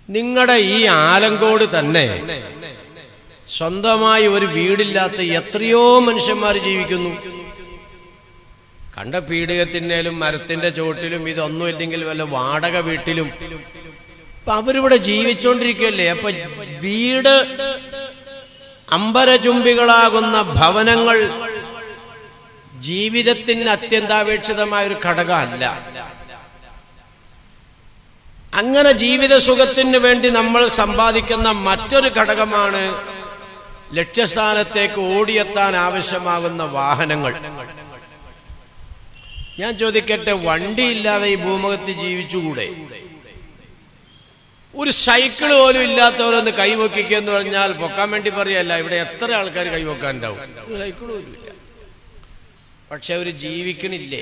നിങ്ങളുടെ ഈ ആലങ്കോട് തന്നെ സ്വന്തമായി ഒരു വീടില്ലാത്ത എത്രയോ മനുഷ്യന്മാർ ജീവിക്കുന്നു കണ്ട പീഡികത്തിന്നേലും മരത്തിന്റെ ചോട്ടിലും ഇതൊന്നും ഇല്ലെങ്കിൽ വല്ല വാടക വീട്ടിലും അപ്പൊ അവരിവിടെ ജീവിച്ചോണ്ടിരിക്കുകയല്ലേ അപ്പൊ വീട് അമ്പരചുംബികളാകുന്ന ഭവനങ്ങൾ ജീവിതത്തിന് അത്യന്താപേക്ഷിതമായ ഒരു ഘടകമല്ല അങ്ങനെ ജീവിത സുഖത്തിന് വേണ്ടി നമ്മൾ സമ്പാദിക്കുന്ന മറ്റൊരു ഘടകമാണ് ലക്ഷ്യസ്ഥാനത്തേക്ക് ഓടിയെത്താൻ ആവശ്യമാകുന്ന വാഹനങ്ങൾ ഞാൻ ചോദിക്കട്ടെ വണ്ടിയില്ലാതെ ഈ ഭൂമുഖത്ത് ജീവിച്ചുകൂടെ ഒരു സൈക്കിൾ പോലും ഇല്ലാത്തവരൊന്ന് കൈവക്കിക്കുക എന്ന് പറഞ്ഞാൽ പൊക്കാൻ വേണ്ടി പറയല്ല ഇവിടെ എത്ര ആൾക്കാർ കൈവക്കാനുണ്ടാവും ഒരു സൈക്കിൾ പോലും ഇല്ല പക്ഷെ അവർ ജീവിക്കണില്ലേ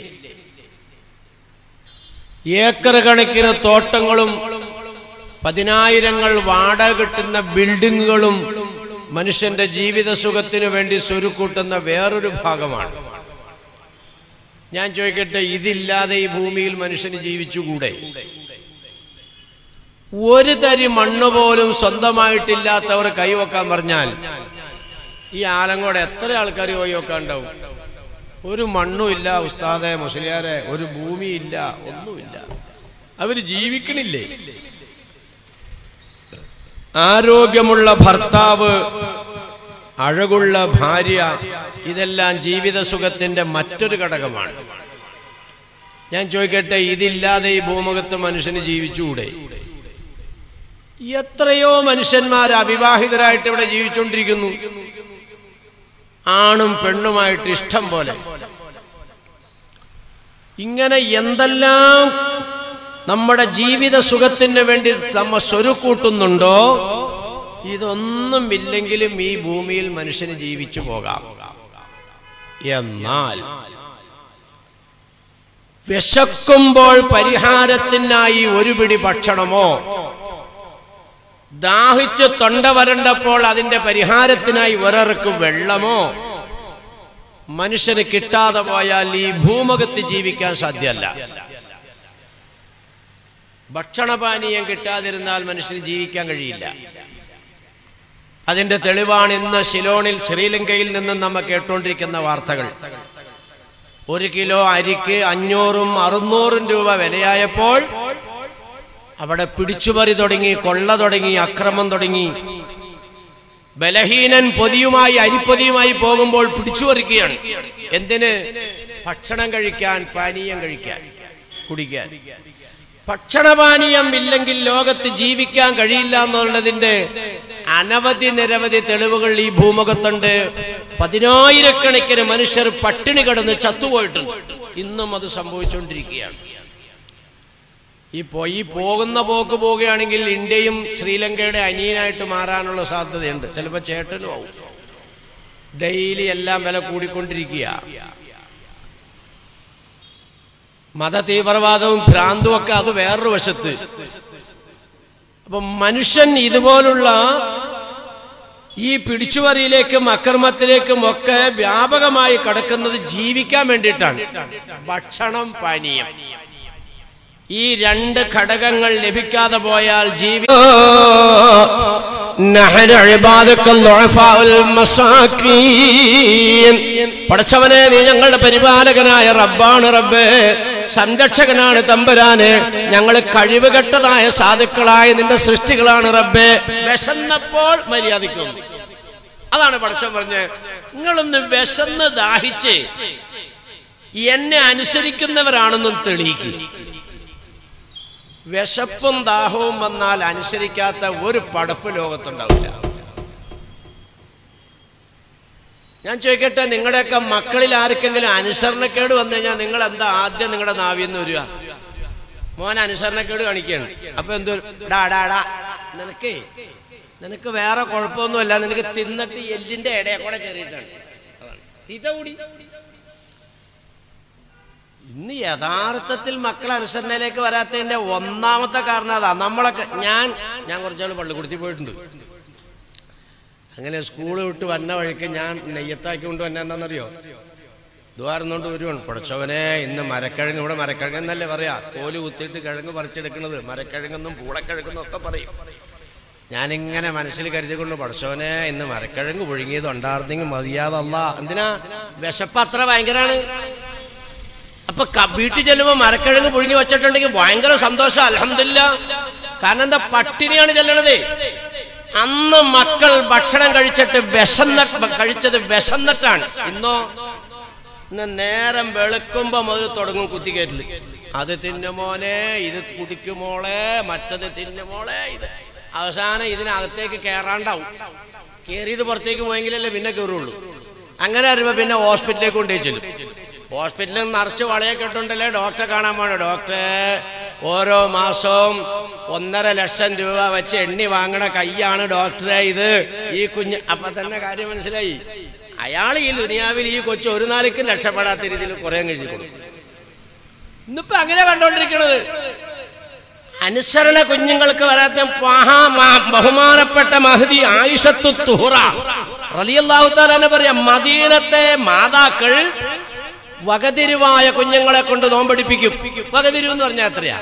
ഏക്കർ കണക്കിന് തോട്ടങ്ങളും പതിനായിരങ്ങൾ വാടക കിട്ടുന്ന ബിൽഡിങ്ങുകളും മനുഷ്യന്റെ ജീവിത സുഖത്തിനു വേണ്ടി സ്വരുക്കൂട്ടുന്ന വേറൊരു ഭാഗമാണ് ഞാൻ ചോദിക്കട്ടെ ഇതില്ലാതെ ഈ ഭൂമിയിൽ മനുഷ്യന് ജീവിച്ചുകൂടെ ഒരു തരി മണ്ണ് പോലും സ്വന്തമായിട്ടില്ലാത്തവർ കൈവക്കാൻ പറഞ്ഞാൽ ഈ ആലങ്കോട് എത്ര ആൾക്കാർ കൈവക്കാൻ ഉണ്ടാവും ഒരു മണ്ണും ഇല്ല ഉസ്താദെ മുസ്ലിയാരെ ഒരു ഭൂമിയില്ല ഒന്നുമില്ല അവര് ജീവിക്കണില്ലേ ആരോഗ്യമുള്ള ഭർത്താവ് അഴകുള്ള ഭാര്യ ഇതെല്ലാം ജീവിത സുഖത്തിന്റെ മറ്റൊരു ഘടകമാണ് ഞാൻ ചോദിക്കട്ടെ ഇതില്ലാതെ ഈ ഭൂമുഖത്ത് മനുഷ്യന് ജീവിച്ചുകൂടെ എത്രയോ മനുഷ്യന്മാർ അവിവാഹിതരായിട്ട് ഇവിടെ ജീവിച്ചുകൊണ്ടിരിക്കുന്നു ആണും പെണ്ണുമായിട്ട് ഇഷ്ടം പോലെ ഇങ്ങനെ എന്തെല്ലാം നമ്മുടെ ജീവിത സുഖത്തിന് വേണ്ടി നമ്മ സ്വരുക്കൂട്ടുന്നുണ്ടോ ഇതൊന്നും ഇല്ലെങ്കിലും ഈ ഭൂമിയിൽ മനുഷ്യന് ജീവിച്ചു പോകാം എന്നാൽ വിശക്കുമ്പോൾ പരിഹാരത്തിനായി ഒരു പിടി ഭക്ഷണമോ ദാഹിച്ച് തൊണ്ട വരണ്ടപ്പോൾ അതിന്റെ പരിഹാരത്തിനായി ഒരർക്ക് വെള്ളമോ മനുഷ്യന് കിട്ടാതെ പോയാൽ ഈ ഭൂമുഖത്ത് ജീവിക്കാൻ സാധ്യമല്ല ഭക്ഷണപാനീയം കിട്ടാതിരുന്നാൽ മനുഷ്യന് ജീവിക്കാൻ കഴിയില്ല അതിന്റെ തെളിവാണ് ഇന്ന് ശിലോണിൽ ശ്രീലങ്കയിൽ നിന്നും നമ്മ കേട്ടുകൊണ്ടിരിക്കുന്ന വാർത്തകൾ ഒരു കിലോ അരിക്ക് അഞ്ഞൂറും അറുന്നൂറും രൂപ വിലയായപ്പോൾ അവിടെ പിടിച്ചുപറി തുടങ്ങി കൊള്ള തുടങ്ങി അക്രമം തുടങ്ങി ബലഹീനൻ പൊതിയുമായി അരിപ്പൊതിയുമായി പോകുമ്പോൾ പിടിച്ചുപറിക്കുകയാണ് എന്തിന് ഭക്ഷണം കഴിക്കാൻ പാനീയം കഴിക്കാൻ കുടിക്കാൻ ഭക്ഷണപാനീയം ഇല്ലെങ്കിൽ ലോകത്ത് ജീവിക്കാൻ കഴിയില്ല എന്നുള്ളതിന്റെ അനവധി നിരവധി തെളിവുകൾ ഈ ഭൂമുഖത്തുണ്ട് പതിനായിരക്കണക്കിന് മനുഷ്യർ പട്ടിണി കിടന്ന് ചത്തുപോയിട്ടുണ്ട് ഇന്നും അത് സംഭവിച്ചുകൊണ്ടിരിക്കുകയാണ് ഈ പോ- ഈ പോകുന്ന പോക്ക് പോവുകയാണെങ്കിൽ ഇന്ത്യയും ശ്രീലങ്കയുടെ അനിയനായിട്ട് മാറാനുള്ള സാധ്യതയുണ്ട് ചിലപ്പോൾ ചേട്ടനും ആവും ഡെയിലി എല്ലാം വില കൂടിക്കൊണ്ടിരിക്കുക മത തീവ്രവാദവും ഭ്രാന്തും ഒക്കെ അത് വേറൊരു വശത്ത് അപ്പൊ മനുഷ്യൻ ഇതുപോലുള്ള ഈ പിടിച്ചുപറിയിലേക്കും അക്രമത്തിലേക്കും ഒക്കെ വ്യാപകമായി കടക്കുന്നത് ജീവിക്കാൻ വേണ്ടിയിട്ടാണ് ഭക്ഷണം പാനീയം ഈ രണ്ട് ഘടകങ്ങൾ ലഭിക്കാതെ പോയാൽ ജീവി نحن عبادك الضعفاء المساكين പടച്ചവനെ നീ ഞങ്ങളുടെ പരിപാലകനായ റബ്ബാണ് റബ്ബേ സംരക്ഷകനാണ് തമ്പുരാന് ഞങ്ങൾ കഴിവുകെട്ടതായ സാധുക്കളായ നിന്റെ സൃഷ്ടികളാണ് റബ്ബേ വിശന്നപ്പോൾ മര്യാദയ്ക്കുന്നു അതാണ് പടച്ചവൻ പറഞ്ഞ് നിങ്ങളൊന്ന് വിശന്ന് ദാഹിച്ച് എന്നെ അനുസരിക്കുന്നവരാണെന്നും തെളിയിക്കുക വിശപ്പും ദാഹവും വന്നാൽ അനുസരിക്കാത്ത ഒരു പടപ്പ് ലോകത്തുണ്ടാവില്ല ഞാൻ ചോദിക്കട്ടെ നിങ്ങളുടെയൊക്കെ മക്കളിൽ ആർക്കെങ്കിലും അനുസരണക്കേട് വന്നു കഴിഞ്ഞാൽ നിങ്ങൾ എന്താ ആദ്യം നിങ്ങളുടെ നാവിന്ന് വരിക മോൻ അനുസരണക്കേട് കാണിക്കുകയാണ് അപ്പൊ എന്തോ ഡാ ഡാ ഡാ നിനക്കേ നിനക്ക് വേറെ കുഴപ്പമൊന്നുമല്ല നിനക്ക് തിന്നിട്ട് എല്ലിന്റെ ഇടയെ കൂടെ കയറിയിട്ടാണ് അതാണ് തീറ്റ കൂടി ഇന്ന് യഥാർത്ഥത്തിൽ മക്കൾ അനുസരണയിലേക്ക് വരാത്തതിന്റെ ഒന്നാമത്തെ കാരണം അതാ നമ്മളൊക്കെ ഞാൻ ഞാൻ കുറച്ചാൾ പള്ളിക്കുടുത്തി പോയിട്ടുണ്ട് അങ്ങനെ സ്കൂൾ വിട്ട് വന്ന വഴിക്ക് ഞാൻ നെയ്യത്താക്കി കൊണ്ട് വന്ന എന്താണെന്നറിയോ ദ്വാരന്നുകൊണ്ട് വരുവാണ് പഠിച്ചവനെ ഇന്ന് മരക്കിഴങ്ങ് ഇവിടെ മരക്കിഴങ്ങ് എന്നല്ലേ പറയാ കോല് കുത്തിയിട്ട് കിഴങ്ങ് പറിച്ചെടുക്കുന്നത് മരക്കിഴങ്ങെന്നും പൂളക്കിഴങ്ങെന്നും ഒക്കെ പറയും ഞാനിങ്ങനെ മനസ്സിൽ കരുതിക്കൊണ്ട് പഠിച്ചവനെ ഇന്ന് മരക്കിഴങ്ങ് പുഴുങ്ങിയത് ഉണ്ടായിരുന്നെങ്കിൽ മതിയാതല്ല എന്തിനാ വിശപ്പ് അത്ര ഭയങ്കരാണ് അപ്പൊ ക- വീട്ടിൽ ചെല്ലുമ്പോ മരക്കിഴങ്ങ് പുഴുങ്ങി വെച്ചിട്ടുണ്ടെങ്കിൽ ഭയങ്കര സന്തോഷം അലഹമില്ല കാരണം എന്താ പട്ടിണിയാണ് ചെല്ലണത് അന്ന് മക്കൾ ഭക്ഷണം കഴിച്ചിട്ട് വിശന്ന കഴിച്ചത് വിശന്നിട്ടാണ് ഇന്നോ ഇന്ന് നേരം വെളുക്കുമ്പോ മുതൽ തുടങ്ങും കുത്തിക്കയറ്റില് അത് തിന്നുമോനെ ഇത് കുടിക്കുമോളെ മറ്റത് തിന്നുമോളെ ഇത് അവസാനം ഇതിനകത്തേക്ക് കയറാണ്ടാവും കയറിയത് പുറത്തേക്ക് പോയെങ്കിലല്ലേ പിന്നെ കയറുള്ളൂ അങ്ങനെ വരുമ്പോ പിന്നെ ഹോസ്പിറ്റലിലേക്ക് കൊണ്ടുപോയി ചെല്ലും ഹോസ്പിറ്റലിൽ നിറച്ച് വളയൊക്കെ ഇട്ടുണ്ടല്ലേ ഡോക്ടറെ കാണാൻ പോണേ ഡോക്ടറെ ഓരോ മാസവും ഒന്നര ലക്ഷം രൂപ വെച്ച് എണ്ണി വാങ്ങണ കൈയാണ് ഡോക്ടറെ ഇത് ഈ കുഞ്ഞ് അപ്പൊ തന്നെ കാര്യം മനസ്സിലായി അയാൾ ഈ ദുനിയാവിൽ ഈ കൊച്ചു ഒരു നാളിക്കും രക്ഷപ്പെടാത്ത രീതിയിൽ കുറെ എഴുതി കൊടുക്കും ഇന്നിപ്പോ അങ്ങനെ കണ്ടോണ്ടിരിക്കണത് അനുസരണ കുഞ്ഞുങ്ങൾക്ക് വരാത്ത മഹാ- മ- ബഹുമാനപ്പെട്ട മഹദി ആയിഷത്തു തുഹറ റളിയല്ലാഹു തആല പറയാം മദീനത്തെ മാതാക്കൾ വകതിരിവായ കുഞ്ഞുങ്ങളെ കൊണ്ട് നോമ്പടിപ്പിക്കും വകതിരിവ് എന്ന് പറഞ്ഞാൽ എത്രയാ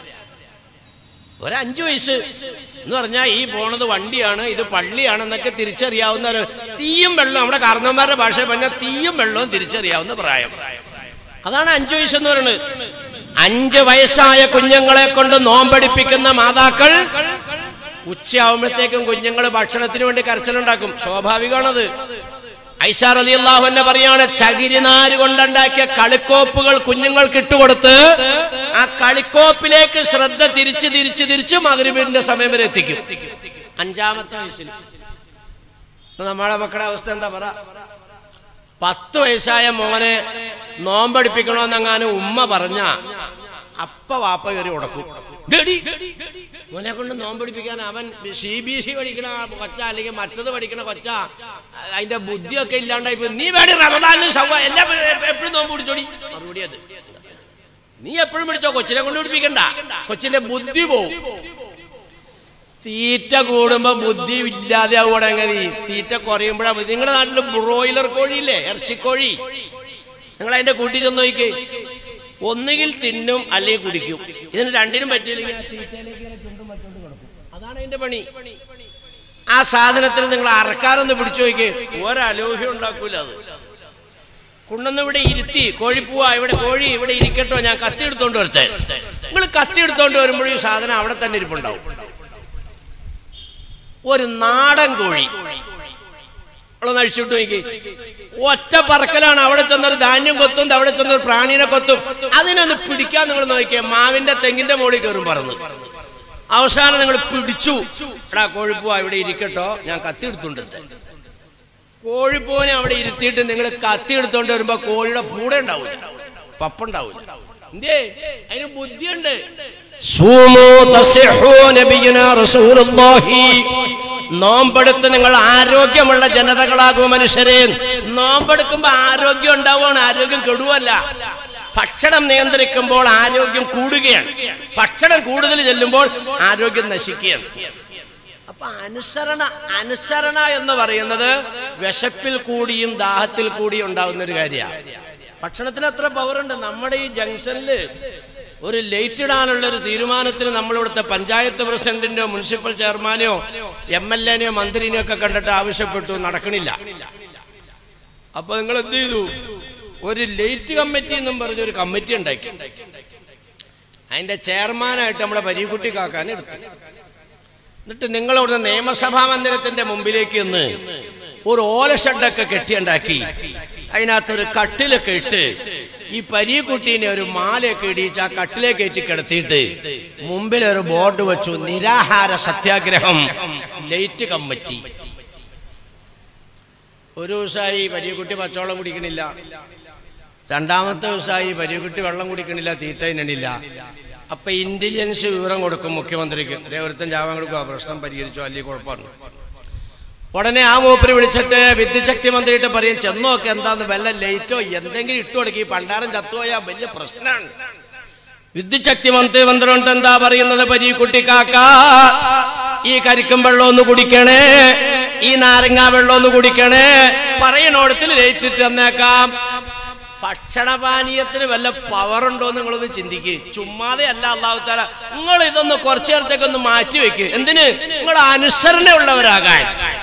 ഒരു അഞ്ചു വയസ്സ് എന്ന് പറഞ്ഞാൽ ഈ പോണത് വണ്ടിയാണ് ഇത് പള്ളിയാണെന്നൊക്കെ തിരിച്ചറിയാവുന്ന ഒരു തീയും വെള്ളവും നമ്മുടെ കാരണവന്മാരുടെ ഭാഷ പറഞ്ഞാൽ തീയും വെള്ളവും തിരിച്ചറിയാവുന്ന പ്രായം അതാണ് അഞ്ചു വയസ്സ് എന്ന് പറയുന്നത് അഞ്ച് വയസ്സായ കുഞ്ഞുങ്ങളെ കൊണ്ട് നോമ്പടിപ്പിക്കുന്ന മാതാക്കൾ ഉച്ചയാവുമ്പോഴത്തേക്കും കുഞ്ഞുങ്ങൾ ഭക്ഷണത്തിന് വേണ്ടി കരച്ചിലുണ്ടാക്കും സ്വാഭാവികമാണത് ഐഷാർ അലി അള്ളാഹു എന്നെ പറയാണ് ചകിരിനാര് കൊണ്ടുണ്ടാക്കിയ കളിക്കോപ്പുകൾ കുഞ്ഞുങ്ങൾക്ക് ഇട്ടുകൊടുത്ത് ആ കളിക്കോപ്പിലേക്ക് ശ്രദ്ധ തിരിച്ച് തിരിച്ച് തിരിച്ച് മകരുവിന്റെ സമയം വരെ എത്തിക്കും അഞ്ചാമത്തെ വയസ്സിൽ ഇന്ന് നമ്മുടെ മക്കളുടെ അവസ്ഥ എന്താ പറ പത്ത് വയസ്സായ മോനെ നോമ്പടിപ്പിക്കണമെന്നെങ്ങാനും ഉമ്മ പറഞ്ഞ അപ്പ വാപ്പ കയറി ഉടക്കും ഡേടി, മോനെ കൊണ്ട് നോമ്പടിപ്പിക്കാൻ അവൻ സി ബി സി പഠിക്കണ കൊച്ച അല്ലെങ്കിൽ മറ്റത് പഠിക്കണ കൊച്ച അതിന്റെ ബുദ്ധിയൊക്കെ ഇല്ലാണ്ടായി പോയി. നീ വേണ്ടി റമദാനിലും ഷവ്വ എല്ലാം എപ്പോഴും നോമ്പ് പിടിച്ചോടി മറുപടി അത് നീ എപ്പോഴും പിടിച്ചോ കൊച്ചിനെ കൊണ്ട് പിടിപ്പിക്കണ്ട കൊച്ചിന്റെ ബുദ്ധി പോവും തീറ്റ കൂടുമ്പോ ബുദ്ധി ഇല്ലാതെ ആവുകയാണെങ്കിൽ തീറ്റ കുറയുമ്പോഴാ ബുദ്ധി നിങ്ങളുടെ നാട്ടിൽ ബ്രോയിലർ കോഴിയില്ലേ ഇറച്ചിക്കോഴി നിങ്ങൾ അതിന്റെ കൂട്ടി ചെന്ന് നോക്കിക്കേ ഒന്നുകിൽ തിന്നും അല്ലെങ്കിൽ കുടിക്കും ഇതിന് രണ്ടിനും പറ്റിയില്ലെങ്കിൽ ആ തീറ്റയിലേക്ക് ഇങ്ങനെ ചുണ്ടും വച്ചോണ്ട് കിടക്കും അതാണ് അതിന്റെ പണി ആ സാധനത്തിൽ നിങ്ങൾ അറക്കാനൊന്ന് പിടിച്ചു നോക്കിയേ ഒരലോഹ്യം ഉണ്ടാക്കൂല അത് കൊണ്ടുവന്ന് ഇവിടെ ഇരുത്തി കോഴിപ്പൂവ ഇവിടെ കോഴി ഇവിടെ ഇരിക്കട്ടോ ഞാൻ കത്തി എടുത്തോണ്ട് വരട്ടെ നിങ്ങൾ കത്തി എടുത്തോണ്ട് വരുമ്പോഴും ഈ സാധനം അവിടെ തന്നെ ഇരിപ്പുണ്ടാവും ഒരു നാടൻ കോഴി അവളൊന്ന് അഴിച്ചിട്ട് നോക്കി ഒറ്റ പറക്കലാണ് അവിടെ ചെന്നൊരു ധാന്യം കൊത്തും അവിടെ ചെന്നൊരു പ്രാണീനെ കൊത്തും അതിനൊന്ന് പിടിക്കാൻ നിങ്ങൾ നോക്കിയേ മാവിന്റെ തെങ്ങിന്റെ മുകളിൽ കയറും പറന്ന് അവസാനം നിങ്ങൾ പിടിച്ചു എടാ കോഴിപ്പൂ ഇവിടെ ഇരിക്കട്ടോ ഞാൻ കത്തി എടുത്തോണ്ടിട്ടെ കോഴിപ്പൂവിനെ അവിടെ ഇരുത്തിയിട്ട് നിങ്ങൾ കത്തി എടുത്തോണ്ട് വരുമ്പോ കോഴിയുടെ പൂടെ ഉണ്ടാവില്ല പപ്പുണ്ടാവില്ല എന്തേ അതിന് ബുദ്ധിയുണ്ട് സൂമൂ തസിഹൂ നബിയുനാ റസൂലുള്ളാഹി നോമ്പെടുത്ത് നിങ്ങൾ ആരോഗ്യമുള്ള ജനതകളാകും മനുഷ്യരെ നോമ്പെടുക്കുമ്പോ ആരോഗ്യം ഉണ്ടാവുകയാണ് ആരോഗ്യം കെടുവല്ല ഭക്ഷണം നിയന്ത്രിക്കുമ്പോൾ ആരോഗ്യം കൂടുകയാണ് ഭക്ഷണം കൂടുതൽ ചെല്ലുമ്പോൾ ആരോഗ്യം നശിക്കുകയാണ് അപ്പൊ അനുസരണ അനുസരണ എന്ന് പറയുന്നത് വിശപ്പിൽ കൂടിയും ദാഹത്തിൽ കൂടിയും ഉണ്ടാവുന്ന ഒരു കാര്യമാണ് ഭക്ഷണത്തിന് എത്ര പവറുണ്ട് നമ്മുടെ ഈ ജംഗ്ഷനില് ഒരു ലൈറ്റ് ഇടാനുള്ള ഒരു തീരുമാനത്തിന് നമ്മളിവിടുത്തെ പഞ്ചായത്ത് പ്രസിഡന്റിന്റെയോ മുനിസിപ്പൽ ചെയർമാനെയോ എം എൽ എനെയോ മന്ത്രിനെയോ ഒക്കെ കണ്ടിട്ട് ആവശ്യപ്പെട്ടു നടക്കണില്ല അപ്പൊ നിങ്ങൾ എന്ത് ചെയ്തു ഒരു ലൈറ്റ് കമ്മിറ്റി എന്നും പറഞ്ഞ ഒരു കമ്മിറ്റി ഉണ്ടാക്കി അതിന്റെ ചെയർമാനായിട്ട് നമ്മുടെ പരീക്കുട്ടി കാക്കാൻ എടുത്തു എന്നിട്ട് നിങ്ങൾ ഇവിടുന്ന് നിയമസഭാ മന്ദിരത്തിന്റെ മുമ്പിലേക്ക് നിന്ന് ഒരു ഓല ഷെഡൊക്കെ കെട്ടിയുണ്ടാക്കി അതിനകത്തൊരു കട്ടിലൊക്കെ ഇട്ട് ഈ പരീക്കുട്ടീനെ ഒരു മാലയൊക്കെ ഇടിച്ച് ആ കട്ടിലേക്ക് കയറ്റി കിടത്തിയിട്ട് മുമ്പിൽ ഒരു ബോർഡ് വെച്ചു നിരാഹാര സത്യാഗ്രഹം ലൈറ്റ് കമ്മിറ്റി ഒരു ദിവസമായി പരീക്കുട്ടി പച്ചവെള്ളം കുടിക്കണില്ല രണ്ടാമത്തെ ദിവസമായി പരീക്കുട്ടി വെള്ളം കുടിക്കണില്ല തീറ്റ തിന്നണില്ല അപ്പൊ ഇന്റലിജൻസ് വിവരം കൊടുക്കും മുഖ്യമന്ത്രിക്ക് ദേവരത്തൻ ജാവാൻ കൊടുക്കുക പ്രശ്നം പരിഹരിച്ചു അല്ലെങ്കിൽ കുഴപ്പമാണ് ഉടനെ ആ മൂപ്പര് വിളിച്ചിട്ട് വിദ്യുശക്തി മന്ത്രിയിട്ട് പറയും ചെന്നോക്കെ എന്താന്ന് വല്ല ലൈറ്റോ എന്തെങ്കിലും ഇട്ടു കൊടുക്കി പണ്ടാരം ചത്തുപോയാ വലിയ പ്രശ്നമാണ് വിദ്യുശക്തി മന്ത്രി മന്ത്രിണ്ട് എന്താ പറയുന്നത് പരീക്കുട്ടി കാക്ക ഈ കരിക്കും വെള്ളം ഒന്ന് കുടിക്കണേ ഈ നാരങ്ങ വെള്ളം ഒന്ന് കുടിക്കണേ പറയണോടത്തിൽ ലൈറ്റ് ഇട്ട് തന്നേക്കാം ഭക്ഷണപാനീയത്തിന് വല്ല പവറുണ്ടോ നിങ്ങളൊന്ന് ചിന്തിക്ക് ചുമ്മാതെ അല്ല അള്ളാഹു താല നിങ്ങൾ ഇതൊന്ന് കുറച്ചു നേരത്തേക്കൊന്ന് മാറ്റി വെക്ക് എന്തിന് നിങ്ങൾ അനുസരണയുള്ളവരാകാൻ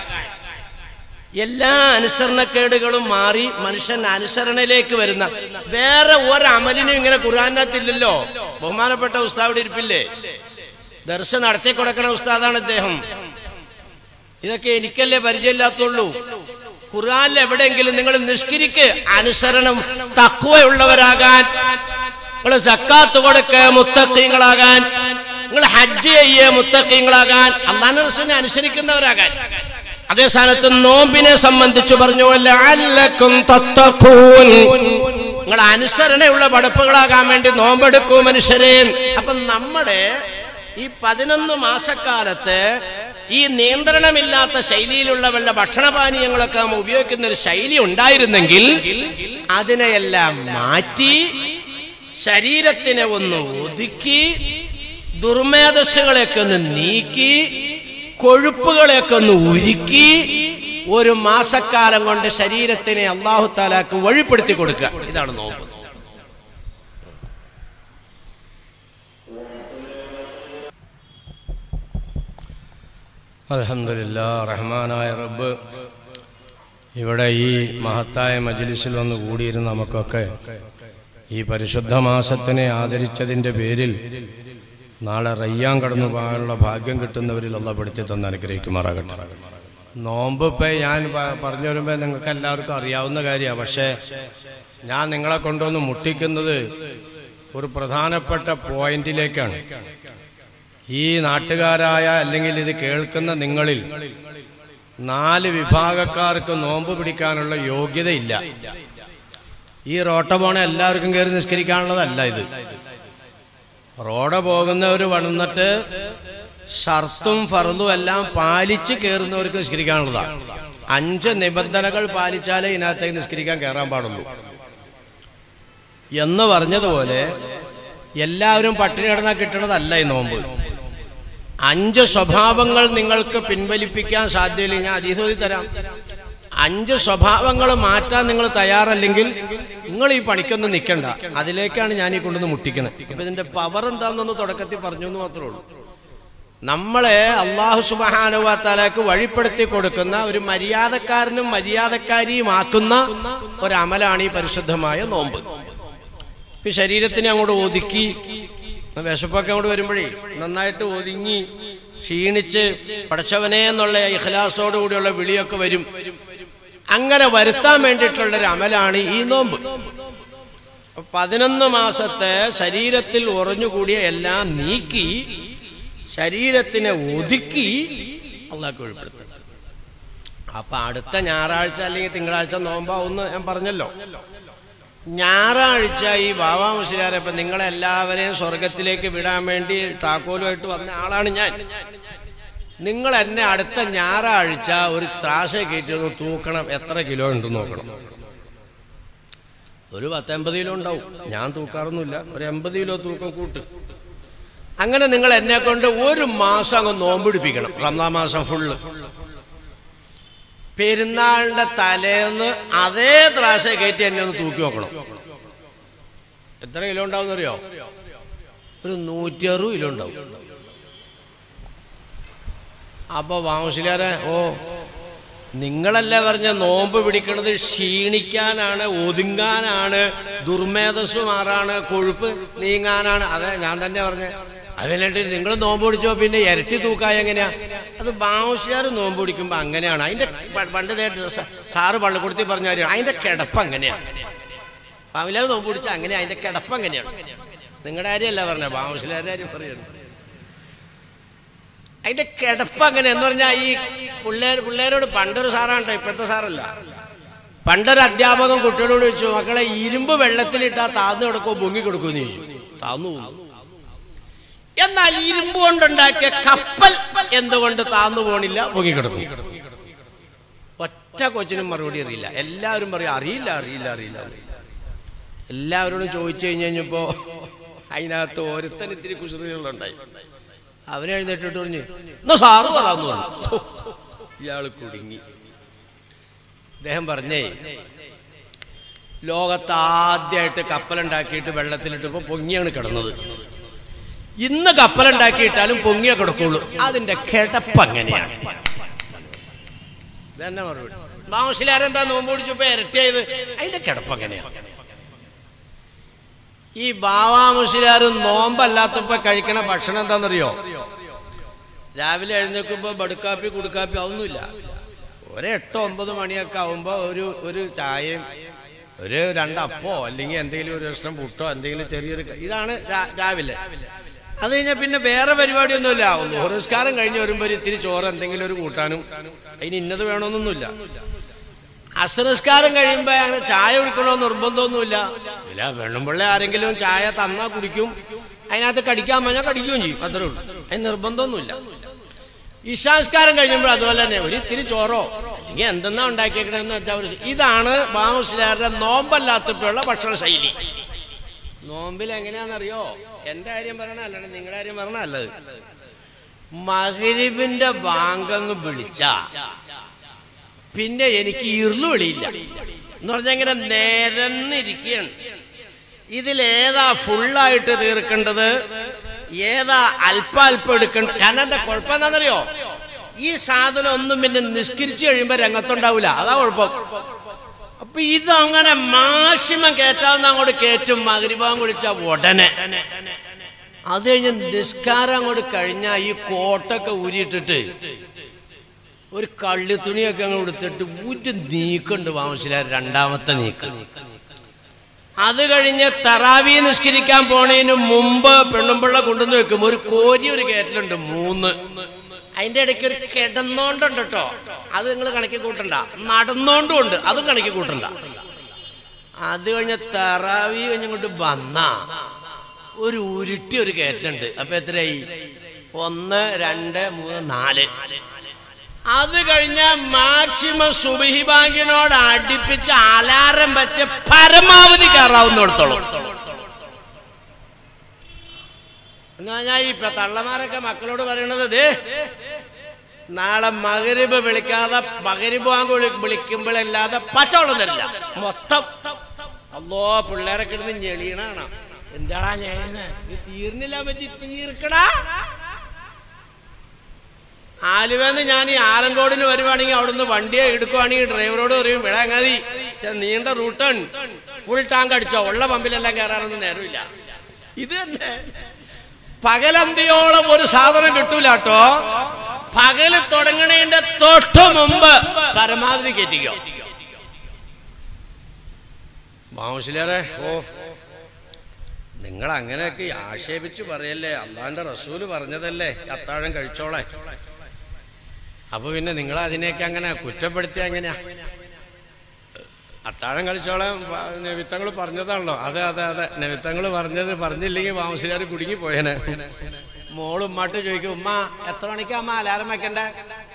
എല്ലാ അനുസരണക്കേടുകളും മാറി മനുഷ്യൻ അനുസരണയിലേക്ക് വരുന്ന വേറെ ഒരമലിനും ഇങ്ങനെ ഖുർആാനകത്തില്ലല്ലോ ബഹുമാനപ്പെട്ട ഉസ്താദ് ഇവിടെ ഇരിപ്പില്ലേ ദർശനം നടത്തി കൊടുക്കണ ഉസ്താദാണ് ഇദ്ദേഹം ഇതൊക്കെ എനിക്കല്ലേ പരിചയമില്ലാത്തുള്ളൂ ഖുർആനിൽ എവിടെയെങ്കിലും നിങ്ങൾ നിഷ്കരിക്ക് അനുസരണം തക്കുവയുള്ളവരാകാൻ നിങ്ങൾ സക്കാത്ത് കൊടുക്ക മുത്തക്കീങ്ങളാകാൻ നിങ്ങൾ ഹജ്ജ് ചെയ്യ മുത്തക്കീങ്ങളാകാൻ അള്ളാഹ് റസൂലിനെ അനുസരിക്കുന്നവരാകാൻ അതേ സ്ഥാനത്ത് നോമ്പിനെ സംബന്ധിച്ച് പറഞ്ഞു ലഅല്ലക്കും തത്തഖൂൻ നിങ്ങൾ അനുസരണയുള്ള പടപ്പുകളാകാൻ വേണ്ടി നോമ്പെടുക്കൂ മനുഷ്യരെ അപ്പൊ നമ്മുടെ ഈ പതിനൊന്ന് മാസക്കാലത്ത് ഈ നിയന്ത്രണമില്ലാത്ത ശൈലിയിലുള്ള വല്ല ഭക്ഷണപാനീയങ്ങളൊക്കെ നമ്മൾ ഉപയോഗിക്കുന്ന ഒരു ശൈലി ഉണ്ടായിരുന്നെങ്കിൽ അതിനെയെല്ലാം മാറ്റി ശരീരത്തിനെ ഒന്ന് ഒതുക്കി ദുർമേധസ്സുകളെയൊക്കെ ഒന്ന് നീക്കി കൊഴുപ്പുകളെയൊക്കെ ഒന്ന് ഉരുക്കി ഒരു മാസക്കാലം കൊണ്ട് ശരീരത്തിനെ അള്ളാഹു താലാക്ക് വഴിപ്പെടുത്തി കൊടുക്കുക ഇതാണ് നോമ്പ് അലഹമില്ല റഹ്മാനായ റബ്ബ് ഇവിടെ ഈ മഹത്തായ മജ്ലിസിൽ വന്ന് കൂടിയിരുന്ന നമുക്കൊക്കെ ഈ പരിശുദ്ധ മാസത്തിനെ ആദരിച്ചതിൻ്റെ പേരിൽ നാളെ റയ്യാൻ കടന്നു പോകാനുള്ള ഭാഗ്യം കിട്ടുന്നവരിൽ ഉള്ളപ്പെടുത്തി തന്ന് അനുഗ്രഹിക്കുമാറാകട്ടെ നോമ്പ് ഇപ്പം ഞാൻ പ- പറഞ്ഞു വരുമ്പോൾ നിങ്ങൾക്ക് എല്ലാവർക്കും അറിയാവുന്ന കാര്യമാണ് പക്ഷേ ഞാൻ നിങ്ങളെ കൊണ്ടുവന്ന് മുട്ടിക്കുന്നത് ഒരു പ്രധാനപ്പെട്ട പോയിന്റിലേക്കാണ് ഈ നാട്ടുകാരായ അല്ലെങ്കിൽ ഇത് കേൾക്കുന്ന നിങ്ങളിൽ നാല് വിഭാഗക്കാർക്ക് നോമ്പ് പിടിക്കാനുള്ള യോഗ്യതയില്ല ഈ റോട്ട പോണ എല്ലാവർക്കും കയറി നിസ്കരിക്കാനുള്ളതല്ല ഇത് റോഡ് പോകുന്നവർ വന്നിട്ട് ഷർത്തും ഫർദും എല്ലാം പാലിച്ച് കയറുന്നവർക്ക് നിസ്കരിക്കാനുള്ളതാണ് അഞ്ച് നിബന്ധനകൾ പാലിച്ചാലേ ഇതിനകത്തേക്ക് നിസ്കരിക്കാൻ കയറാൻ പാടുള്ളൂ എന്ന് പറഞ്ഞതുപോലെ എല്ലാവരും പട്ടിണി കിടന്നാൽ കിട്ടണതല്ല ഈ നോമ്പ് അഞ്ച് സ്വഭാവങ്ങൾ നിങ്ങൾക്ക് പിൻവലിപ്പിക്കാൻ സാധ്യതയില്ല ഞാൻ അതീതോതി തരാം അഞ്ച് സ്വഭാവങ്ങൾ മാറ്റാൻ നിങ്ങൾ തയ്യാറല്ലെങ്കിൽ നിങ്ങൾ ഈ പണിക്കൊന്നും നിൽക്കണ്ട അതിലേക്കാണ് ഞാൻ ഈ കൊണ്ടുവന്ന് മുട്ടിക്കുന്നത് ഇപ്പൊ ഇതിന്റെ പവർ എന്താണെന്നൊന്ന് തുടക്കത്തിൽ പറഞ്ഞു എന്ന് മാത്രമേ ഉള്ളൂ നമ്മളെ അള്ളാഹു സുബാനുവാത്താലേക്ക് വഴിപ്പെടുത്തി കൊടുക്കുന്ന ഒരു മര്യാദക്കാരനും മര്യാദക്കാരിയുമാക്കുന്ന ഒരു അമലാണ് ഈ പരിശുദ്ധമായ നോമ്പ് ഇപ്പൊ ശരീരത്തിനെ അങ്ങോട്ട് ഒതുക്കി വിശപ്പൊക്കെ അങ്ങോട്ട് വരുമ്പോഴേ നന്നായിട്ട് ഒതുങ്ങി ക്ഷീണിച്ച് പടച്ചവനെ എന്നുള്ള ഇഖലാസോടു കൂടിയുള്ള വിളിയൊക്കെ വരും അങ്ങനെ വരുത്താൻ വേണ്ടിയിട്ടുള്ള ഒരു അമലാണ് ഈ നോമ്പ് പതിനൊന്ന് മാസത്തെ ശരീരത്തിൽ ഉറഞ്ഞുകൂടിയ എല്ലാം നീക്കി ശരീരത്തിനെ ഒതുക്കി അള്ളാഹ് ഉൾപ്പെടുത്തും അപ്പൊ അടുത്ത ഞായറാഴ്ച അല്ലെങ്കിൽ തിങ്കളാഴ്ച നോമ്പാവുന്ന് ഞാൻ പറഞ്ഞല്ലോ ഞായറാഴ്ച ഈ ബാബാ മുസ്ലിയാരെ ഇപ്പൊ നിങ്ങളെല്ലാവരെയും സ്വർഗത്തിലേക്ക് വിടാൻ വേണ്ടി താക്കോലുമായിട്ട് വന്ന ആളാണ് ഞാൻ നിങ്ങൾ എന്നെ അടുത്ത ഞായറാഴ്ച ഒരു ത്രാശ കയറ്റി ഒന്ന് തൂക്കണം എത്ര കിലോ ഉണ്ട് നോക്കണം ഒരു പത്തൊമ്പത് കിലോ ഉണ്ടാവും ഞാൻ തൂക്കാറൊന്നുമില്ല ഒരു എൺപത് കിലോ തൂക്കം കൂട്ട് അങ്ങനെ നിങ്ങൾ എന്നെ കൊണ്ട് ഒരു മാസം അങ്ങ് നോമ്പിടിപ്പിക്കണം റംസാൻ മാസം ഫുള്ള് പെരുന്നാളിന്റെ തലേന്ന് അതേ ത്രാശ കയറ്റി എന്നെ ഒന്ന് തൂക്കി നോക്കണം എത്ര കിലോ ഉണ്ടാവും അറിയോ ഒരു നൂറ്റി അറുപത് കിലോ ഉണ്ടാവും അപ്പൊ വാമസിലാരെ ഓ നിങ്ങളല്ലേ പറഞ്ഞ നോമ്പ് പിടിക്കണത് ക്ഷീണിക്കാനാണ് ഒതുങ്ങാനാണ് ദുർമേധസ് മാറാണ് കൊഴുപ്പ് നീങ്ങാനാണ് അതെ ഞാൻ തന്നെ പറഞ്ഞ അതിനായിട്ട് നിങ്ങൾ നോമ്പ് പിടിച്ചോ പിന്നെ ഇരട്ടി തൂക്കായ എങ്ങനെയാ അത് ബാവുശാർ നോമ്പ് പിടിക്കുമ്പോ അങ്ങനെയാണ് അതിന്റെ പ- പണ്ട് ദേ സ- സാറ് പള്ളിക്കൂടത്തിൽ പറഞ്ഞ കാര്യം അതിന്റെ കിടപ്പ് അങ്ങനെയാണ് ബാവുലാർ നോമ്പ് പിടിച്ച അങ്ങനെ അതിന്റെ കിടപ്പ് അങ്ങനെയാണ് നിങ്ങളുടെ കാര്യമല്ല പറഞ്ഞ ബാവുശാരുടെ കാര്യം പറയുന്നത് അതിന്റെ കിടപ്പ് അങ്ങനെ എന്ന് പറഞ്ഞാൽ ഈ പിള്ളേർ പിള്ളേരോട് പണ്ടൊരു സാറാണ് ഇപ്പോഴത്തെ സാറല്ല പണ്ടൊരു അധ്യാപകൻ കുട്ടികളോട് ചോദിച്ചു മക്കളെ ഇരുമ്പ് വെള്ളത്തിലിട്ടാ താന്നു കൊടുക്കുമോ പൊങ്ങി കൊടുക്കുമെന്ന് ചോദിച്ചു താന്നു പോകും എന്നാൽ ഇരുമ്പ് കൊണ്ടുണ്ടാക്കിയ കപ്പൽ എന്തുകൊണ്ട് താന്നു പോണില്ല പൊങ്ങി കിടക്കും ഒറ്റ കൊച്ചിനും മറുപടി അറിയില്ല എല്ലാവരും പറയും അറിയില്ല അറിയില്ല അറിയില്ല അറിയില്ല. എല്ലാവരോടും ചോദിച്ചു കഴിഞ്ഞ് കഴിഞ്ഞപ്പോ അതിനകത്ത് ഒരുത്തൻ ഇത്തിരി കുസൃതികളുണ്ടായി അവനെ എഴുന്നേറ്റിട്ട് പറഞ്ഞു എന്നാ സാറ് പറയാന്ന് പറഞ്ഞു ഇയാള് കുടുങ്ങി അദ്ദേഹം പറഞ്ഞേ ലോകത്ത് ആദ്യമായിട്ട് കപ്പലുണ്ടാക്കിയിട്ട് വെള്ളത്തിലിട്ടപ്പോൾ പൊങ്ങിയാണ് കിടന്നത് ഇന്ന് കപ്പലുണ്ടാക്കിയിട്ടാലും പൊങ്ങിയേ കിടക്കുള്ളൂ അതിന്റെ കിടപ്പ് അങ്ങനെയാണ് ഇതന്നെ മറുപടി ബാമശിലാരെന്താ നോമ്പ് പിടിച്ചപ്പോ ഇരട്ടിയായത് അതിന്റെ കിടപ്പ് അങ്ങനെയാണ് ഈ ബാവാമുശിലാരും നോമ്പല്ലാത്തപ്പോ കഴിക്കണ ഭക്ഷണം എന്താണെന്നറിയോ രാവിലെ എഴുന്നേൽക്കുമ്പോ ബടുക്കാപ്പി കുടുക്കാപ്പി അതൊന്നുമില്ല ഒരു എട്ടോ ഒമ്പത് മണിയൊക്കെ ആവുമ്പോ ഒരു ഒരു ചായയും ഒരു രണ്ടപ്പോ അല്ലെങ്കിൽ എന്തെങ്കിലും ഒരു കഷ്ണം പുട്ടോ എന്തെങ്കിലും ചെറിയൊരു ക- ഇതാണ് രാ- രാവിലെ അത് കഴിഞ്ഞാൽ പിന്നെ വേറെ പരിപാടിയൊന്നുമില്ല നൂറുസ്കാരം കഴിഞ്ഞ് വരുമ്പോൾ ഒരു ഇത്തിരി ചോറ് എന്തെങ്കിലും ഒരു കൂട്ടാനും അതിന് ഇന്നത് വേണമെന്നൊന്നുമില്ല അസനസ്കാരം കഴിയുമ്പോൾ അങ്ങനെ ചായ കുടിക്കണോ നിർബന്ധമൊന്നുമില്ല ഇല്ല വെണ്ണുമ്പിള്ള ആരെങ്കിലും ചായ തന്നാ കുടിക്കും അതിനകത്ത് കടിക്കാൻ പറഞ്ഞാൽ കടിക്കുകയും ചെയ്യും അത്രേ ഉള്ളൂ അതിന് നിർബന്ധമൊന്നുമില്ല ഇഷാസ്കാരം കഴിയുമ്പോൾ അതുപോലെ തന്നെ ഒരു ഇത്തിരി ചോറോ അല്ലെങ്കിൽ എന്തെന്നാ ഉണ്ടാക്കിയേക്കണെന്ന് വെച്ചാൽ ഒരു ഇതാണ് ബാമുസ്ലാരുടെ നോമ്പല്ലാത്തപ്പോഴുള്ള ഭക്ഷണ ശൈലി നോമ്പിൽ എങ്ങനെയാണെന്നറിയോ എൻ്റെ കാര്യം പറയണല്ല നിങ്ങളുടെ കാര്യം പറഞ്ഞല്ലത് മകരിബിന്റെ ബാങ്കങ്ങ് വിളിച്ച പിന്നെ എനിക്ക് ഇരുളു വെളിയില്ല എന്ന് പറഞ്ഞാൽ ഇങ്ങനെ നേരന്നിരിക്കുകയാണ് ഇതിലേതാ ഫുള്ളായിട്ട് തീർക്കേണ്ടത് ഏതാ അല്പ അല്പം എടുക്കേണ്ടത് കാരണം എന്താ കുഴപ്പം എന്താണെന്നറിയോ ഈ സാധനം ഒന്നും പിന്നെ നിഷ്കരിച്ചു കഴിയുമ്പോ രംഗത്തുണ്ടാവില്ല അതാ കുഴപ്പം അപ്പൊ ഇത് അങ്ങനെ മാക്സിമം കയറ്റാവുന്ന അങ്ങോട്ട് കയറ്റും മകരിഭാഗം കുളിച്ച ഉടനെ അത് കഴിഞ്ഞ് നിസ്കാരം അങ്ങോട്ട് കഴിഞ്ഞാൽ ഈ കോട്ടൊക്കെ ഊരിയിട്ടിട്ട് ഒരു കള്ളിത്തുണിയൊക്കെ അങ്ങ് എടുത്തിട്ട് ഊറ്റ് നീക്കുണ്ട് വാമശില രണ്ടാമത്തെ നീക്ക് അത് കഴിഞ്ഞ് തറാവി നിസ്കരിക്കാൻ പോണതിന് മുമ്പ് പെണ്ണുമ്പിള്ള കൊണ്ടുവന്ന് വെക്കും ഒരു കോരി ഒരു കയറ്റലുണ്ട് മൂന്ന് അതിന്റെ ഇടയ്ക്ക് ഒരു കിടന്നോണ്ടുണ്ട് കേട്ടോ അത് നിങ്ങൾ കണക്കി കൂട്ടണ്ട നടന്നോണ്ടും ഉണ്ട് അതും കണക്കി കൂട്ടണ്ട അത് കഴിഞ്ഞ് തറാവി കഴിഞ്ഞങ്ങോട്ട് വന്ന ഒരു ഉരുട്ടി ഒരു കയറ്റുണ്ട് അപ്പൊ എത്രയായി ഒന്ന് രണ്ട് മൂന്ന് നാല് അത് കഴിഞ്ഞ മാക്സിമം സുബിഹി ബാങ്കിനോട് അടുപ്പിച്ച് അലാറം വെച്ച് പരമാവധി കയറാവുന്നിടത്തോളം എന്നാ ഞാൻ ഈ ഇപ്പൊ തള്ളമാരൊക്കെ മക്കളോട് പറയണത് ദേ നാളെ മകരിബ് വിളിക്കാതെ മകരിബ് വാങ്ങ് വിളി വിളിക്കുമ്പോഴല്ലാതെ പച്ചവെള്ളം തരില്ല മൊത്തം അല്ലോ പിള്ളേരൊക്കെ ഇടുന്ന് ഞെളിയണാണ് എന്താടാ ഞാൻ ഇത് തീർന്നില്ല പറ്റി തീർക്കടാ ആലുവന്ന് ഞാൻ ഈ ആലങ്കോടിന് വരുവാണെങ്കിൽ അവിടുന്ന് വണ്ടിയെ എടുക്കുവാണെങ്കിൽ ഡ്രൈവറോട് പറയും വിടാങ്ങാതി നീണ്ട റൂട്ടാണ് ഫുൾ ടാങ്ക് അടിച്ചോ ഉള്ള പമ്പിലെല്ലാം കയറാനൊന്നും നേരമില്ല ഇത് തന്നെ പകലന്തിയോളം ഒരു സാധനം കിട്ടൂല കേട്ടോ പകല് തുടങ്ങണതിന്റെ തൊട്ട് മുമ്പ് പരമാവധി കയറ്റിക്കോ മാമൂസിലേറെ ഓ നിങ്ങൾ അങ്ങനെയൊക്കെ ആക്ഷേപിച്ച് പറയല്ലേ അള്ളാന്റെ റസൂല് പറഞ്ഞതല്ലേ അത്താഴം കഴിച്ചോളെ അപ്പൊ പിന്നെ നിങ്ങൾ അതിനെയൊക്കെ അങ്ങനെ കുറ്റപ്പെടുത്തി എങ്ങനെയാ അത്താഴം കളിച്ചോളാം നവിത്തങ്ങൾ പറഞ്ഞതാണല്ലോ അതെ അതെ അതെ നവിത്തങ്ങൾ പറഞ്ഞത് പറഞ്ഞില്ലെങ്കിൽ മാംസിലാർ കുടുങ്ങി പോയേനെ മോളും ഉമ്മാട്ട് ചോദിക്കും ഉമ്മ എത്ര മണിക്കാ അമ്മ അലാരം വെക്കണ്ടേ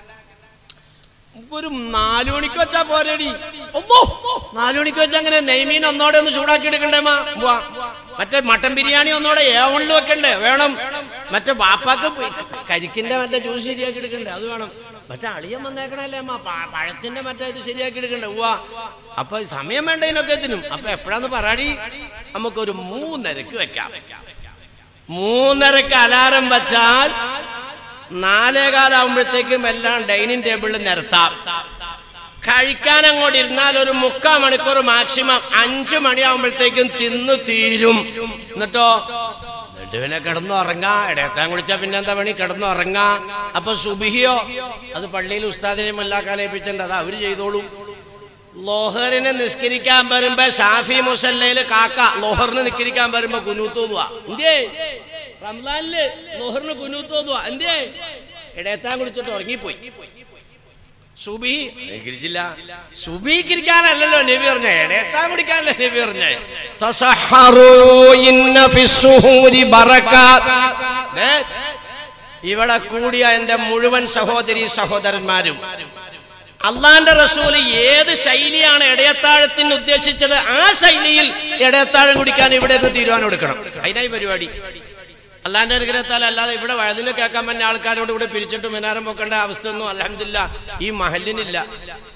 ഒരു നാലു മണിക്ക് വെച്ചാ പോരേടി ഒന്നോ നാലു മണിക്ക് വെച്ചാ അങ്ങനെ നെയ്മീൻ ഒന്നോടെ ഒന്ന് ചൂടാക്കി എടുക്കണ്ടേ മാ ഉവ്വ. മറ്റേ മട്ടൻ ബിരിയാണി ഒന്നോടെ ഏവണിൽ വെക്കണ്ടേ വേണം മറ്റേ വാപ്പാക്ക് കരിക്കിന്റെ മറ്റേ ജ്യൂസ് ശരിയാക്കി എടുക്കണ്ടേ അത് വേണം മറ്റേ അളിയൻ വന്നേക്കണല്ലേ അമ്മ പ- പഴത്തിന്റെ മറ്റേ ഇത് ശരിയാക്കി എടുക്കണ്ടേ ഉവ്വ അപ്പൊ സമയം വേണ്ട ഇതിനൊക്കെ എത്തിനും അപ്പൊ എപ്പോഴാന്ന് പറയാടി നമുക്കൊരു മൂന്നരക്ക് വെക്കാം മൂന്നരക്ക് അലാറം വെച്ചാൽ നാലേകാലാവുമ്പോഴത്തേക്കും എല്ലാം ഡൈനിങ് ടേബിളിൽ നിരത്താം കഴിക്കാൻ അങ്ങോട്ട് ഇരുന്നാൽ ഒരു മുക്കാൽ മണിക്കൂർ മാക്സിമം അഞ്ചു മണിയാവുമ്പോഴത്തേക്കും തിന്നു തീരും എന്നിട്ടോ നെടുവിനെ കിടന്നുറങ്ങാ ഇടയത്താൻ കുടിച്ചാ പിന്നെ എന്താ പണി കിടന്നുറങ്ങാ അപ്പൊ സുബിഹിയോ അത് പള്ളിയിൽ ഉസ്താദിനെ മുല്ലാക്കാലേപ്പിച്ചിട്ടുണ്ട് അത് അവര് ചെയ്തോളും ലോഹറിനെ നിസ്കരിക്കാൻ വരുമ്പോ ഷാഫി മുസല്ലയില് കാക്ക ലോഹറിന് നിസ്കരിക്കാൻ വരുമ്പോ കുനൂത്തോതുക എന്തേ റംസാനില് ലോഹറിന് കുനൂത്തോതുക എന്തേ ഇടയത്താൻ കുടിച്ചിട്ട് ഉറങ്ങിപ്പോയി സുബി നിസ്കരിച്ചില്ല സുബീകരിക്കാനല്ലല്ലോ നബി പറഞ്ഞേ ഇടയത്താൻ കുടിക്കാനല്ലേ നബി പറഞ്ഞേ തസഹറൂ ഇന്ന ഫിസ്സുഹൂരി ബറകാത്ത് ദേ, ഇവിടെ കൂടിയ എന്റെ മുഴുവൻ സഹോദരി സഹോദരന്മാരും അള്ളാന്റെ റസൂല് ഏത് ശൈലിയാണ് ഇടയത്താഴത്തിന് ഉദ്ദേശിച്ചത് ആ ശൈലിയിൽ ഇടയത്താഴം കുടിക്കാൻ ഇവിടെ നിന്ന് തീരുമാനം എടുക്കണം അതിനായി പരിപാടി അള്ളാന്റെ അനുഗ്രഹത്താൽ അല്ലാതെ ഇവിടെ വഴുതിന് കേൾക്കാൻ പറ്റുന്ന ആൾക്കാരോട് ഇവിടെ പിരിച്ചിട്ട് മിനാരം പൊക്കേണ്ട അവസ്ഥ ഒന്നും അലഹമില്ല ഈ മഹലിനില്ല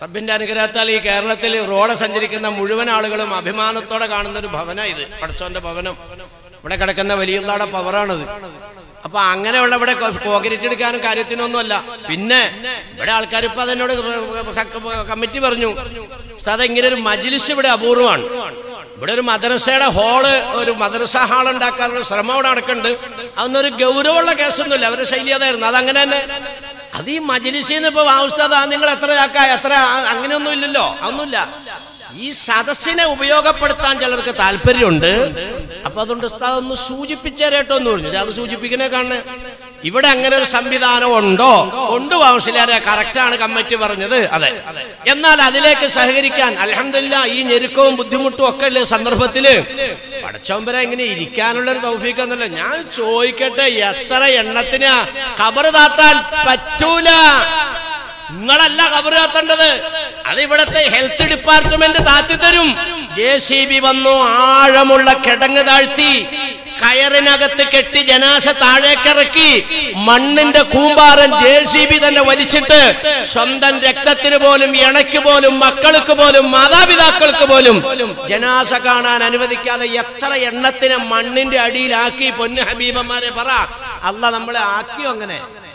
റബ്ബിന്റെ അനുഗ്രഹത്താൽ ഈ കേരളത്തിൽ റോഡ് സഞ്ചരിക്കുന്ന മുഴുവൻ ആളുകളും അഭിമാനത്തോടെ കാണുന്ന ഒരു ഭവന ഇത് പടച്ചോന്റെ ഭവനം ഇവിടെ കിടക്കുന്ന വലിയ പവറാണിത് അപ്പൊ അങ്ങനെയുള്ള ഇവിടെ കോൺക്രീറ്റ് എടുക്കാനും കാര്യത്തിനൊന്നുമല്ല പിന്നെ ഇവിടെ ആൾക്കാർ ഇപ്പൊ അതിനോട് കമ്മിറ്റി പറഞ്ഞു ഉസ്താദ് ഇങ്ങനെ ഒരു മജിലിസ് ഇവിടെ അപൂർവമാണ് ഇവിടെ ഒരു മദ്രസയുടെ ഹാള് ഒരു മദ്രസ ഹാൾ ഉണ്ടാക്കാനുള്ള ശ്രമം അവിടെ നടക്കുന്നുണ്ട് അതൊന്നും ഒരു ഗൗരവമുള്ള കേസൊന്നുമില്ല അവരുടെ ശൈലി അതായിരുന്നു അതങ്ങനെ തന്നെ അത് ഈ മജിലിസിൽ നിന്ന് ഇപ്പൊ ഉസ്താദ് ആ നിങ്ങൾ എത്ര ചാക്ക എത്ര ആ- അങ്ങനെയൊന്നും ഇല്ലല്ലോ അതൊന്നുമില്ല ഈ സദസ്സിനെ ഉപയോഗപ്പെടുത്താൻ ചിലർക്ക് താല്പര്യമുണ്ട് അപ്പൊ അതുകൊണ്ട് ഉസ്താദ് ഒന്ന് സൂചിപ്പിച്ചേരട്ടോ എന്ന് പറഞ്ഞു അത് സൂചിപ്പിക്കണേ കാണുന്നത് ഇവിടെ അങ്ങനെ ഒരു സംവിധാനം ഉണ്ടോ ഉണ്ട് വാമസിലാരെ കറക്റ്റാണ് കമ്മിറ്റി പറഞ്ഞത് അതെ എന്നാൽ അതിലേക്ക് സഹകരിക്കാൻ അലഹമില്ല ഈ ഞെരുക്കവും ബുദ്ധിമുട്ടും ഒക്കെ ഉള്ള സന്ദർഭത്തില് പടച്ചോമ്പര ഇങ്ങനെ ഇരിക്കാനുള്ള ഒരു തൗഫീഖ് എന്നല്ല ഞാൻ ചോദിക്കട്ടെ എത്ര എണ്ണത്തിന് കബറ് താത്താൻ പറ്റൂല നിങ്ങളല്ല കബറ് താത്തേണ്ടത് അത് ഇവിടത്തെ ഹെൽത്ത് ഡിപ്പാർട്ട്മെന്റ് താത്തി തരും ജെ സി ബി വന്നു ആഴമുള്ള കിടങ്ങ് താഴ്ത്തി കയറിനകത്ത് കെട്ടി ജനാശ താഴേക്കിറക്കി മണ്ണിന്റെ കൂമ്പാരം ജെ സി ബി തന്നെ വലിച്ചിട്ട് സ്വന്തം രക്തത്തിന് പോലും ഇണയ്ക്ക് പോലും മക്കൾക്ക് പോലും മാതാപിതാക്കൾക്ക് പോലും ജനാശ കാണാൻ അനുവദിക്കാതെ എത്ര എണ്ണത്തിനെ മണ്ണിന്റെ അടിയിലാക്കി പൊന്നു ഹബീബന്മാരെ പറ അല്ല നമ്മളെ ആക്കിയോ അങ്ങനെ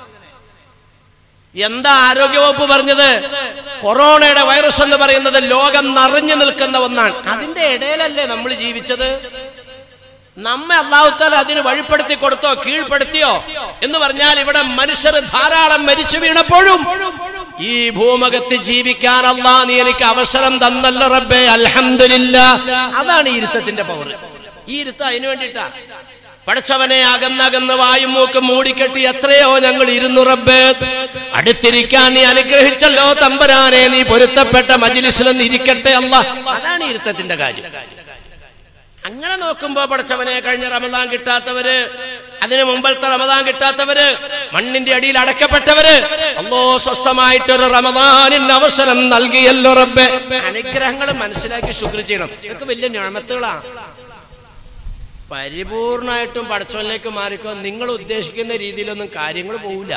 എന്താ ആരോഗ്യവകുപ്പ് പറഞ്ഞത് കൊറോണയുടെ വൈറസ് എന്ന് പറയുന്നത് ലോകം നിറഞ്ഞു നിൽക്കുന്ന ഒന്നാണ് അതിന്റെ ഇടയിലല്ലേ നമ്മൾ ജീവിച്ചത് നമ്മെ അള്ളാഹുത്താൽ അതിന് വഴിപ്പെടുത്തി കൊടുത്തോ കീഴ്പ്പെടുത്തിയോ എന്ന് പറഞ്ഞാൽ ഇവിടെ മനുഷ്യർ ധാരാളം മരിച്ചു വീണപ്പോഴും ഈ ഭൂമുഖത്ത് ജീവിക്കാൻ അള്ളാ നീ എനിക്ക് അവസരം തന്നല്ലോ റബ്ബേ അൽഹംദുലില്ല അതാണ് ഈ ഇരുത്തത്തിന്റെ പവർ ഈ ഇരുത്തം അതിനു വേണ്ടിയിട്ടാ പഠിച്ചവനെ അകന്നകന്ന് വായും മൂക്ക് മൂടിക്കെട്ടി എത്രയോ ഞങ്ങൾ ഇരുന്നു റബ്ബേ അടുത്തിരിക്കാൻ നീ അനുഗ്രഹിച്ചല്ലോ തമ്പരാനെ നീ പൊരുത്തപ്പെട്ട മജിലിസിലൊന്ന് ഇരിക്കട്ടെ അല്ല അതാണ് ഈ ഇരുത്തത്തിന്റെ കാര്യം അങ്ങനെ നോക്കുമ്പോ പഠിച്ചവനെ കഴിഞ്ഞ റമദാൻ കിട്ടാത്തവര് അതിനു മുമ്പത്തെ റമദാൻ കിട്ടാത്തവര് മണ്ണിന്റെ അടിയിൽ അടക്കപ്പെട്ടവര് അല്ലോ സ്വസ്ഥമായിട്ടൊരു റമദാനിന് അവസരം നൽകിയല്ലോ റബ്ബെ അനുഗ്രഹങ്ങൾ മനസ്സിലാക്കി ശുക്ർ ചെയ്യണം ഇതൊക്കെ വലിയ ഞാമത്തുകളാ പരിപൂർണമായിട്ടും പടച്ചോനിലേക്ക് മാറിക്കോ നിങ്ങൾ ഉദ്ദേശിക്കുന്ന രീതിയിലൊന്നും കാര്യങ്ങൾ പോവില്ല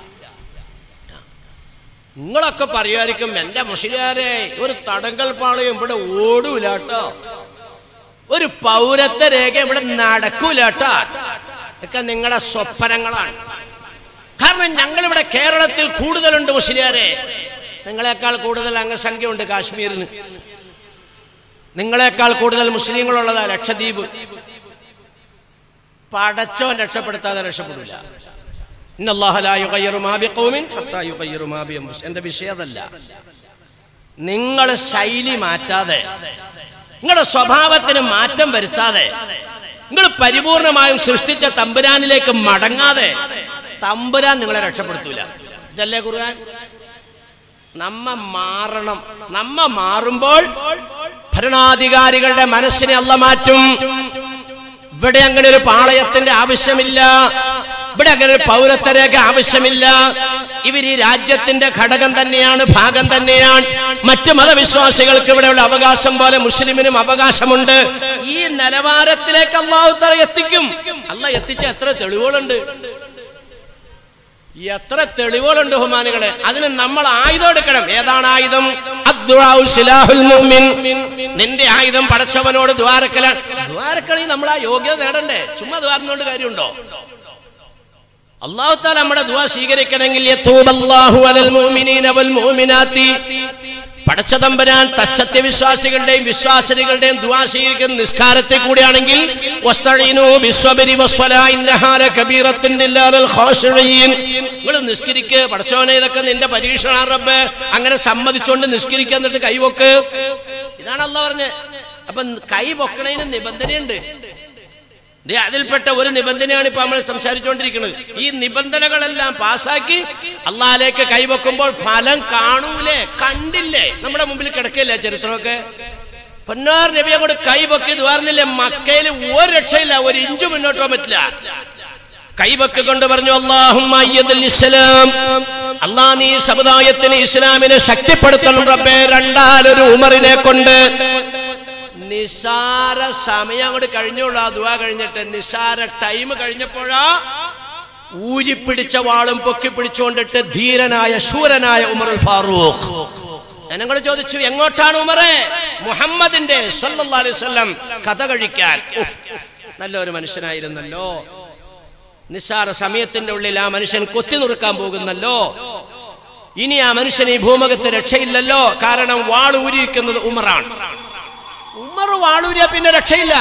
നിങ്ങളൊക്കെ പറയുമായിരിക്കും എന്റെ മുഷിലാരെ ഒരു തടങ്കൽ പാളയും ഇവിടെ ഓടൂല കേട്ടോ ഒരു പൗരത്വ രേഖ ഇവിടെ നടക്കൂല കേട്ടോ ഒക്കെ നിങ്ങളുടെ സ്വപ്നങ്ങളാണ് കാരണം ഞങ്ങൾ ഇവിടെ കേരളത്തിൽ കൂടുതലുണ്ട് മുസ്ലിയാരെ നിങ്ങളെക്കാൾ കൂടുതൽ അംഗസംഖ്യ ഉണ്ട് കാശ്മീരിന് നിങ്ങളെക്കാൾ കൂടുതൽ മുസ്ലിങ്ങളുള്ളതാ ലക്ഷദ്വീപ് പടച്ചോൻ രക്ഷപ്പെടുത്താതെ രക്ഷപ്പെടില്ല എന്റെ വിഷയം അതല്ല നിങ്ങൾ ശൈലി മാറ്റാതെ നിങ്ങളുടെ സ്വഭാവത്തിന് മാറ്റം വരുത്താതെ നിങ്ങൾ പരിപൂർണമായും സൃഷ്ടിച്ച തമ്പുരാനിലേക്ക് മടങ്ങാതെ തമ്പുരാൻ നിങ്ങളെ രക്ഷപ്പെടുത്തൂല ഇതല്ലേ ഖുർആൻ നമ്മ മാറണം നമ്മ മാറുമ്പോൾ ഭരണാധികാരികളുടെ മനസ്സിനെ അല്ല മാറ്റും ഇവിടെ അങ്ങനെ ഒരു പാളയത്തിന്റെ ആവശ്യമില്ല ഇവിടെ അങ്ങനെ ഒരു പൗരത്വരേഖ ആവശ്യമില്ല ഇവർ ഈ രാജ്യത്തിന്റെ ഘടകം തന്നെയാണ് ഭാഗം തന്നെയാണ് മറ്റു മതവിശ്വാസികൾക്ക് ഇവിടെയുള്ള അവകാശം പോലെ മുസ്ലിമിനും അവകാശമുണ്ട് ഈ നിലവാരത്തിലേക്ക് അള്ളാഹു തല എത്തിക്കും അല്ല എത്തിച്ച എത്ര തെളിവുകളുണ്ട് എത്ര തെളിവുകളുണ്ട് ഹുമാനുകളെ അതിന് നമ്മൾ ആയുധം എടുക്കണം ഏതാണ് ആയുധം അദ്ദുആഉ സിലാഹുൽ മുഅ്മിൻ. നിന്റെ ആയുധം പടച്ചവനോട് ദ്വാരക്കലാണ് ദ്വാരക്കളി നമ്മൾ ആ യോഗ്യത നേടണ്ടേ ചുമ്മാ ദ്വാരുന്നോണ്ട് കാര്യമുണ്ടോ അള്ളാഹു താല നമ്മുടെ ദുആ സ്വീകരിക്കണമെങ്കിൽ യതൂബല്ലാഹു അലൽ മുഅ്മിനീന വൽ മുഅ്മിനാത്തി പടച്ചതമ്പരാൻ സത്യവിശ്വാസികളുടെയും വിശ്വാസികളുടെയും ദുആ സ്വീകരിക്കുന്ന നിസ്കാരത്തെ കൂടിയാണെങ്കിൽ വസ്തഈനു ബിസ്സബ്രി വസ്സലാ ഇന്നഹാ ലകബീറത്തുൻ ലില്ലാഹിൽ ഖാശിഈൻ നിങ്ങൾ നിസ്കരിക്ക് പടച്ചോനെ ഇതൊക്കെ നിന്റെ പരീക്ഷണ റബ്ബ് അങ്ങനെ സമ്മതിച്ചുകൊണ്ട് നിസ്കരിക്കുക എന്നിട്ട് കൈവൊക്ക് ഇതാണ് അള്ളാഹ് പറഞ്ഞത് അപ്പൊ കൈ പൊക്കണതിന് നിബന്ധനയുണ്ട് ദേ അതിൽപ്പെട്ട ഒരു നിബന്ധനയാണ് ഇപ്പൊ നമ്മൾ സംസാരിച്ചുകൊണ്ടിരിക്കുന്നത് ഈ നിബന്ധനകളെല്ലാം പാസാക്കി അള്ളാഹിലേക്ക് കൈവെക്കുമ്പോൾ ഫലം കാണൂലേ കണ്ടില്ലേ നമ്മുടെ മുമ്പിൽ കിടക്കില്ലേ ചരിത്രമൊക്കെ പൊന്നാർ നബിയെ കൊണ്ട് കൈവെക്കി ദ്വാർന്നില്ലേ മക്കയിൽ ഒരു രക്ഷയില്ല ഒരു ഇഞ്ചു മുന്നോട്ട് പോകാൻ പറ്റില്ല കൈവക്ക് കൊണ്ട് പറഞ്ഞു അള്ളാഹും ഇസ്ലാം അള്ളാ നീ സമുദായത്തിന് ഇസ്ലാമിനെ ശക്തിപ്പെടുത്തണം റബ്ബേ രണ്ടാലൊരു ഉമറിനെ കൊണ്ട് നിസാര സമയം അങ്ങോട്ട് കഴിഞ്ഞോളൂ ആ ദുവാ കഴിഞ്ഞിട്ട് നിസാര ടൈം കഴിഞ്ഞപ്പോഴാ ഊരിപ്പിടിച്ച വാളും പൊക്കി പിടിച്ചുകൊണ്ടിട്ട് ധീരനായ ശൂരനായ ഉമറുൽ ഫാറൂഖ് ജനങ്ങൾ ചോദിച്ചു എങ്ങോട്ടാണ് ഉമറേ മുഹമ്മദിന്റെ സല്ലല്ലാഹു അലൈഹി വസല്ലം കഥ കഴിക്കാൻ ഓ, നല്ലൊരു മനുഷ്യനായിരുന്നല്ലോ നിസ്സാര സമയത്തിന്റെ ഉള്ളിൽ ആ മനുഷ്യൻ കൊത്തി നുറുക്കാൻ പോകുന്നല്ലോ ഇനി ആ മനുഷ്യൻ ഈ ഭൂമുഖത്ത് രക്ഷയില്ലല്ലോ കാരണം വാളൂരിയിരിക്കുന്നത് ഉമറാണ് ഉമർ വാളൂരിയ പിന്നെ രക്ഷയില്ല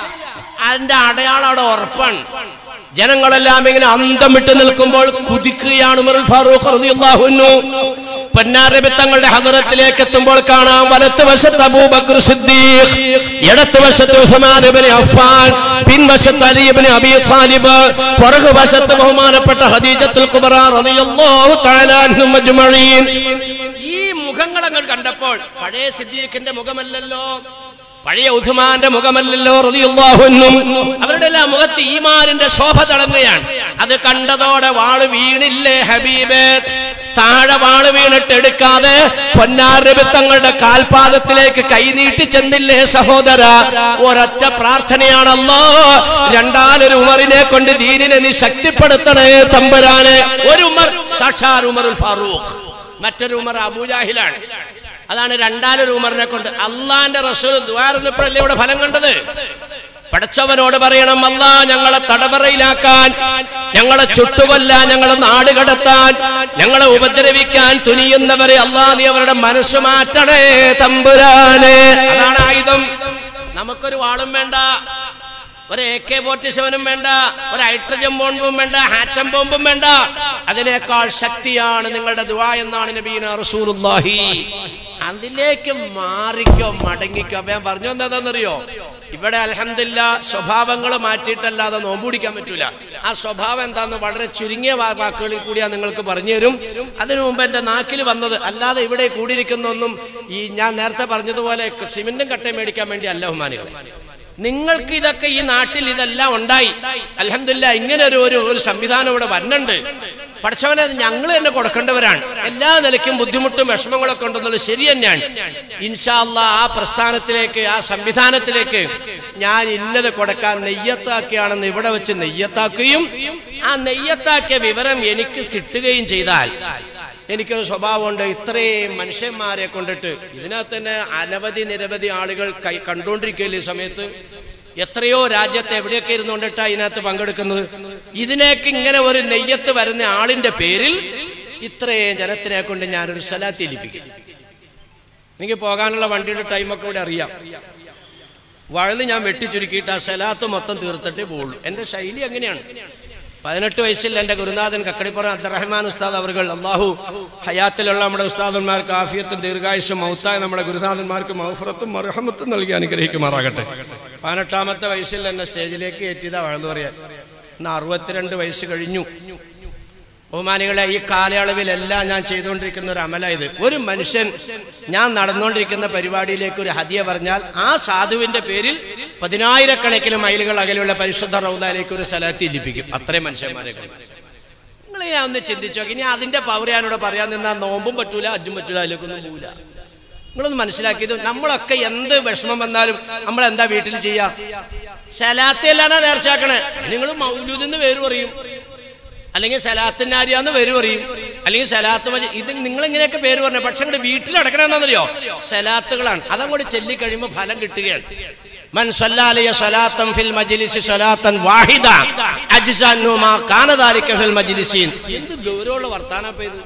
അതിന്റെ അടയാളം അവിടെ ഉറപ്പാണ് ജനങ്ങളെല്ലാം ഇങ്ങനെ അന്തം വിട്ട് നിൽക്കുമ്പോൾ കുതിക്കുകയാണ് ഉമർ ഫാറൂഖ് റളിയല്ലാഹു അൻഹു പൊന്നാരബി തങ്ങളുടെ ഹദറത്തിലേക്ക് എത്തുമ്പോൾ കാണാം വലത്ത് വശത്ത് അബൂബക്കർ സിദ്ദീഖ് ഇടത്ത് വശത്ത് ഉസ്മാൻ ഇബ്നു അഫ്ഫാൻ പിൻവശത്ത് അലി ഇബ്നു അബീ താലിബ് പുറകു വശത്ത് ബഹുമാനപ്പെട്ട ഖദീജത്തുൽ കുബ്ര റളിയല്ലാഹു തആല അൻഹും അജ്മഈൻ ഈ മുഖങ്ങൾ അങ്ങ് കണ്ടപ്പോൾ പഴയ സിദ്ദീഖിന്റെ മുഖമല്ലല്ലോ പഴയ ഉഥുമാന്റെ മുഖമല്ലല്ലോ റളിയല്ലാഹു അൻഹും അവരുടെ എല്ലാം മുഖത്ത് ഈമാനിന്റെ ശോഭ തിളങ്ങുകയാണ് അത് കണ്ടതോടെ വാള് വീണില്ലേ ഹബീബേ താഴെ വാള് വീണിട്ട് എടുക്കാതെ പൊന്നാരബി തങ്ങളുടെ കാൽപാദത്തിലേക്ക് കൈനീട്ടി ചെന്നില്ലേ സഹോദര ഒരൊറ്റ പ്രാർത്ഥനയാണല്ലോ രണ്ടാലൊരു ഉമറിനെ കൊണ്ട് ദീനിനെ നീ ശക്തിപ്പെടുത്തണേ തമ്പുരാനെ ഒരു ഉമർ സാക്ഷാൽ ഉമറുൽ ഫാറൂഖ് മറ്റൊരു ഉമർ അബൂജാഹിലാണ് അതാണ് രണ്ടാലൊരു ഉമറിനെ കൊണ്ട് അള്ളാന്റെ റസൂൽ ദ്വാരപ്പോഴല്ലേ ഇവിടെ ഫലം കണ്ടത് പഠിച്ചവനോട് പറയണം അല്ല ഞങ്ങളെ തടവറയിലാക്കാൻ ഞങ്ങളെ ചുട്ടുകൊല്ലാൻ ഞങ്ങളെ നാട് കടത്താൻ ഞങ്ങളെ ഉപദ്രവിക്കാൻ തുനിയുന്നവരെ അല്ലാ നീ അവരുടെ മനസ്സ് മാറ്റണേ തമ്പുരാനെ അതാണ് ആയുധം നമുക്കൊരു വാളും വേണ്ട ഒരു എ കെ ഫോർട്ടി സെവനും വേണ്ട ഒരു ഹൈഡ്രജൻ ബോംബും വേണ്ട ഹാറ്റം ബോംബും വേണ്ട അതിനേക്കാൾ ശക്തിയാണ് നിങ്ങളുടെ ദുആ എന്നാണ് നബീന റസൂലുള്ളാഹി അതിലേക്ക് മാറിക്കോ മടങ്ങിക്കോ അപ്പൊ ഞാൻ പറഞ്ഞു എന്താണെന്നറിയോ ഇവിടെ അലഹമില്ല സ്വഭാവങ്ങൾ മാറ്റിയിട്ടല്ലാതെ നോമ്പ് പിടിക്കാൻ പറ്റൂല ആ സ്വഭാവം എന്താന്ന് വളരെ ചുരുങ്ങിയ വാ- വാക്കുകളിൽ കൂടിയാ നിങ്ങൾക്ക് പറഞ്ഞു തരും അതിനു മുമ്പ് എന്റെ നാക്കിൽ വന്നത് അല്ലാതെ ഇവിടെ കൂടിയിരിക്കുന്നൊന്നും ഈ ഞാൻ നേരത്തെ പറഞ്ഞതുപോലെ സിമെന്റും കട്ടയും മേടിക്കാൻ വേണ്ടി അല്ല ഹുമാനികൾ നിങ്ങൾക്ക് ഇതൊക്കെ ഈ നാട്ടിൽ ഇതെല്ലാം ഉണ്ടായി അലഹമില്ല ഇങ്ങനെ ഒരു ഒരു ഒരു സംവിധാനം ഇവിടെ വരുന്നുണ്ട് പഠിച്ചവനെ അത് ഞങ്ങൾ തന്നെ കൊടുക്കേണ്ടവരാണ് എല്ലാ നിലയ്ക്കും ബുദ്ധിമുട്ടും വിഷമങ്ങളൊക്കെ ഉണ്ടെന്നുള്ളത് ശരി തന്നെയാണ് ഇൻഷാല്ല ആ പ്രസ്ഥാനത്തിലേക്ക് ആ സംവിധാനത്തിലേക്ക് ഞാൻ ഇന്നത് കൊടുക്കാൻ നെയ്യത്താക്കിയാണെന്ന് ഇവിടെ വെച്ച് നെയ്യത്താക്കുകയും ആ നെയ്യത്താക്കിയ വിവരം എനിക്ക് കിട്ടുകയും ചെയ്താൽ എനിക്കൊരു സ്വഭാവമുണ്ട് ഇത്രയും മനുഷ്യന്മാരെ കൊണ്ടിട്ട് ഇതിനകത്ത് തന്നെ അനവധി നിരവധി ആളുകൾ കൈ കണ്ടുകൊണ്ടിരിക്കുകയില്ലേ ഈ സമയത്ത് എത്രയോ രാജ്യത്ത് എവിടെയൊക്കെ ഇരുന്നുകൊണ്ടിട്ടാ ഇതിനകത്ത് പങ്കെടുക്കുന്നത് ഇതിനേക്ക് ഇങ്ങനെ ഒരു നെയ്യത്ത് വരുന്ന ആളിന്റെ പേരിൽ ഇത്രയും ജനത്തിനെ കൊണ്ട് ഞാനൊരു സ്ഥലത്ത് ഏൽപ്പിക്കും എനിക്ക് പോകാനുള്ള വണ്ടിയുടെ ടൈമൊക്കെ ഇവിടെ അറിയാം വഴുത് ഞാൻ വെട്ടിച്ചുരുക്കിയിട്ട് ആ സ്ഥലത്ത് മൊത്തം തീർത്തിട്ടേ പോകുള്ളൂ എൻ്റെ ശൈലി എങ്ങനെയാണ് പതിനെട്ട് വയസ്സിൽ എൻ്റെ ഗുരുനാഥൻ കക്കടിപ്പുറം അബ്ദുറഹ്മാൻ ഉസ്താദ് അവർ അള്ളാഹു ഹയാത്തിലുള്ള നമ്മുടെ ഉസ്താദന്മാർക്ക് ആഫിയത്തും ദീർഘായുസും മൗത്തായ നമ്മുടെ ഗുരുനാഥന്മാർക്ക് മൗഫറത്തും മർഹമത്തും നൽകി അനുഗ്രഹിക്കുമാറാകട്ടെ പതിനെട്ടാമത്തെ വയസ്സിൽ എന്നെ സ്റ്റേജിലേക്ക് കയറ്റിയതാ വഴുതു പറയാൻ ഇന്ന് അറുപത്തിരണ്ട് വയസ്സ് കഴിഞ്ഞു ബഹുമാനികളെ ഈ കാലയളവിലെല്ലാം ഞാൻ ചെയ്തുകൊണ്ടിരിക്കുന്ന ഒരു അമല ഇത് ഒരു മനുഷ്യൻ ഞാൻ നടന്നുകൊണ്ടിരിക്കുന്ന പരിപാടിയിലേക്ക് ഒരു ഹദിയ പറഞ്ഞാൽ ആ സാധുവിന്റെ പേരിൽ പതിനായിരക്കണക്കിന് മൈലുകൾ അകലെയുള്ള പരിശുദ്ധ റൗദയിലേക്ക് ഒരു സ്ഥലത്ത് ഇല്ലിപ്പിക്കും അത്രയും മനുഷ്യന്മാരെ കൊണ്ട്. നിങ്ങൾ ഞാൻ ഒന്ന് ചിന്തിച്ചു നോക്കി ഇനി അതിന്റെ പവർ ഞാനിവിടെ പറയാൻ നിന്നാൽ നോമ്പും പറ്റൂല അജ്ജും പറ്റൂല അതിലേക്കൊന്നും പോവില്ല നിങ്ങളൊന്ന് മനസ്സിലാക്കിയത് നമ്മളൊക്കെ എന്ത് വിഷമം വന്നാലും നമ്മൾ എന്താ വീട്ടിൽ ചെയ്യാ സലാത്തല്ലാണോ നേർച്ചാക്കണേ നിങ്ങൾ മൗലൂദിന്ന് പേര് പറയും അല്ലെങ്കിൽ സലാത്തിനാരിയാന്ന് പേര് പറയും അല്ലെങ്കിൽ സലാത്ത് മജ- ഇത് നിങ്ങൾ ഇങ്ങനെയൊക്കെ പേര് പറഞ്ഞു പക്ഷെ അങ്ങോട്ട് വീട്ടിൽ അടക്കണമെന്നറിയോ സലാത്തുകളാണ് അതങ്ങോട്ട് ചെല്ലി കഴിയുമ്പോൾ ഫലം കിട്ടുകയാണ് മൻ സല്ലാലിയ സലാത്തൻ ഫിൽ മജ്ലിസി സലാത്തൻ വാഹിദ അജ്സാനു മാ കാന ദാലിക ഫിൽ മജ്ലിസീൻ എന്ത് ഗൗരവമുള്ള വർത്താനപ്പ ഇത്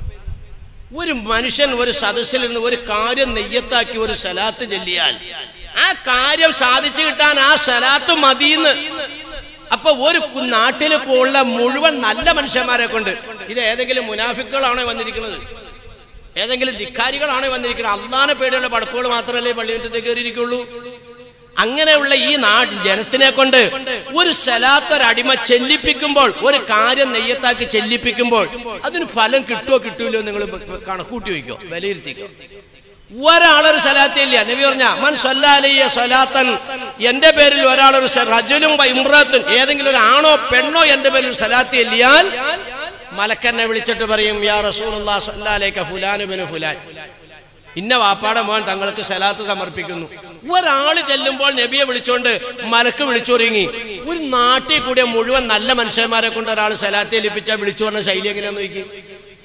ഒരു മനുഷ്യൻ ഒരു സദസ്സിൽ നിന്ന് ഒരു കാര്യം നെയ്യത്താക്കി ഒരു സലാത്ത് ചൊല്ലിയാൽ ആ കാര്യം സാധിച്ചു കിട്ടാൻ ആ സലാത്ത് മതിയെന്ന് അപ്പൊ ഒരു കു- നാട്ടില് ഉള്ള മുഴുവൻ നല്ല മനുഷ്യന്മാരെ കൊണ്ട് ഇത് ഏതെങ്കിലും മുനാഫിക്കുകളാണോ വന്നിരിക്കുന്നത് ഏതെങ്കിലും ധിക്കാരികളാണോ വന്നിരിക്കുന്നത് അള്ളാനെ പേടിയുള്ള പടപ്പുകൾ മാത്രമല്ലേ പള്ളിമുറ്റത്തേക്ക് കയറിയിരിക്കുള്ളൂ അങ്ങനെയുള്ള ഈ നാട് ജനത്തിനെ കൊണ്ട് ഒരു സ്ഥലത്തൊരടിമ ചെല്ലിപ്പിക്കുമ്പോൾ ഒരു കാര്യം നെയ്യത്താക്കി ചെല്ലിപ്പിക്കുമ്പോൾ അതിന് ഫലം കിട്ടുമോ കിട്ടൂലോ നിങ്ങൾ കണക്കൂട്ടി വയ്ക്കോ വിലയിരുത്തിക്കോ ഒരാളൊരു സലാത്തില്ല നബി പറഞ്ഞ മൻ സല്ലാലിയ സലാത്തൻ എന്റെ പേരിൽ ഒരാളൊരു സ- റജുലും വ ഇമ്രത്തുൻ ഏതെങ്കിലും ഒരു ആണോ പെണ്ണോ എന്റെ പേരിൽ ഒരു സലാത്തി എല്ലിയാൽ മലക്കന്നെ വിളിച്ചിട്ട് പറയും യാ റസൂലുള്ളാഹി സല്ലല്ലാഹു ഫുലാൻ ബിനു ഫുലാൻ ഇന്ന വാപ്പാടെ മോൻ തങ്ങൾക്ക് സലാത്ത് സമർപ്പിക്കുന്നു ഒരാള് ചെല്ലുമ്പോൾ നബിയെ വിളിച്ചോണ്ട് മലക്ക് വിളിച്ചൊരുങ്ങി ഒരു നാട്ടിൽ കൂടിയ മുഴുവൻ നല്ല മനുഷ്യന്മാരെ കൊണ്ട് ഒരാൾ സലാത്ത് ഏൽപ്പിച്ചാൽ വിളിച്ചു പറഞ്ഞ ശൈലി എങ്ങനെയാന്ന് നോക്കി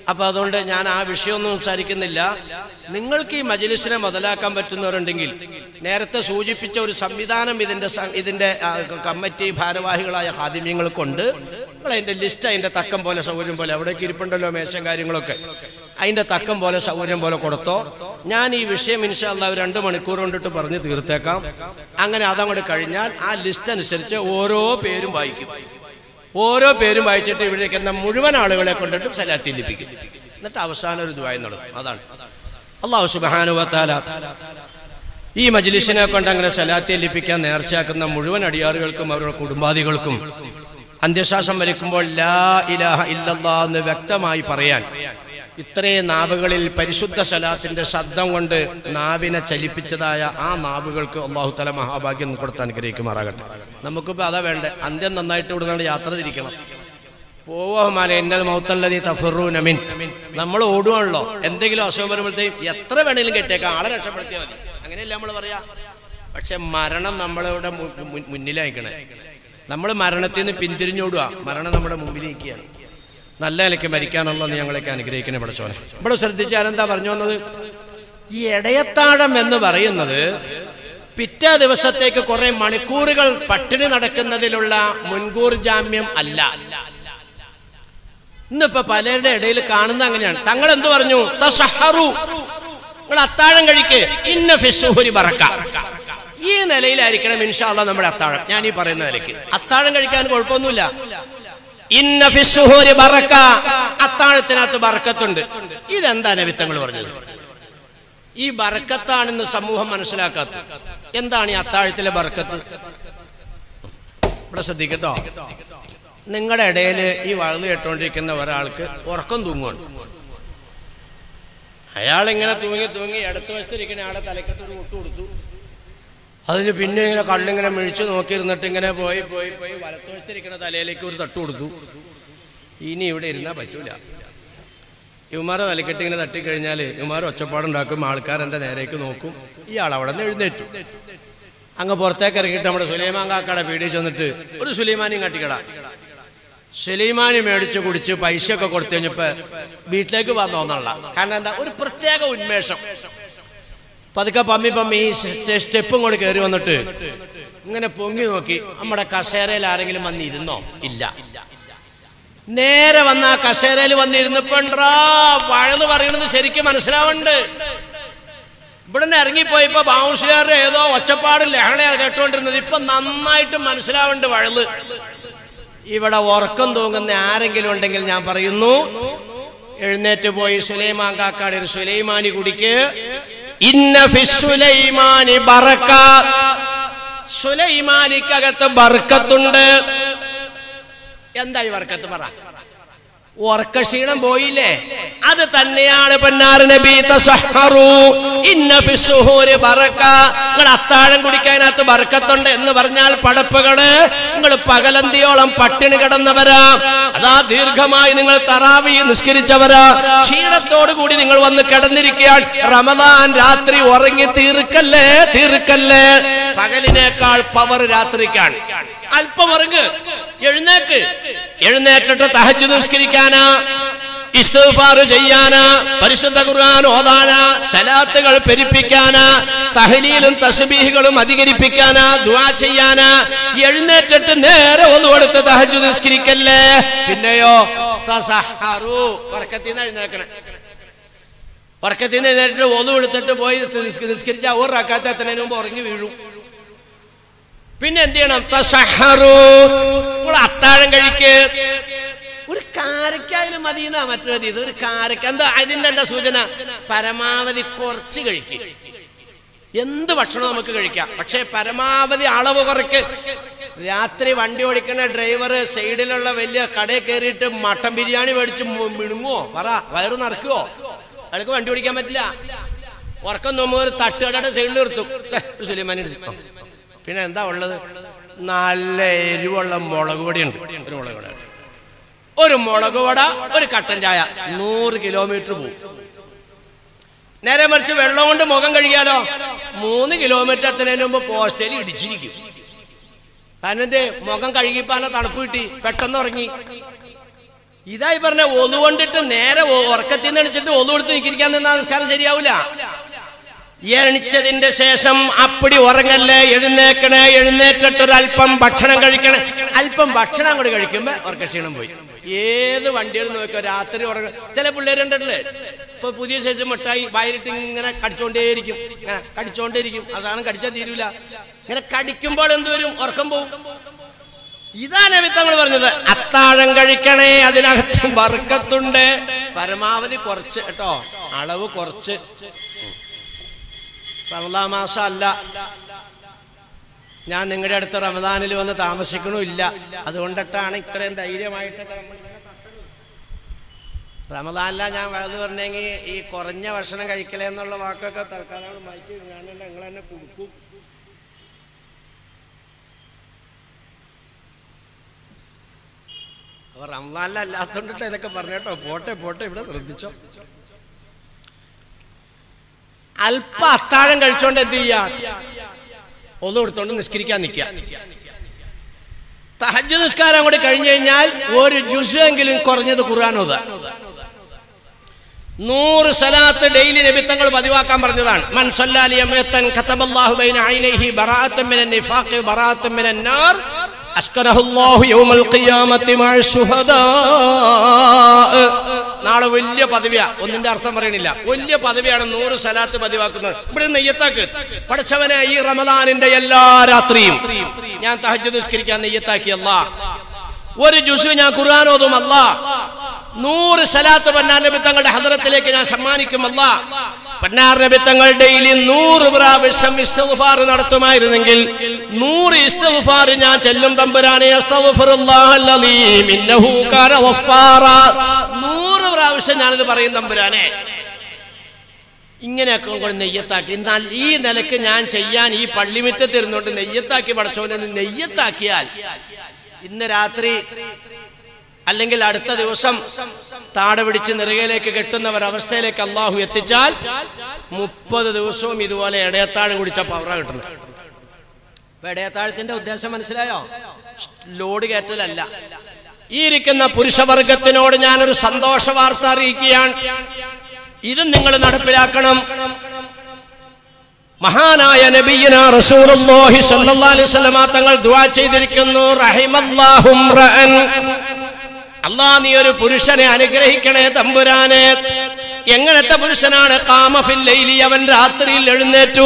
അപ്പൊ അതുകൊണ്ട് ഞാൻ ആ വിഷയമൊന്നും സംസാരിക്കുന്നില്ല നിങ്ങൾക്ക് ഈ മജലിസിനെ മുതലാക്കാൻ പറ്റുന്നവരുണ്ടെങ്കിൽ നേരത്തെ സൂചിപ്പിച്ച ഒരു സംവിധാനം ഇതിന്റെ സ- ഇതിന്റെ ആ, കമ്മിറ്റി ഭാരവാഹികളായ ഹാദിമ്യങ്ങൾ കൊണ്ട് നിങ്ങൾ അതിന്റെ ലിസ്റ്റ് അതിന്റെ തക്കം പോലെ സൗകര്യം പോലെ അവിടേക്ക് ഇരിപ്പുണ്ടല്ലോ മേശം കാര്യങ്ങളൊക്കെ അതിന്റെ തക്കം പോലെ സൗകര്യം പോലെ കൊടുത്തോ ഞാൻ ഈ വിഷയം ഇൻഷാല്ല ഒരു രണ്ട് മണിക്കൂർ കൊണ്ടിട്ട് പറഞ്ഞ് തീർത്തേക്കാം അങ്ങനെ അതങ്ങോട്ട് കഴിഞ്ഞാൽ ആ ലിസ്റ്റ് അനുസരിച്ച് ഓരോ പേരും വായിക്കും ഓരോ പേരും വായിച്ചിട്ട് ഇവിടെ ഇരിക്കുന്ന മുഴുവൻ ആളുകളെ കൊണ്ടിട്ട് സലാത്തി ലഭിക്കും എന്നിട്ട് അവസാനം ഒരു ദ്വായം നടത്തും അതാണ് അള്ളാഹു സുബാനുവത്താല ഈ മജ്ലിസിനെ കൊണ്ട് അങ്ങനെ സലാത്തി ലഭിക്കാൻ നേർച്ചയാക്കുന്ന മുഴുവൻ അടിയാറുകൾക്കും അവരുടെ കുടുംബാദികൾക്കും അന്ത്യശ്വാസം വലിക്കുമ്പോൾ ലാ ഇലാഹ ഇല്ലല്ലാ എന്ന് വ്യക്തമായി പറയാൻ ഇത്രയും നാവുകളിൽ പരിശുദ്ധ സലാത്തിന്റെ ശബ്ദം കൊണ്ട് നാവിനെ ചലിപ്പിച്ചതായ ആ നാവുകൾക്ക് അള്ളാഹു തല മഹാഭാഗ്യം കൊടുത്ത് അനുഗ്രഹിക്കുമാറാകട്ടെ നമുക്കിപ്പോൾ അതാ വേണ്ടേ അന്ത്യം നന്നായിട്ട് ഇവിടെ നിന്ന് യാത്ര തിരിക്കണം പോവോ മാല എന്നൽ മൗത്തല്ലതി തഫറു നമിൻ നമ്മൾ ഓടുവാണല്ലോ എന്തെങ്കിലും അസുഖം വരുമ്പോഴത്തേക്കും എത്ര വേണേലും കെട്ടേക്കാം ആളെ രക്ഷപ്പെടുത്തിയാൽ മതി അങ്ങനെയല്ല നമ്മൾ പറയാ പക്ഷെ മരണം നമ്മളിവിടെ മു- മു- മുന്നിലായിക്കണേ നമ്മൾ മരണത്തിൽ നിന്ന് പിന്തിരിഞ്ഞോടുക മരണം നമ്മുടെ മുമ്പിലിരിക്കുകയാണ് നല്ല നിലയ്ക്ക് മരിക്കാനുള്ള നീ ഞങ്ങളെയൊക്കെ അനുഗ്രഹിക്കണേ പഠിച്ചോനെ ഇവിടെ ശ്രദ്ധിച്ചാൽ എന്താ പറഞ്ഞു വന്നത് ഈ ഇടയത്താഴം എന്ന് പറയുന്നത് പിറ്റേ ദിവസത്തേക്ക് കുറെ മണിക്കൂറുകൾ പട്ടിണി നടക്കുന്നതിലുള്ള മുൻകൂർ ജാമ്യം അല്ല ഇന്നിപ്പോ പലരുടെ ഇടയിൽ കാണുന്ന അങ്ങനെയാണ് തങ്ങൾ എന്ത് പറഞ്ഞു തസഹറു നിങ്ങൾ അത്താഴം കഴിക്ക് ഇന്ന ഫിസുഹുരി ബറക്ക ഈ നിലയിലായിരിക്കണം ഇൻഷാല്ല നമ്മുടെ അത്താഴം ഞാൻ ഈ പറയുന്ന നിലയ്ക്ക് അത്താഴം കഴിക്കാൻ കുഴപ്പമൊന്നുമില്ല ഇന്ന ഫിസുഹുരി ബറക്ക അത്താഴത്തിനകത്ത് ബറക്കത്തുണ്ട് ഇതെന്താ നബിത്തങ്ങൾ പറഞ്ഞത് ഈ ബറക്കത്താണെന്ന് സമൂഹം മനസ്സിലാക്കാത്തത് എന്താണ് ഈ അത്താഴത്തിലെ ബറക്കത്ത് ഇവിടെ ശ്രദ്ധിക്കട്ടോ നിങ്ങളുടെ ഇടയിൽ ഈ വളർന്നു കേട്ടോണ്ടിരിക്കുന്ന ഒരാൾക്ക് ഉറക്കം തൂങ്ങുകയാണ് അയാൾ ഇങ്ങനെ തൂങ്ങി തൂങ്ങി ഇടത്ത് വശത്തിരിക്കുന്ന ആളെ തലക്കത്തൊരു മുട്ട് കൊടുത്തു അതിന് പിന്നെ ഇങ്ങനെ കണ്ണിങ്ങനെ മിഴിച്ചു നോക്കിയിരുന്നിട്ട് ഇങ്ങനെ പോയി പോയി പോയി വലത്ത് വശത്തിരിക്കുന്ന തലയിലേക്ക് ഒരു തട്ട് കൊടുത്തു ഇനി ഇവിടെ ഇരുന്നാൽ പറ്റൂല ഇവന്മാരെ തലക്കെട്ട് ഇങ്ങനെ തട്ടിക്കഴിഞ്ഞാൽ ഇവന്മാർ ഒച്ചപ്പാടുണ്ടാക്കും ആൾക്കാർ എൻ്റെ നേരേക്ക് നോക്കും ഇയാൾ അവിടെ നിന്ന് എഴുന്നേറ്റു അങ്ങ് പുറത്തേക്ക് ഇറങ്ങിയിട്ട് നമ്മുടെ സുലൈമാൻ കാക്കയുടെ പീടി ചെന്നിട്ട് ഒരു സുലൈമാനിയും കാട്ടിക്കട സുലൈമാനി മേടിച്ച് കുടിച്ച് പൈസയൊക്കെ കൊടുത്തു കഴിഞ്ഞപ്പോ വീട്ടിലേക്ക് വന്നു തോന്നല്ല കാരണം എന്താ ഒരു പ്രത്യേക ഉന്മേഷം പതുക്കെ പമ്മി പമ്മി ഈ സ്റ്റെ- സ്റ്റെപ്പും കൂടെ കയറി വന്നിട്ട് ഇങ്ങനെ പൊങ്ങി നോക്കി നമ്മുടെ കസേരയിൽ ആരെങ്കിലും വന്നിരുന്നോ ഇല്ല നേരെ വന്ന ആ കസേരയിൽ വന്നിരുന്നപ്പോണ്ടാ വഴന്ന് പറയണത് ശരിക്കും മനസ്സിലാവുന്നുണ്ട് ഇവിടെ നിന്ന് ഇറങ്ങിപ്പോയപ്പോ ബാവുഷുകാരുടെ ഏതോ ഒച്ചപ്പാട് ലഹളയാണ് കേട്ടുകൊണ്ടിരുന്നത് ഇപ്പൊ നന്നായിട്ട് മനസ്സിലാവുന്നുണ്ട് വഴല് ഇവിടെ ഉറക്കം തൂങ്ങുന്ന ആരെങ്കിലും ഉണ്ടെങ്കിൽ ഞാൻ പറയുന്നു എഴുന്നേറ്റ് പോയി സുലൈമാൻ കാക്കാട് ഒരു സുലൈമാനി കുടിക്ക് ഇന്ന ഫി സുലൈമാനി ബറക്ക സുലൈമാനിക്കകത്ത് ബർക്കത്തുണ്ട് എന്തായി വർക്കത്ത് പറ ഉറക്കക്ഷീണം പോയില്ലേ അത് തന്നെയാണ് പൊന്നാറ് നബി തസഹറു ഇന്ന ഫി സുഹൂരി ബറക്ക നിങ്ങൾ അത്താഴം കുടിക്കാനകത്ത് ബർക്കത്തുണ്ട് എന്ന് പറഞ്ഞാൽ പടപ്പുകള് നിങ്ങൾ പകലന്തിയോളം പട്ടിണി കിടന്നവരാ അതാ ദീർഘമായി നിങ്ങൾ തറാവി നിസ്കരിച്ചവരാ ക്ഷീണത്തോടു കൂടി നിങ്ങൾ വന്ന് കിടന്നിരിക്കാൻ റമദാൻ രാത്രി ഉറങ്ങി തീർക്കല്ലേ തീർക്കല്ലേ പകലിനേക്കാൾ പവർ രാത്രിക്കാണ് അല്പം ഉറങ്ങ് എഴുന്നേക്ക് എഴുന്നേറ്റിട്ട് തഹജ് നിസ്കരിക്കാനാ ഇസ്തിഗ്ഫാർ ചെയ്യാനാ പരിശുദ്ധ ഖുർആൻ ഓതാനാ സലാത്തുകൾ പെരിപ്പിക്കാനാ തഹലീലും തസ്ബീഹുകളും അധികരിപ്പിക്കാനാ ദുആ ചെയ്യാനാ എഴുന്നേറ്റിട്ട് നേരെ ഒന്ന് കൊടുത്ത് തഹജ് നിസ്കരിക്കല്ലേ പിന്നെയോ തസഹറു വർക്കത്തിന്ന് എഴുന്നേക്കണേ വർക്കത്തിന്ന് എഴുന്നേറ്റിട്ട് ഒന്നു എടുത്തിട്ട് പോയി നിസ്കരിച്ച ഒരു റക്കാത്ത എത്തുന്നതിന് മുമ്പ് ഉറങ്ങി വീഴും പിന്നെ എന്ത് ചെയ്യണം തസഹറു നിങ്ങൾ അത്താഴം കഴിക്ക് ഒരു കാരക്കായാലും മതി എന്നാ മറ്റൊരു ഇത് ഒരു കാരക്ക എന്താ അതിന്റെ എന്താ സൂചന പരമാവധി കുറച്ച് കഴിക്ക് എന്ത് ഭക്ഷണം നമുക്ക് കഴിക്കാം പക്ഷേ പരമാവധി അളവ് കുറയ്ക്ക് രാത്രി വണ്ടി ഓടിക്കുന്ന ഡ്രൈവർ സൈഡിലുള്ള വലിയ കടയിൽ കയറിയിട്ട് മട്ടൻ ബിരിയാണി മേടിച്ച് മു- മിണുങ്ങുവോ പറ വയറ് നടക്കുവോ അയാൾക്ക് വണ്ടി ഓടിക്കാൻ പറ്റില്ല ഉറക്കം നോമ്പ് ഒരു തട്ടുകടയുടെ സൈഡിൽ നിർത്തും ദേ, ഒരു സുലൈമാനി എടുത്തു പിന്നെ എന്താ ഉള്ളത് നല്ല എരിവുള്ള മുളക് പൊടിയുണ്ട് ഒരു മുളക് പൊടി ഒരു മുളക് വട ഒരു കട്ടൻ ചായ നൂറ് കിലോമീറ്റർ പോകും നേരെ മറിച്ച് വെള്ളം കൊണ്ട് മുഖം കഴുകിയാലോ മൂന്ന് കിലോമീറ്റർ എത്തുന്നതിന് മുമ്പ് പോസ്റ്റേൽ ഇടിച്ചിരിക്കും കാരണം എന്തേ മുഖം കഴുകിപ്പാന തണുപ്പ് കിട്ടി പെട്ടെന്ന് ഉറങ്ങി ഇതായി പറഞ്ഞ ഒന്നു കൊണ്ടിട്ട് നേരെ ഒ- ഉറക്കത്തിൽ നിന്ന് എണിച്ചിട്ട് ഒന്നു കൊടുത്ത് നിൽക്കാൻ നിന്നാ നിസ്കാരം ശരിയാവൂല എണിച്ചതിന്റെ ശേഷം അപ്പടി ഉറങ്ങല്ലേ എഴുന്നേക്കണേ എഴുന്നേറ്റിട്ട് അല്പം ഭക്ഷണം കഴിക്കണേ അല്പം ഭക്ഷണം അങ്ങോട്ട് കഴിക്കുമ്പോ ഉറക്ക ക്ഷീണം പോയി ഏത് വണ്ടിയിൽ നോക്കിയോ രാത്രി ഉറങ്ങ ചില പിള്ളേരുണ്ടല്ലേ ഇപ്പൊ പുതിയ ശേഷം മിഠായി വായിലിട്ട് ഇങ്ങനെ കടിച്ചോണ്ടേയിരിക്കും ഇങ്ങനെ കടിച്ചോണ്ടേയിരിക്കും ആ സാധനം കടിച്ചാൽ തീരൂല ഇങ്ങനെ കടിക്കുമ്പോൾ എന്ത് വരും ഉറക്കം പോവും ഇതാണ് വിത്തങ്ങൾ പറഞ്ഞത് അത്താഴം കഴിക്കണേ അതിനകത്ത് വർക്കത്തുണ്ട് പരമാവധി കുറച്ച് കേട്ടോ അളവ് കുറച്ച് റമദാ മാസം അല്ല ഞാൻ നിങ്ങളുടെ അടുത്ത് റമദാനിൽ വന്ന് താമസിക്കണമില്ല അതുകൊണ്ടിട്ടാണ് ഇത്രയും ധൈര്യമായിട്ടൊക്കെ നമ്മൾ ഇങ്ങനെ തട്ടുന്നത്. റമദാനില ഞാൻ വഴുത് പറഞ്ഞെങ്കിൽ ഈ കുറഞ്ഞ ഭക്ഷണം കഴിക്കലേ എന്നുള്ള വാക്കൊക്കെ തൽക്കാലം മാറ്റി ഞാനല്ല നിങ്ങൾ തന്നെ കൊടുക്കും അപ്പൊ റംസാനിൽ അല്ലാത്തോണ്ടിട്ട് ഇതൊക്കെ പറഞ്ഞേട്ടോ പോട്ടെ പോട്ടെ ഇവിടെ ശ്രദ്ധിച്ചോ അല്പ അത്താഴം കഴിച്ചോണ്ട് എന്ത് ചെയ്യാ ഒന്നും എടുത്തോണ്ട് നിസ്കരിക്കാൻ നിൽക്കുക തഹജ് നിസ്കാരം കൂടി കഴിഞ്ഞു കഴിഞ്ഞാൽ ഒരു ജുസെങ്കിലും കുറഞ്ഞത് ഖുർആൻ ഓതുക നൂറ് സലാത്ത് ഡെയിലി നിമിത്തങ്ങൾ പതിവാക്കാൻ പറഞ്ഞതാണ് മൻ സല്ലാലി അമയത്തൻ ഖതബല്ലാഹു ബൈന ഐനൈഹി ബറാഅത്തൻ മിനൻ നിഫാഖി ബറാഅത്തൻ മിനൻ നാർ അസ്കനഹുല്ലാഹു യൗമൽ ഖിയാമത്തി മഅ ശുഹദാ നാളെ വലിയ പദവിയാ ഒന്നിന്റെ അർത്ഥം പറയണില്ല വലിയ പദവിയാണ് നൂറ് സലാത്ത് പതിവാക്കുന്നത് ഇവിടെ നെയ്യത്താക്ക് പഠിച്ചവനെ ഈ റമദാനിന്റെ എല്ലാ രാത്രിയും ഞാൻ തഹജ്ജുദ് നിസ്കരിക്കാൻ നെയ്യത്താക്കിയല്ല ഒരു ജുസു ഞാൻ ഖുർആൻ ഓതുമല്ല നൂറ് സലാത്ത് പന്നാർ നബി തങ്ങളുടെ ഹദ്രത്തിലേക്ക് ഞാൻ സമ്മാനിക്കുമല്ല പന്നാർ നബി തങ്ങൾ ഡെയിലി നൂറ് പ്രാവശ്യം ഇസ്തഗ്ഫാർ നടത്തുമായിരുന്നെങ്കിൽ നൂറ് ഇസ്തഗ്ഫാർ ഞാൻ ചെല്ലും തമ്പുരാനെ അസ്തഗ്ഫിറുല്ലാഹൽ അലീം ഇന്നഹു കാന ഗഫാറ നൂറ് പ്രാവശ്യം ഞാനിത് പറയും തമ്പുരാനെ ഇങ്ങനെയൊക്കെ കൊണ്ട് നെയ്യത്താക്കി എന്നാൽ ഈ നിലക്ക് ഞാൻ ചെയ്യാൻ ഈ പള്ളിമുറ്റത്ത് ഇരുന്നുകൊണ്ട് നെയ്യത്താക്കി പടച്ചോനെ നെയ്യത്താക്കിയാൽ ഇന്ന് രാത്രി അല്ലെങ്കിൽ അടുത്ത ദിവസം താട പിടിച്ച് നെറുകയിലേക്ക് കെട്ടുന്ന ഒരവസ്ഥയിലേക്ക് അള്ളാഹു എത്തിച്ചാൽ മുപ്പത് ദിവസവും ഇതുപോലെ ഇടയത്താഴം കുടിച്ച പവറ കിട്ടുന്നത് അപ്പൊ ഇടയത്താഴത്തിന്റെ ഉദ്ദേശം മനസ്സിലായോ ലോഡ് കയറ്റലല്ല ഈ ഇരിക്കുന്ന പുരുഷവർഗത്തിനോട് ഞാനൊരു സന്തോഷ വാർത്ത അറിയിക്കുകയാണ് ഇത് നിങ്ങൾ നടപ്പിലാക്കണം മഹാനായ നബിയന റസൂലുള്ളാഹി സ്വല്ലല്ലാഹി അലൈഹി വസല്ലമ തങ്ങൾ ദുആ ചെയ്തിരിക്കുന്നു റഹിമല്ലാഹു റഅൻ അല്ലാ നീ ഒരു പുരുഷനെ അനുഗ്രഹിക്കണേ തമ്പുരാനെ എങ്ങനത്തെ പുരുഷനാണ് കാമഫിൽ ലൈലി അവൻ രാത്രിയിൽ എഴുന്നേറ്റു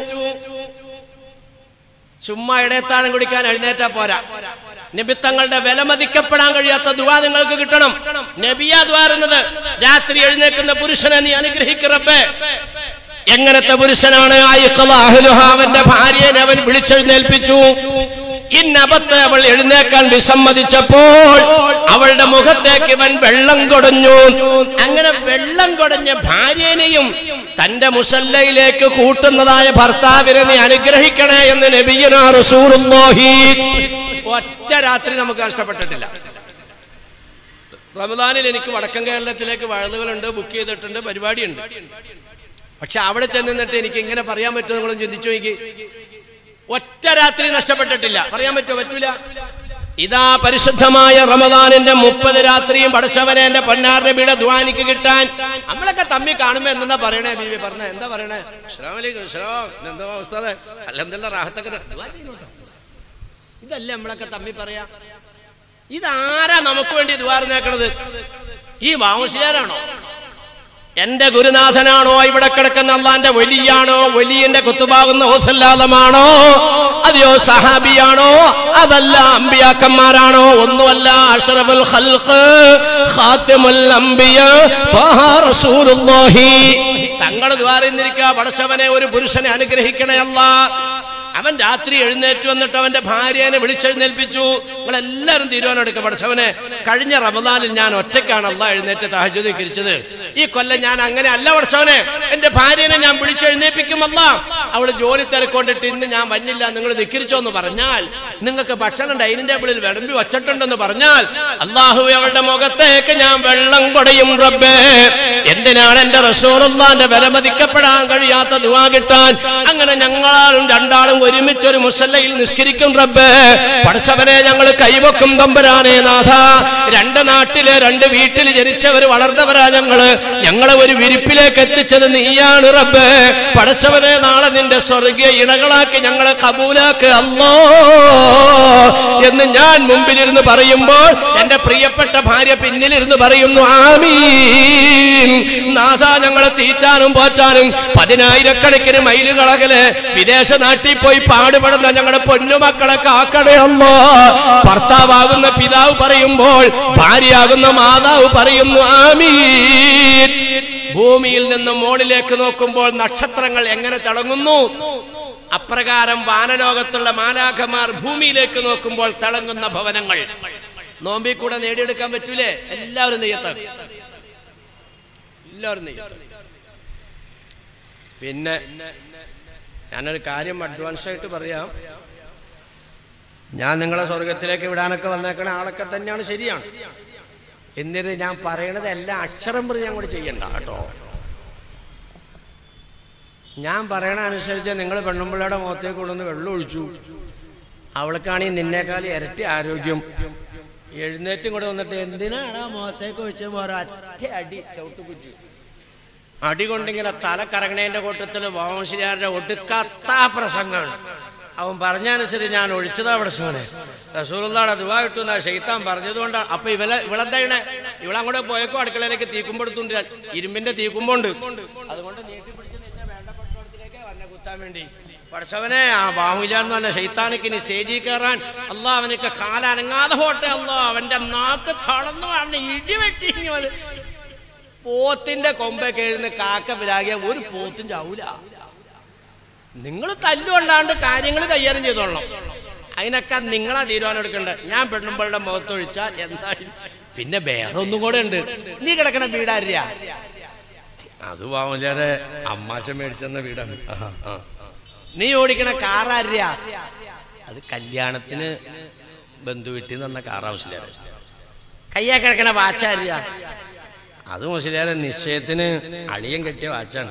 ചുമ്മാ ഇടയത്താഴം കുടിക്കാൻ എഴുന്നേറ്റാ പോരാ നബി തങ്ങളുടെ വില മതിക്കപ്പെടാൻ കഴിയാത്ത ദുവാ നിങ്ങൾക്ക് കിട്ടണം നബിയാ ദ്വാരുന്നത് രാത്രി എഴുന്നേൽക്കുന്ന പുരുഷനെ നീ അനുഗ്രഹിക്കറപ്പേ എങ്ങനത്തെ പുരുഷനാണ് ആയിഖള അഹ്ലുഹ, അവന്റെ ഭാര്യനെ അവൻ വിളിച്ചെഴുന്നേൽപ്പിച്ചു ഇന്നപത്തെ അവൾ എഴുന്നേക്കാൻ വിസമ്മതിച്ചപ്പോൾ അവളുടെ മുഖത്തേക്ക് ഇവൻ വെള്ളം കൊടഞ്ഞു അങ്ങനെ വെള്ളം കൊടഞ്ഞ ഭാര്യനെയും തന്റെ മുസല്ലയിലേക്ക് കൂട്ടുന്നതായ ഭർത്താവിനെ നീ അനുഗ്രഹിക്കണേ എന്ന് നബിയനാ റസൂലുള്ളാഹി ഒറ്റ രാത്രി നമുക്ക് നഷ്ടപ്പെട്ടിട്ടില്ല റമദാനിൽ എനിക്ക് വടക്കൻ കേരളത്തിലേക്ക് വഴുതുകളുണ്ട് ബുക്ക് ചെയ്തിട്ടുണ്ട് പരിപാടിയുണ്ട് പക്ഷെ അവിടെ ചെന്ന് നിന്നിട്ട് എനിക്ക് ഇങ്ങനെ പറയാൻ പറ്റുമോ നിങ്ങളും ചിന്തിച്ചു നോക്കി ഒറ്റ രാത്രി നഷ്ടപ്പെട്ടിട്ടില്ല പറയാൻ പറ്റുമോ പറ്റൂല ഇതാ പരിശുദ്ധമായ റമദാനിന്റെ മുപ്പത് രാത്രിയും പഠിച്ചവനെ എന്റെ പൊന്നാർ നബിയുടെ ദ്വാനിക്ക് കിട്ടാൻ നമ്മളൊക്കെ തമ്മി കാണുമ്പോ എന്താ പറയണേ ബീവി പറഞ്ഞ എന്താ പറയണേ അസ്സലാമലൈക്കും അസ്സലാം എന്താ അവസ്ഥ അല്ലെന്തല്ല റാഹത്തൊക്കെ ദുആ ചെയ്യുന്നുണ്ടോ ഇതല്ലേ നമ്മളൊക്കെ തമ്മി പറയാ ഇതാരാ നമുക്ക് വേണ്ടി ദ്വാരനേക്കണത് ഈ വാമശിയാരാണോ എന്റെ ഗുരുനാഥനാണോ ഇവിടെ കിടക്കുന്ന അള്ളാന്റെ വലിയാണോ വലിയന്റെ കുത്തുപാകുന്ന ഓസല്ലാദമാണോ അതെയോ സഹാബിയാണോ അതല്ല അമ്പിയാക്കന്മാരാണോ ഒന്നുമല്ല അഷറഫുൽ ഖൽഖ് ഖാത്തിമുൽ അംബിയ ത്വഹ റസൂലുള്ളാഹി തങ്ങൾ ദ്വാരിന്നിരിക്കുക പടച്ചവനെ ഒരു പുരുഷനെ അനുഗ്രഹിക്കണേ അല്ലാ അവൻ രാത്രി എഴുന്നേറ്റ് വന്നിട്ട് അവന്റെ ഭാര്യനെ വിളിച്ചെഴുന്നേൽപ്പിച്ചു നിങ്ങളെല്ലാവരും തീരുമാനം എടുക്കുക പഠിച്ചവനെ കഴിഞ്ഞ റമദാനിൽ ഞാൻ ഒറ്റയ്ക്കാണ് അല്ല എഴുന്നേറ്റ് തഹജുദ് കിരിച്ചത് ഈ കൊല്ലം ഞാൻ അങ്ങനെ അല്ല പഠിച്ചവനെ എന്റെ ഭാര്യനെ ഞാൻ വിളിച്ചെഴുന്നേപ്പിക്കുമല്ല അവള് ജോലി തിരക്കൊണ്ടിട്ട് ഇന്ന് ഞാൻ വന്നില്ല നിങ്ങൾ ധിക്കരിച്ചോ എന്ന് പറഞ്ഞാൽ നിങ്ങൾക്ക് ഭക്ഷണം ഡൈനിങ് ടേബിളിൽ വിളമ്പി വച്ചിട്ടുണ്ടെന്ന് പറഞ്ഞാൽ അള്ളാഹു അവളുടെ മുഖത്തേക്ക് ഞാൻ വെള്ളം കൊടയും റബ്ബേ എന്തിനാണ് എന്റെ റസൂറുള്ളാന്റെ വില മതിക്കപ്പെടാൻ കഴിയാത്ത ദുവാ കിട്ടാൻ അങ്ങനെ ഞങ്ങളാളും രണ്ടാളും ഒരുമിച്ച് ഒരു മുസല്ലയിൽ നിസ്കരിക്കും റബ്ബേ പഠിച്ചവനെ ഞങ്ങൾ കൈവക്കും തമ്പുരാനേ നാഥ രണ്ട് നാട്ടില് രണ്ട് വീട്ടിൽ ജനിച്ചവർ വളർന്നവരാ ഞങ്ങള് ഞങ്ങളെ ഒരു വിരിപ്പിലേക്ക് എത്തിച്ചത് നീയാണ് റബ്ബേ പഠിച്ചവനെ നാളെ നിന്റെ സ്വർഗീയ ഇണകളാക്കി ഞങ്ങളെ കബൂലാക്ക് അല്ലോ എന്ന് ഞാൻ മുമ്പിലിരുന്ന് പറയുമ്പോൾ എന്റെ പ്രിയപ്പെട്ട ഭാര്യ പിന്നിലിരുന്ന് പറയുന്നു ആമീൻ നാഥ ഞങ്ങളെ തീറ്റാനും പോറ്റാനും പതിനായിരക്കണക്കിന് മൈലുകളകല് വിദേശ നാട്ടിൽ പോയി പാടുപെടുന്ന ഞങ്ങളുടെ പൊന്നുമക്കളെ കാക്കണേ അമ്മോ ഭർത്താവാകുന്ന പിതാവ് പറയുമ്പോൾ ഭാര്യയാകുന്ന മാതാവ് പറയുന്നു ആമീൻ ഭൂമിയിൽ നിന്ന് മോളിലേക്ക് നോക്കുമ്പോൾ നക്ഷത്രങ്ങൾ എങ്ങനെ തിളങ്ങുന്നു അപ്രകാരം വാനലോകത്തുള്ള മാലാഖമാർ ഭൂമിയിലേക്ക് നോക്കുമ്പോൾ തിളങ്ങുന്ന ഭവനങ്ങൾ നോമ്പിൽ കൂടെ നേടിയെടുക്കാൻ പറ്റൂലേ എല്ലാവരും നെയ്യത്താണ് എല്ലാവരും നെയ്യത്താണ് പിന്നെ ഞാനൊരു കാര്യം അഡ്വാൻസ് ആയിട്ട് പറയാം ഞാൻ നിങ്ങളെ സ്വർഗത്തിലേക്ക് വിടാനൊക്കെ വന്നേക്കണ ആളൊക്കെ തന്നെയാണ് ശരിയാണ് എന്നിട്ട് ഞാൻ പറയണത് എല്ലാം അക്ഷരം പ്രതി ഞാൻ കൂടി ചെയ്യണ്ട കേട്ടോ ഞാൻ പറയണ അനുസരിച്ച് നിങ്ങൾ പെണ്ണുമ്പിള്ളയുടെ മുഖത്തേക്ക് കൊണ്ടുവന്ന് വെള്ളം ഒഴിച്ചു അവൾക്കാണെങ്കിൽ നിന്നേക്കാൾ ഇരട്ടി ആരോഗ്യം എഴുന്നേറ്റും കൂടെ വന്നിട്ട് എന്തിനാണ് ആ മുഖത്തേക്ക് ഒഴിച്ചപ്പോൾ ഒരൊറ്റ അടി ചവിട്ടുകുറ്റി അടി കൊണ്ടിങ്ങനെ തല കറങ്ങണേന്റെ കൂട്ടത്തിൽ വാമശ്ശേരിയാരുടെ ഒടുക്കാത്ത പ്രസംഗമാണ് അവൻ പറഞ്ഞനുസരിച്ച് ഞാൻ ഒഴിച്ചതാ പ്രശ്നമാണ് റസൂറുള്ളാടെ ദുവാ കിട്ടുന്ന ഷെയ്ത്താൻ പറഞ്ഞതുകൊണ്ടാണ് അപ്പൊ ഇവലെ ഇവളെന്തായണേ ഇവളങ്ങോട്ട് പോയക്കോ അടുക്കളയിലേക്ക് തീക്കുമ്പെടുത്തുണ്ട് ഇരുമ്പിന്റെ തീക്കുമ്പോണ്ട് അതുകൊണ്ട് നീട്ടി പിടിച്ച് നിന്നെ വേണ്ടപ്പെട്ടോടത്തിലേക്ക് വന്നെ കുത്താൻ വേണ്ടി പഠിച്ചവനെ ആ ബാഹുല എന്ന് പറഞ്ഞ ഷെയ്ത്താനിക്ക് ഇനി സ്റ്റേജിൽ കയറാൻ അല്ലാ അവനൊക്കെ കാലനങ്ങാതെ പോട്ടെ അല്ലാ അവന്റെ നാക്ക് തളർന്നു അവന്റെ ഇടിവെട്ടി ഇനി വന്ന് പോത്തിന്റെ കൊമ്പൊക്കെ എഴുന്ന കാക്ക പിരാകിയ ഒരു പോത്തും ചാവൂല നിങ്ങൾ തല്ലുകൊണ്ടാണ്ട് കാര്യങ്ങൾ കൈകാര്യം ചെയ്തോളണം അതിനൊക്കെ നിങ്ങളാ തീരുമാനം എടുക്കണ്ടേ ഞാൻ പെണ്ണുമ്പളുടെ മുഖത്തൊഴിച്ചാൽ എന്തായാലും പിന്നെ വേറെ ഒന്നും കൂടെ ഉണ്ട് നീ കിടക്കണ വീടാര്യ അത് വാമചാരെ അമ്മാച്ച മേടിച്ചെന്ന വീടാണ് ആ, ആ. നീ ഓടിക്കണ കാറാര്യ അത് കല്യാണത്തിന് ബന്ധു വീട്ടിൽ നിന്ന് കാറാ മുസ്ലിയാരെ കയ്യാ കിടക്കണ വാച്ചാര്യ അത് മുസ്ലിയാരെ നിശ്ചയത്തിന് അളിയൻ കെട്ടിയ വാച്ചാണ്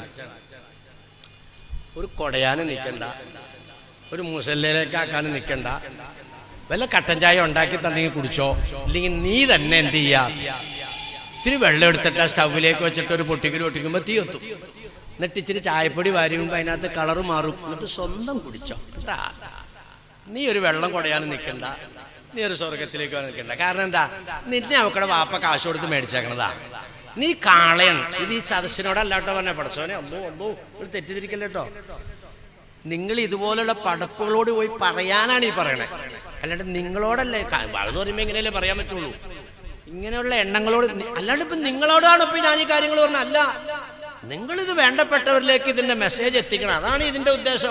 ഒരു കൊടയാനും നിൽക്കണ്ട ഒരു മുസല്ലയിലേക്ക് ആക്കാനും നിൽക്കണ്ട വല്ല കട്ടൻ ചായ ഉണ്ടാക്കി തന്നെങ്കിൽ കുടിച്ചോ ഇല്ലെങ്കിൽ നീ തന്നെ എന്ത് ചെയ്യാ ഇത്തിരി വെള്ളം എടുത്തിട്ട് ആ സ്റ്റൗവിലേക്ക് വെച്ചിട്ട് ഒരു പൊട്ടിക്കൽ പൊട്ടിക്കുമ്പോൾ തീ എത്തും എന്നിട്ട് ഇച്ചിരി ചായപ്പൊടി വാരിയുമ്പോൾ അതിനകത്ത് കളറ് മാറും എന്നിട്ട് സ്വന്തം കുടിച്ചോ കേട്ടാ നീ ഒരു വെള്ളം കുടയാനും നിൽക്കണ്ട നീ ഒരു സ്വർഗത്തിലേക്ക് വന്ന് നിൽക്കണ്ട കാരണം എന്താ നിന്നെ അവക്കടെ വാപ്പ കാശ് കൊടുത്ത് മേടിച്ചേക്കണതാ നീ കാളയാണ് ഇത് ഈ സദസ്സിനോടല്ലാട്ടോ പറഞ്ഞ പടച്ചോനെ ഒന്നോ ഒന്നോ ഒരു തെറ്റിദ്ധരിക്കല്ലോ നിങ്ങൾ ഇതുപോലുള്ള പടപ്പുകളോട് പോയി പറയാനാണ് ഈ പറയണേ അല്ലാണ്ട് നിങ്ങളോടല്ലേ ക- വഴുത് പറയുമ്പോൾ ഇങ്ങനെയല്ലേ പറയാൻ പറ്റുള്ളൂ ഇങ്ങനെയുള്ള എണ്ണങ്ങളോട് നി- അല്ലാണ്ട് ഇപ്പൊ നിങ്ങളോടാണ് ഇപ്പൊ ഞാൻ ഈ കാര്യങ്ങൾ പറഞ്ഞ അല്ല നിങ്ങളിത് വേണ്ടപ്പെട്ടവരിലേക്ക് ഇതിന്റെ മെസ്സേജ് എത്തിക്കണം അതാണ് ഇതിന്റെ ഉദ്ദേശം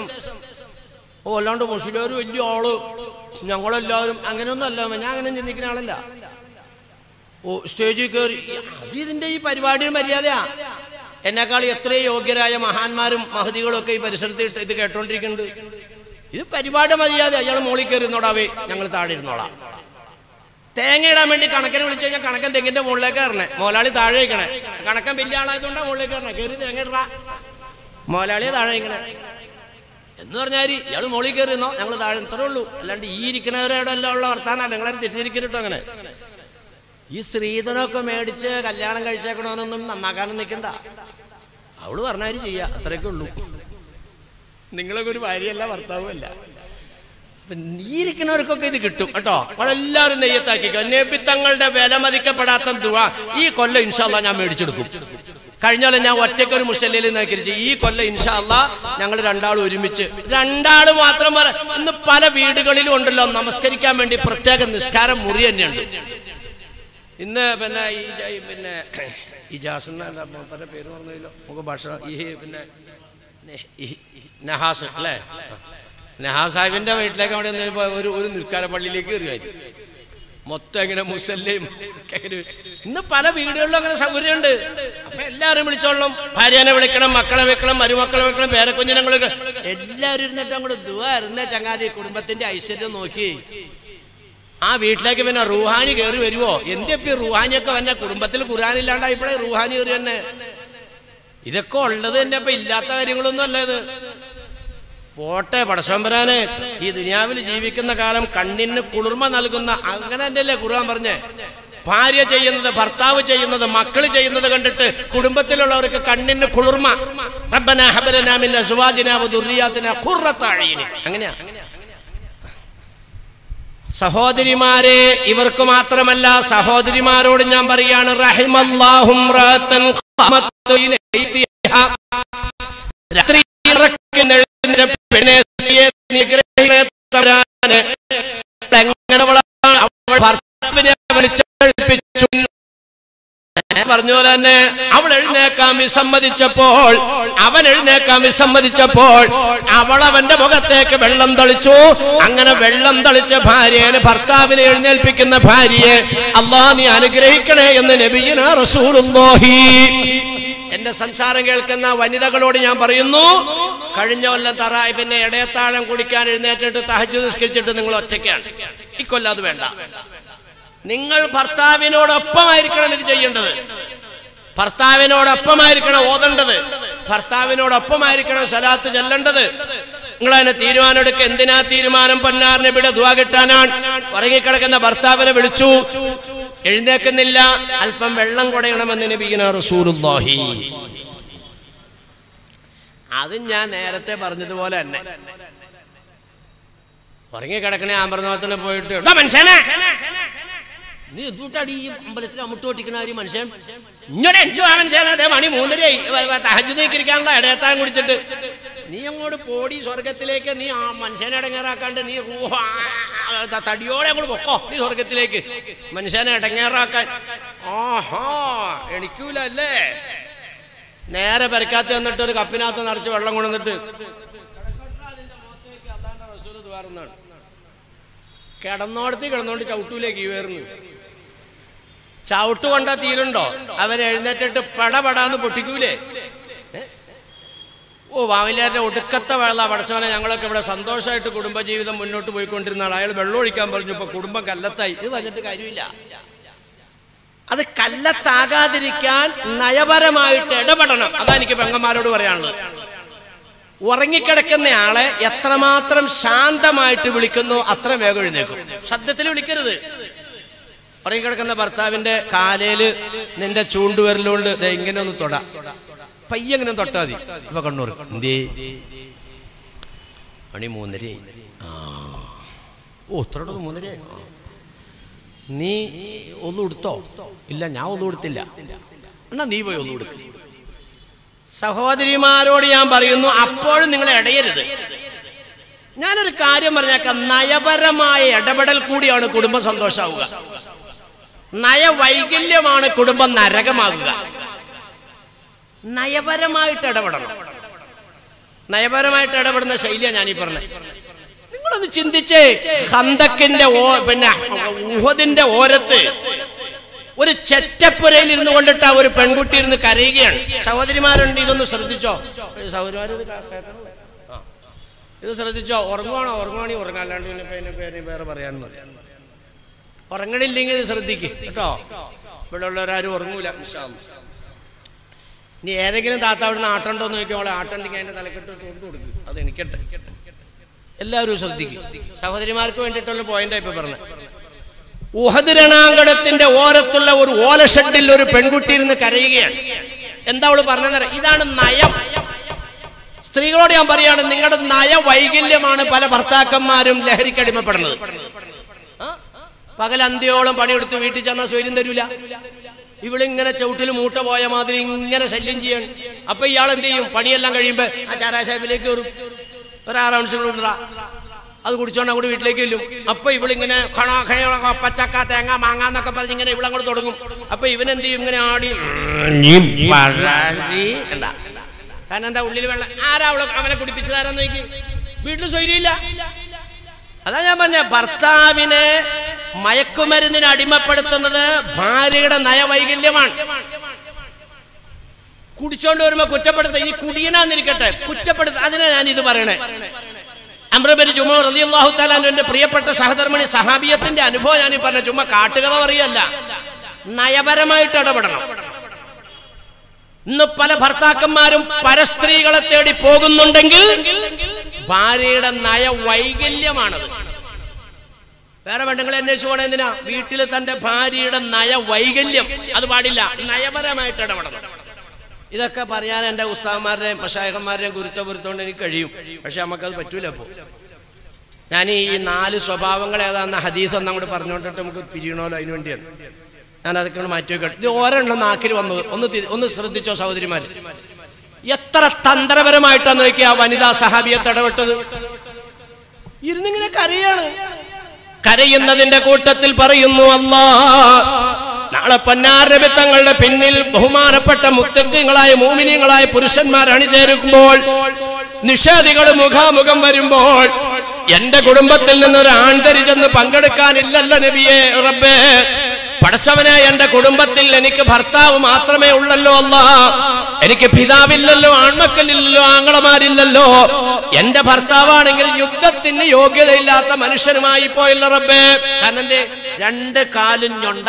ഓ അല്ലാണ്ട് മുസ്ലിം വലിയ ആള് ഞങ്ങളെല്ലാവരും അങ്ങനെയൊന്നും അല്ല ഞാൻ അങ്ങനെ ചിന്തിക്കുന്ന ആളല്ല ഓ സ്റ്റേജിൽ കയറി അത് ഇതിന്റെ ഈ പരിപാടിയുടെ മര്യാദയാ എന്നെക്കാൾ എത്രയോ യോഗ്യരായ മഹാന്മാരും മഹതികളും ഒക്കെ ഈ പരിസരത്ത് ഇട്ട് ഇത് കേട്ടോണ്ടിരിക്കുന്നുണ്ട് ഇത് പരിപാടി മര്യാദ അയാൾ മോളിൽ കയറി ഇരുന്നോടാവേ ഞങ്ങൾ താഴെ ഇരുന്നോളാം തേങ്ങ ഇടാൻ വേണ്ടി കണക്കനെ വിളിച്ചു കഴിഞ്ഞാൽ കണക്കൻ തെങ്ങിന്റെ മുകളിലേക്ക് കയറണേ മോലാളി താഴെ വയ്ക്കണേ കണക്കൻ വലിയ ആളായതുകൊണ്ടാണ് മുകളിലേക്ക് കയറണേ കയറി തേങ്ങ ഇടാ മോലാളിയെ താഴെ വയ്ക്കണേ എന്ന് പറഞ്ഞാൽ ഇയാൾ മോളിൽ കയറിയെന്നോ ഞങ്ങൾ താഴെ ഇത്രേ ഉള്ളൂ അല്ലാണ്ട് ഈ ഇരിക്കുന്നവരുടെ എല്ലാം ഉള്ള വർത്താനം നിങ്ങളെ തെറ്റിദ്ധരിക്കരുട്ടോ അങ്ങനെ ഈ സ്ത്രീധനമൊക്കെ മേടിച്ച് കല്യാണം കഴിച്ചേക്കണമെന്നൊന്നും നന്നാക്കാനും നിൽക്കണ്ട അവള് പറഞ്ഞാല് ചെയ്യാ അത്രയൊക്കെ ഉള്ളൂ നിങ്ങളൊക്കെ ഒരു ഭാര്യയല്ല ഭർത്താവും അല്ല അപ്പൊ നീ ഇരിക്കുന്നവർക്കൊക്കെ ഇത് കിട്ടും കേട്ടോ അവളെല്ലാവരും നെയ്യത്താക്കിക്കോ നബിത്തങ്ങളുടെ വില മതിക്കപ്പെടാത്ത ദുവ ഈ കൊല്ലം ഇൻഷാല്ല ഞാൻ മേടിച്ചെടുക്കും കഴിഞ്ഞ കൊല്ലം ഞാൻ ഒറ്റയ്ക്ക് ഒരു മുസല്ലയിൽ നക്കിരിച്ച് ഈ കൊല്ലം ഇൻഷാല്ല ഞങ്ങൾ രണ്ടാളും ഒരുമിച്ച് രണ്ടാള് മാത്രം പറ ഇന്ന് പല വീടുകളിലും ഉണ്ടല്ലോ നമസ്കരിക്കാൻ വേണ്ടി പ്രത്യേക നിസ്കാരം മുറി തന്നെയുണ്ട് ഇന്ന് പിന്നെ ഈ ജ- ഈ പിന്നെ ഇജാസ് എന്ന എന്താ മൂപ്പരുടെ പേര് പറഞ്ഞല്ലോ നമുക്ക് ഭക്ഷണം ഈ പിന്നെ നെ- ഈ- ഈ നഹാസ് അല്ലേ നഹാസ് സാഹിബിന്റെ വീട്ടിലേക്ക് അവിടെ ഒന്ന് ഇപ്പൊ ഒരു ഒരു നിസ്കാര പള്ളിയിലേക്ക് കയറിയായിരുന്നു മൊത്തം എങ്ങനെ മുസല്ലയും ഒക്കെ ഇങ്ങനെ. ഇന്ന് പല വീടുകളിലും അങ്ങനെ സൗകര്യമുണ്ട് അപ്പൊ എല്ലാവരും എല്ലാവരും വിളിച്ചോളും ഭാര്യനെ വിളിക്കണം മക്കളെ വിളിക്കണം മരുമക്കളെ വിളിക്കണം പേരക്കുഞ്ഞിനെ വിളിക്കണം എല്ലാവരും ഇരുന്നിട്ട് അങ്ങോട്ട് ദുവായിരുന്ന ചങ്ങാതി കുടുംബത്തിന്റെ ഐശ്വര്യം നോക്കി ആ വീട്ടിലേക്ക് പിന്നെ റൂഹാനി കയറി വരുവോ എന്തിപ്പി റൂഹാനിയൊക്കെ വന്നെ കുടുംബത്തിൽ ഖുറാനില്ലാണ്ട് ഇപ്പോഴേ റൂഹാനി കയറി തന്നെ ഇതൊക്കെ ഉള്ളത് തന്നെ ഇപ്പൊ ഇല്ലാത്ത കാര്യങ്ങളൊന്നും അല്ല ഇത് പോട്ടെ പടശമ്പരാനെ ഈ ദുനിയാവിൽ ജീവിക്കുന്ന കാലം കണ്ണിന് കുളിർമ നൽകുന്ന അങ്ങനെ തന്നെയല്ലേ ഖുർആൻ പറഞ്ഞേ ഭാര്യ ചെയ്യുന്നത് ഭർത്താവ് ചെയ്യുന്നത് മക്കൾ ചെയ്യുന്നത് കണ്ടിട്ട് കുടുംബത്തിലുള്ളവർക്ക് കണ്ണിന് കുളിർമ റബ്ബന ഹബലന മിൻ അസ്വാജിന വ ദുർരിയാതിന ഖുർറത അയ്യിനി അങ്ങനെയാ സഹോദരിമാരെ ഇവർക്ക് മാത്രമല്ല സഹോദരിമാരോട് ഞാൻ പറയാണ് റഹിമല്ലാഹും റഅത്തൻ ഖാമത്തു ഇലൈഹിഹാ. രാത്രി ഇറക്കുന്ന പെണ്ണെ സ്ത്രീയെ നിഗ്രഹിക്കത്തവരാണ്. എങ്ങനെയുള്ളവളാണ് അവൾ ഭർത്താവിനെ വലിച്ചഴിപ്പിച്ചു പറഞ്ഞ പോലെ തന്നെ അവൾ എഴുന്നേക്കാൻ വിസമ്മതിച്ചപ്പോൾ അവൻ എഴുന്നേക്കാൻ വിസമ്മതിച്ചപ്പോൾ അവൾ അവന്റെ മുഖത്തേക്ക് വെള്ളം തളിച്ചു അങ്ങനെ വെള്ളം തളിച്ച ഭാര്യയെ ഭർത്താവിനെ എഴുന്നേൽപ്പിക്കുന്ന ഭാര്യയെ അള്ളാ നീ അനുഗ്രഹിക്കണേ എന്ന് നബിയന റസൂലുള്ളാഹി എന്റെ സംസാരം കേൾക്കുന്ന വനിതകളോട് ഞാൻ പറയുന്നു കഴിഞ്ഞ കൊല്ലം തറ പിന്നെ ഇടയത്താഴം കുടിക്കാൻ എഴുന്നേറ്റിട്ട് തഹജ് നിസ്കരിച്ചിട്ട് നിങ്ങൾ ഒറ്റയ്ക്കാണ് ഇക്കൊല്ലം അത് വേണ്ട നിങ്ങൾ ഭർത്താവിനോടൊപ്പമായിരിക്കണം ഇത് ചെയ്യേണ്ടത് ഭർത്താവിനോടൊപ്പമായിരിക്കണം ഓതേണ്ടത് ഭർത്താവിനോടൊപ്പമായിരിക്കണം സലാത്ത് ചെല്ലേണ്ടത് നിങ്ങൾ അതിനെ തീരുമാനം എടുക്കുക എന്തിനാ തീരുമാനം പൊന്നാറിനെ ഇവിടെ ദ്വാ കിട്ടാനാണ് ഉറങ്ങിക്കിടക്കുന്ന ഭർത്താവിനെ വിളിച്ചു എഴുന്നേക്കുന്നില്ല അല്പം വെള്ളം കുടയണമെന്ന് നബിക്കുന്ന റസൂലുള്ളാഹി അത് ഞാൻ നേരത്തെ പറഞ്ഞതുപോലെ തന്നെ ഉറങ്ങിക്കിടക്കണേ ആമ്പർനോത്തിന് പോയിട്ട് "എടാ മനുഷ്യനെ നീ എന്തുട്ടാടി ഈ അമ്പലത്തിൽ അമുട്ട് പൊട്ടിക്കണ ഒരു മനുഷ്യൻ ഇങ്ങോട്ട് അഞ്ചു ആ മനുഷ്യനെ അതേ മണി മൂന്നരയായി തഹജു നീക്കിരിക്കാനുള്ള ഇടയത്താൻ കുടിച്ചിട്ട് നീ അങ്ങോട്ട് പോടി സ്വർഗത്തിലേക്ക് നീ ആ മനുഷ്യനെ ഇടങ്ങേറാക്കാണ്ട് നീ റൂഹ ആ, ത- തടിയോടെ അങ്ങോട്ട് പൊക്കോ നീ സ്വർഗത്തിലേക്ക് മനുഷ്യനെ ഇടങ്ങേറാക്കാൻ ആഹാ എണിക്കൂല അല്ലേ നേരെ പെരക്കാത്ത വന്നിട്ട് ഒരു കപ്പിനകത്ത് നിറച്ച് വെള്ളം കൊണ്ടുവന്നിട്ട് കിടന്നോടത്ത് കിടന്നോണ്ട് ചവിട്ടൂലേക്ക് ഈ വേർന്നു ചവിട്ട് കൊണ്ടാ തീരുണ്ടോ അവരെഴുന്നേറ്റിട്ട് പടപടാന്ന് പൊട്ടിക്കൂലേ ഏ? ഓ വാവിലാരുടെ ഒടുക്കത്തെ വെള്ള പടച്ചവനെ ഞങ്ങളൊക്കെ ഇവിടെ സന്തോഷമായിട്ട് കുടുംബജീവിതം മുന്നോട്ട് പോയിക്കൊണ്ടിരുന്ന ആൾ അയാൾ വെള്ളം ഒഴിക്കാൻ പറഞ്ഞു ഇപ്പൊ കുടുംബം കല്ലത്തായി ഇത് പറഞ്ഞിട്ട് കാര്യമില്ല അത് കല്ലത്താകാതിരിക്കാൻ നയപരമായിട്ട് ഇടപെടണം അതാ എനിക്ക് പെങ്ങന്മാരോട് പറയാനുള്ളത് ഉറങ്ങിക്കിടക്കുന്ന ആളെ എത്രമാത്രം ശാന്തമായിട്ട് വിളിക്കുന്നോ അത്ര വേഗം എഴുന്നേക്കും ശബ്ദത്തിൽ വിളിക്കരുത് ഉറങ്ങിക്കിടക്കുന്ന ഭർത്താവിന്റെ കാലേല് നിന്റെ ചൂണ്ടുവരലുകൊണ്ട് ദേ ഇങ്ങനെ ഒന്ന് തൊട പയ്യെങ്ങനെ തൊട്ടാ മതി ഇപ്പൊ കണ്ണൂർ എന്തേ മണി മൂന്നര ആ ഓ ഇത്രയോട് മൂന്നര നീ ഒന്നും എടുത്തോ ഇല്ല ഞാൻ ഒന്നും എടുത്തില്ല എന്നാ നീ പോയി ഒന്നും എടുക്കും സഹോദരിമാരോട് ഞാൻ പറയുന്നു അപ്പോഴും നിങ്ങൾ ഇടയരുത് ഞാനൊരു കാര്യം പറഞ്ഞേക്കാം നയപരമായ ഇടപെടൽ കൂടിയാണ് കുടുംബം സന്തോഷമാവുക നയവൈകല്യമാണ് കുടുംബം നരകമാകുക നയപരമായിട്ട് ഇടപെടണം നയപരമായിട്ട് ഇടപെടുന്ന ശൈലിയാണ് ഞാനീ പറഞ്ഞത് നിങ്ങളൊന്ന് ചിന്തിച്ചേ ഹന്തക്കിന്റെ ഓ പിന്നെ ഊഹദിന്റെ ഓരത്ത് ഒരു ചെറ്റപ്പുരയിൽ ഇരുന്ന് കൊണ്ടിട്ട് ആ ഒരു പെൺകുട്ടി ഇരുന്ന് കരയുകയാണ് സഹോദരിമാരുണ്ട് ഇതൊന്ന് ശ്രദ്ധിച്ചോ സഹോദരിമാർ ഇത് കേൾക്കണമല്ലോ. ആ. ഇത് ശ്രദ്ധിച്ചോ ഉറങ്ങുവാണോ ഉറങ്ങുവാണെങ്കിൽ ഉറങ്ങാം അല്ലാണ്ട് പിന്നെ ഇപ്പൊ ഇതിനെ പേര് വേറെ പറയാനൊന്നും ഉറങ്ങണില്ലെങ്കിൽ ഇത് ശ്രദ്ധിക്ക് കേട്ടോ ഇവിടെ ഉള്ളവരാരും ഉറങ്ങൂല ഇൻഷാ അല്ലാ. ഇനി ഏതെങ്കിലും താത്ത അവിടുന്ന് ആട്ടണ്ടോ എന്ന് ചോദിക്കുമ്പോൾ ആട്ടണ്ടെങ്കിൽ അതിന്റെ തലക്കെട്ട് തൊണ്ടു കൊടുക്കും അത് എനിക്കട്ടെ എല്ലാവരും ശ്രദ്ധിക്കും സഹോദരിമാർക്ക് വേണ്ടിയിട്ടുള്ള പോയിന്റാ ഇപ്പൊ പറഞ്ഞത് ഉഹദ് രണാങ്കണത്തിന്റെ ഓരത്തുള്ള ഒരു ഓലഷെഡിൽ ഒരു പെൺകുട്ടി ഇരുന്ന് കരയുകയാണ് എന്താ അവള് പറഞ്ഞത് ഇതാണ് നയം സ്ത്രീകളോട് ഞാൻ പറയാണ് നിങ്ങളുടെ നയ വൈകല്യമാണ് പല ഭർത്താക്കന്മാരും ലഹരിക്കടിമപ്പെടുന്നത് ആ? പകൽ അന്ത്യോളം പണിയെടുത്ത് വീട്ടിൽ ചെന്നാൽ സ്വൈര്യം തരൂല ഇവളിങ്ങനെ ചവിട്ടിൽ മൂട്ട പോയ മാതിരി ഇങ്ങനെ ശല്യം ചെയ്യാണ് അപ്പൊ ഇയാൾ എന്ത് ചെയ്യും പണിയെല്ലാം കഴിയുമ്പോ ആ ചാരാശാപ്പിലേക്ക് കയറും ഒരു ആറ് ഔൺസ് കൊണ്ടുവരാ അത് കുടിച്ചോണ്ട് അങ്ങോട്ട് വീട്ടിലേക്ക് ചെല്ലും അപ്പൊ ഇവളിങ്ങനെ കണ കണ പച്ചക്ക തേങ്ങ മാങ്ങ എന്നൊക്കെ പറഞ്ഞ് ഇങ്ങനെ ഇവളങ്ങോട്ട് തുടങ്ങും അപ്പൊ ഇവനെന്ത് ചെയ്യും ഇങ്ങനെ ആടി കണ്ടാ? കാരണം എന്താ ഉള്ളിൽ വെള്ളം ആരാ അവളെ അവനെ കുടിപ്പിച്ചതാരാന്ന് നോക്കി വീട്ടിൽ സ്വൈര്യമില്ല അതാ ഞാൻ പറഞ്ഞ ഭർത്താവിനെ മയക്കുമരുന്നിന് അടിമപ്പെടുത്തുന്നത് ഭാര്യയുടെ നയവൈകല്യമാണ് കുടിച്ചോണ്ട് വരുമ്പോ കുറ്റപ്പെടുത്ത ഇനി കുടിയനാന്നിരിക്കട്ടെ കുറ്റപ്പെടുത്ത അതിനാ ഞാൻ ഇത് പറയണേ അമ്രബരി ചുമ റളിയല്ലാഹു തആലാന്റെ പ്രിയപ്പെട്ട സഹധർമ്മിണി സഹാബിയത്തിന്റെ അനുഭവം ഞാൻ പറഞ്ഞ ചുമ്മാ കാട്ടുകഥ പറയല്ല നയപരമായിട്ട് ഇടപെടണം ഇന്ന് പല ഭർത്താക്കന്മാരും പരസ്ത്രീകളെ തേടി പോകുന്നുണ്ടെങ്കിൽ ഭാര്യയുടെ നയ വൈകല്യമാണത് വേറെ പെണ്ണുങ്ങളെ അന്വേഷിച്ചു പോണേ എന്തിനാ വീട്ടിൽ തന്റെ ഭാര്യയുടെ നയ വൈകല്യം അത് പാടില്ല നയപരമായിട്ട് ഇടപെടണം ഇതൊക്കെ പറയാൻ എൻ്റെ ഉസ്താവന്മാരുടെയും പശായകന്മാരുടെയും ഗുരുത്വപുരത്തോണ്ട് എനിക്ക് കഴിയും പക്ഷെ നമുക്കത് പറ്റൂല ഇപ്പോൾ ഞാൻ ഈ നാല് സ്വഭാവങ്ങൾ ഏതാണെന്ന ഹദീസ് ഒന്നും അങ്ങോട്ട് പറഞ്ഞുകൊണ്ടിട്ട് നമുക്ക് പിരിയണമല്ലോ അതിനു വേണ്ടിയാണ് ഞാൻ അതൊക്കെ മാറ്റി വെക്കട്ടെ ഇത് ഒരെണ്ണം നാക്കിൽ വന്നത് ഒന്ന് തി- ഒന്ന് ശ്രദ്ധിച്ചോ സഹോദരിമാർ എത്ര തന്ത്രപരമായിട്ടാണ് നോക്കിയ ആ വനിതാ സഹാബിയത്ത് ഇടപെട്ടത് ഇരുന്നിങ്ങനെ കരയാണ് കരയുന്നതിന്റെ കൂട്ടത്തിൽ പറയുന്നു അല്ലാ നാളെ പന്നാരബി തങ്ങളുടെ പിന്നിൽ ബഹുമാനപ്പെട്ട മുത്തങ്ങളായ മൂമിനിയങ്ങളായ പുരുഷന്മാർ അണിചേരുമ്പോൾ നിഷേധികൾ മുഖാമുഖം വരുമ്പോൾ എന്റെ കുടുംബത്തിൽ നിന്നൊരു ആൺതരി ചെന്ന് പങ്കെടുക്കാനില്ലല്ലോ നബിയെ റബ്ബേ പടച്ചവനെ എന്റെ കുടുംബത്തിൽ എനിക്ക് ഭർത്താവ് മാത്രമേ ഉള്ളല്ലോ അല്ല എനിക്ക് പിതാവില്ലല്ലോ ആൺമക്കളില്ലല്ലോ ആങ്ങളമാരില്ലല്ലോ എന്റെ ഭർത്താവാണെങ്കിൽ യുദ്ധത്തിന് യോഗ്യതയില്ലാത്ത മനുഷ്യനുമായി പോയല്ലോ റബ്ബേ കാരണം എന്തേ രണ്ട് കാലും ഞൊണ്ട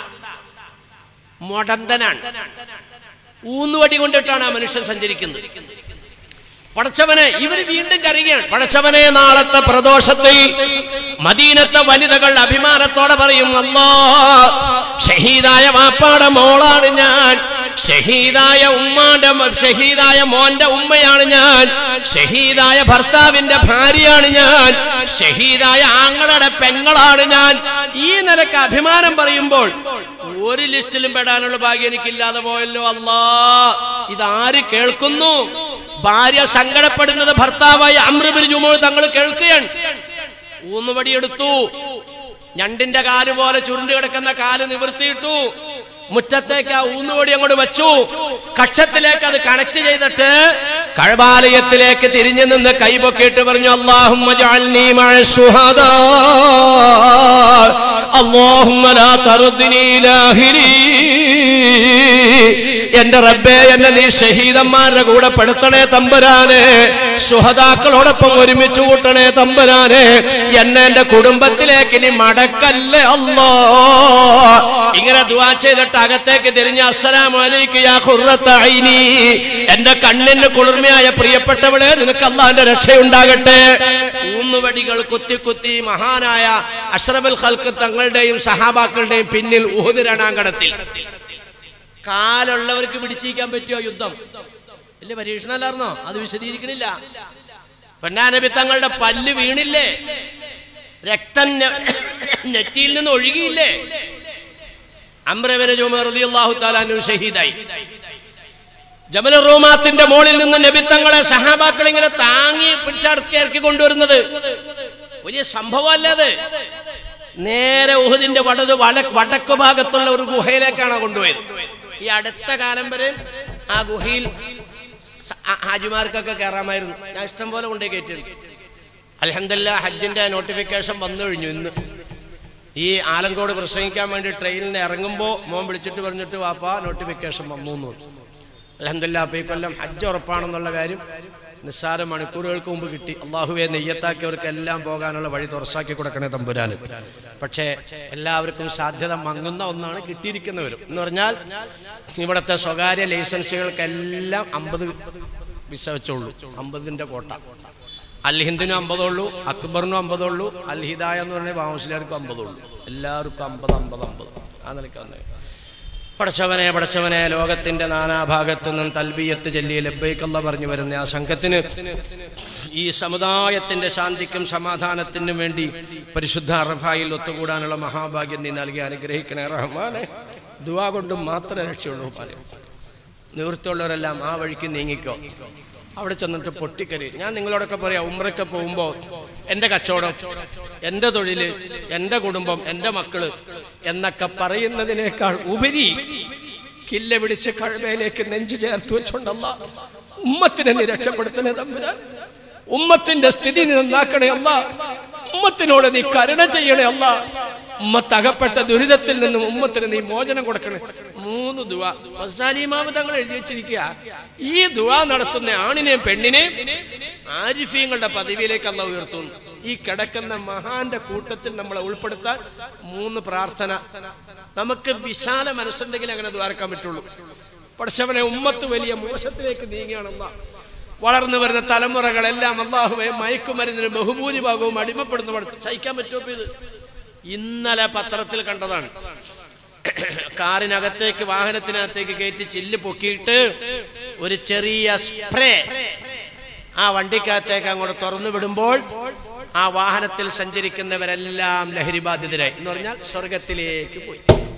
മൊടന്തനാണ് ഊന്നുവടി കൊണ്ടിട്ടാണ് ആ മനുഷ്യൻ സഞ്ചരിക്കുന്നത് പടച്ചവനെ ഇവര് വീണ്ടും കരയുകയാണ് പടച്ചവനെ നാളത്തെ പ്രദോഷത്തിൽ മദീനത്തെ വനിതകൾ അഭിമാനത്തോടെ പറയും അല്ലോ ഷഹീദായ വാപ്പാടെ മോളാണ് ഞാൻ ഷഹീദായ ഉമ്മാന്റെ മ- ഷഹീദായ മോന്റെ ഉമ്മയാണ് ഞാൻ ഷഹീദായ ഭർത്താവിന്റെ ഭാര്യയാണ് ഞാൻ ഷഹീദായ ആങ്ങളുടെ പെങ്ങളാണ് ഞാൻ ഈ നിലക്ക് അഭിമാനം പറയുമ്പോൾ ഒരു ലിസ്റ്റിലും പെടാനുള്ള ഭാഗ്യം എനിക്കില്ലാതെ പോയല്ലോ അല്ലാ ഇതാര് കേൾക്കുന്നു ഭാര്യ സങ്കടപ്പെടുന്നത് ഭർത്താവായ അമൃബിന് ജുമോ തങ്ങൾ കേൾക്കുകയാണ് ഊന്നുവടിയെടുത്തു ഞണ്ടിന്റെ കാല് പോലെ ചുരുണ്ട് കിടക്കുന്ന കാല് നിവർത്തിയിട്ടു മുറ്റത്തേക്ക് ആ ഊന്നുവടി അങ്ങോട്ട് വെച്ചു കക്ഷത്തിലേക്ക് അത് കണക്ട് ചെയ്തിട്ട് കഴബാലയത്തിലേക്ക് തിരിഞ്ഞു നിന്ന് കൈപൊക്കിയിട്ട് പറഞ്ഞു അള്ളാഹും എന്റെ റബ്ബേ എന്നെ നീ ഷഹീദന്മാരുടെ കൂടെ പെടുത്തണേ തമ്പുരാനെ സുഹതാക്കളോടൊപ്പം ഒരുമിച്ച് കൂട്ടണേ തമ്പുരാനെ എന്നെ എന്റെ കുടുംബത്തിലേക്ക് ഇനി മടക്കല്ലേ അല്ലോ ഇങ്ങനെ ദുവാ ചെയ്തിട്ട് അകത്തേക്ക് തിരിഞ്ഞ് അസ്സലാമു അലൈക്കും യാ ഖുർറത്ത ഐനി എന്റെ കണ്ണിന് കുളിർമയായ പ്രിയപ്പെട്ടവളെ നിനക്ക് അള്ളാന്റെ രക്ഷയുണ്ടാകട്ടെ ഊന്നുവടികൾ കുത്തി കുത്തി മഹാനായ അഷ്റഫുൽ ഖൽക്ക് തങ്ങളുടെയും സഹാബാക്കളുടെയും പിന്നിൽ ഊഹദ് രണാങ്കണത്തിൽ കാലുള്ളവർക്ക് പിടിച്ചിരിക്കാൻ പറ്റിയോ യുദ്ധം വലിയ പരീക്ഷണമല്ലായിരുന്നോ അത് വിശദീകരിക്കണില്ല പൊന്നാനബി തങ്ങളുടെ പല്ല് വീണില്ലേ രക്തം നെ- നെറ്റിയിൽ നിന്ന് ഒഴുകിയില്ലേ അമ്രവരെ റളിയല്ലാഹു താലാനു ഷഹീദായി ജബൽ റൂമാത്തിന്റെ മുകളിൽ നിന്ന് നബിത്തങ്ങളെ സഹാബാക്കൾ ഇങ്ങനെ താങ്ങി പിടിച്ചടക്കി ഇറക്കി കൊണ്ടുവരുന്നത് വലിയ സംഭവമല്ല അത് നേരെ ഉഹദിന്റെ വടത് വല വടക്ക് ഭാഗത്തുള്ള ഒരു ഗുഹയിലേക്കാണ് കൊണ്ടുപോയത് ഈ അടുത്ത കാലം വരെ ആ ഗുഹയിൽ സ- ആ- ഹാജിമാർക്കൊക്കെ കയറാമായിരുന്നു ഞാൻ ഇഷ്ടം പോലെ കൊണ്ടേ കയറ്റിട്ടുണ്ട് അലഹമില്ല ഹജ്ജിന്റെ നോട്ടിഫിക്കേഷൻ വന്നു കഴിഞ്ഞു ഇന്ന് ഈ ആലങ്കോട് പ്രസംഗിക്കാൻ വേണ്ടി ട്രെയിനിൽ നിന്ന് ഇറങ്ങുമ്പോൾ മോൻ വിളിച്ചിട്ട് പറഞ്ഞിട്ട് വാപ്പാ നോട്ടിഫിക്കേഷൻ വന്നു എന്ന് അലഹമില്ല അപ്പൊ ഈ കൊല്ലം ഹജ്ജ് ഉറപ്പാണെന്നുള്ള കാര്യം നിസ്സാര മണിക്കൂറുകൾക്ക് മുമ്പ് കിട്ടി അള്ളാഹുവെ നെയ്യത്താക്കിയവർക്ക് എല്ലാം പോകാനുള്ള വഴി തുറസാക്കി കൊടുക്കണേ തമ്പുരാന് പക്ഷേ എല്ലാവർക്കും സാധ്യത മങ്ങുന്ന ഒന്നാണ് കിട്ടിയിരിക്കുന്നവരും എന്ന് പറഞ്ഞാൽ ഇവിടുത്തെ സ്വകാര്യ ലൈസൻസുകൾക്കെല്ലാം അമ്പത് വിസ വെച്ചോളൂ അമ്പതിന്റെ കോട്ട അൽ ഹിന്ദിനും അമ്പതുള്ളൂ അക്ബറിനും അമ്പതുള്ളൂ അൽ ഹിദായ എന്ന് പറഞ്ഞാൽ വാമസിലാർക്കും അമ്പതുള്ളൂ എല്ലാവർക്കും അമ്പത് അമ്പത് അമ്പത് ആ നിലയ്ക്ക് വന്നേ പടച്ചവനെ പടച്ചവനെ ലോകത്തിന്റെ നാനാഭാഗത്തു നിന്നും തൽബിയത്ത് ചൊല്ലി ലബ്ബൈക്കല്ല പറഞ്ഞു വരുന്ന ആ സംഘത്തിന് ഈ സമുദായത്തിന്റെ ശാന്തിക്കും സമാധാനത്തിനും വേണ്ടി പരിശുദ്ധ അറഫായിൽ ഒത്തുകൂടാനുള്ള മഹാഭാഗ്യം നീ നൽകി അനുഗ്രഹിക്കണേ റഹ്മാനെ ദുവാ കൊണ്ടും മാത്രമേ രക്ഷയുള്ളൂ പാലേ നിവൃത്തിയുള്ളവരെല്ലാം ആ വഴിക്ക് നീങ്ങിക്കോ അവിടെ ചെന്നിട്ട് പൊട്ടിക്കരി ഞാൻ നിങ്ങളോടൊക്കെ പറയാം ഉമ്രയ്ക്ക് പോകുമ്പോൾ എൻ്റെ കച്ചവടം എൻ്റെ തൊഴില് എൻ്റെ കുടുംബം എൻ്റെ മക്കള് എന്നൊക്കെ പറയുന്നതിനേക്കാൾ ഉപരി കില്ല പിടിച്ച് കഴവയിലേക്ക് നെഞ്ചു ചേർത്ത് വെച്ചുകൊണ്ടല്ല ഉമ്മത്തിനെ നീ രക്ഷപ്പെടുത്തണേ തമ്പുരാൻ ഉമ്മത്തിന്റെ സ്ഥിതി നീ നന്നാക്കണേ അല്ല ഉമ്മത്തിനോട് നീ കരുണ ചെയ്യണേ അല്ല ഉമ്മത്ത് അകപ്പെട്ട ദുരിതത്തിൽ നിന്നും ഉമ്മത്തിന് നീ മോചനം കൊടുക്കണേ മൂന്ന് ദുവ വസാലിമാവ് തങ്ങൾ എഴുതി വെച്ചിരിക്കുക ഈ ദുവ നടത്തുന്ന ആണിനെയും പെണ്ണിനെയും ആരിഫീങ്ങളുടെ പദവിയിലേക്ക് അല്ല ഉയർത്തുന്നു ഈ കിടക്കുന്ന മഹാന്റെ കൂട്ടത്തിൽ നമ്മളെ ഉൾപ്പെടുത്താൻ മൂന്ന് പ്രാർത്ഥന നമുക്ക് വിശാല മനസ്സുണ്ടെങ്കിൽ അങ്ങനെ ദ്വാരക്കാൻ പറ്റുള്ളൂ പഠിച്ചവനെ ഉമ്മത്ത് വലിയ മോശത്തിലേക്ക് നീങ്ങുകയാണെന്ന വളർന്നു വരുന്ന തലമുറകളെല്ലാം അള്ളാഹുവെ മയക്കുമരുന്നിന് ബഹുഭൂരിഭാഗവും അടിമപ്പെടുന്ന സഹിക്കാൻ പറ്റുമോ ഇത് ഇന്നലെ പത്രത്തിൽ കണ്ടതാണ് കാറിനകത്തേക്ക് വാഹനത്തിനകത്തേക്ക് കയറ്റി ചില്ല് പൊക്കിയിട്ട് ഒരു ചെറിയ സ്പ്രേ ആ വണ്ടിക്കകത്തേക്ക് അങ്ങോട്ട് തുറന്നു വിടുമ്പോൾ ആ വാഹനത്തിൽ സഞ്ചരിക്കുന്നവരെല്ലാം ലഹരി ബാധിതരായി എന്ന് പറഞ്ഞാൽ സ്വർഗത്തിലേക്ക് പോയി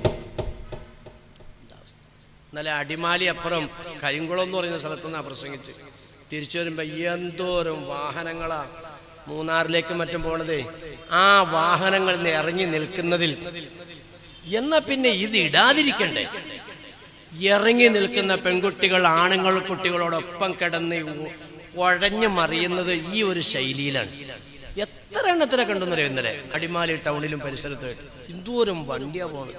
ഇന്നലെ അടിമാലി അപ്പുറം കരിങ്കുളം എന്ന് പറയുന്ന സ്ഥലത്തുനിന്നാ പ്രസംഗിച്ച് തിരിച്ചു വരുമ്പോ എന്തോരം വാഹനങ്ങളാ മൂന്നാറിലേക്ക് മറ്റും പോണതേ ആ വാഹനങ്ങളിൽ നിന്ന് ഇറങ്ങി നിൽക്കുന്നതിൽ എന്നാ പിന്നെ ഇത് ഇടാതിരിക്കണ്ടേ ഇറങ്ങി നിൽക്കുന്ന പെൺകുട്ടികൾ ആണുങ്ങൾ കുട്ടികളോടൊപ്പം കിടന്ന് ഉ- കുഴഞ്ഞു മറിയുന്നത് ഈ ഒരു ശൈലിയിലാണ് എത്ര എണ്ണത്തിനെ കണ്ടെന്നറിയോ ഇന്നലെ അടിമാലി ടൗണിലും പരിസരത്തുമായിട്ട് എന്തോരം വണ്ടിയാ പോണത്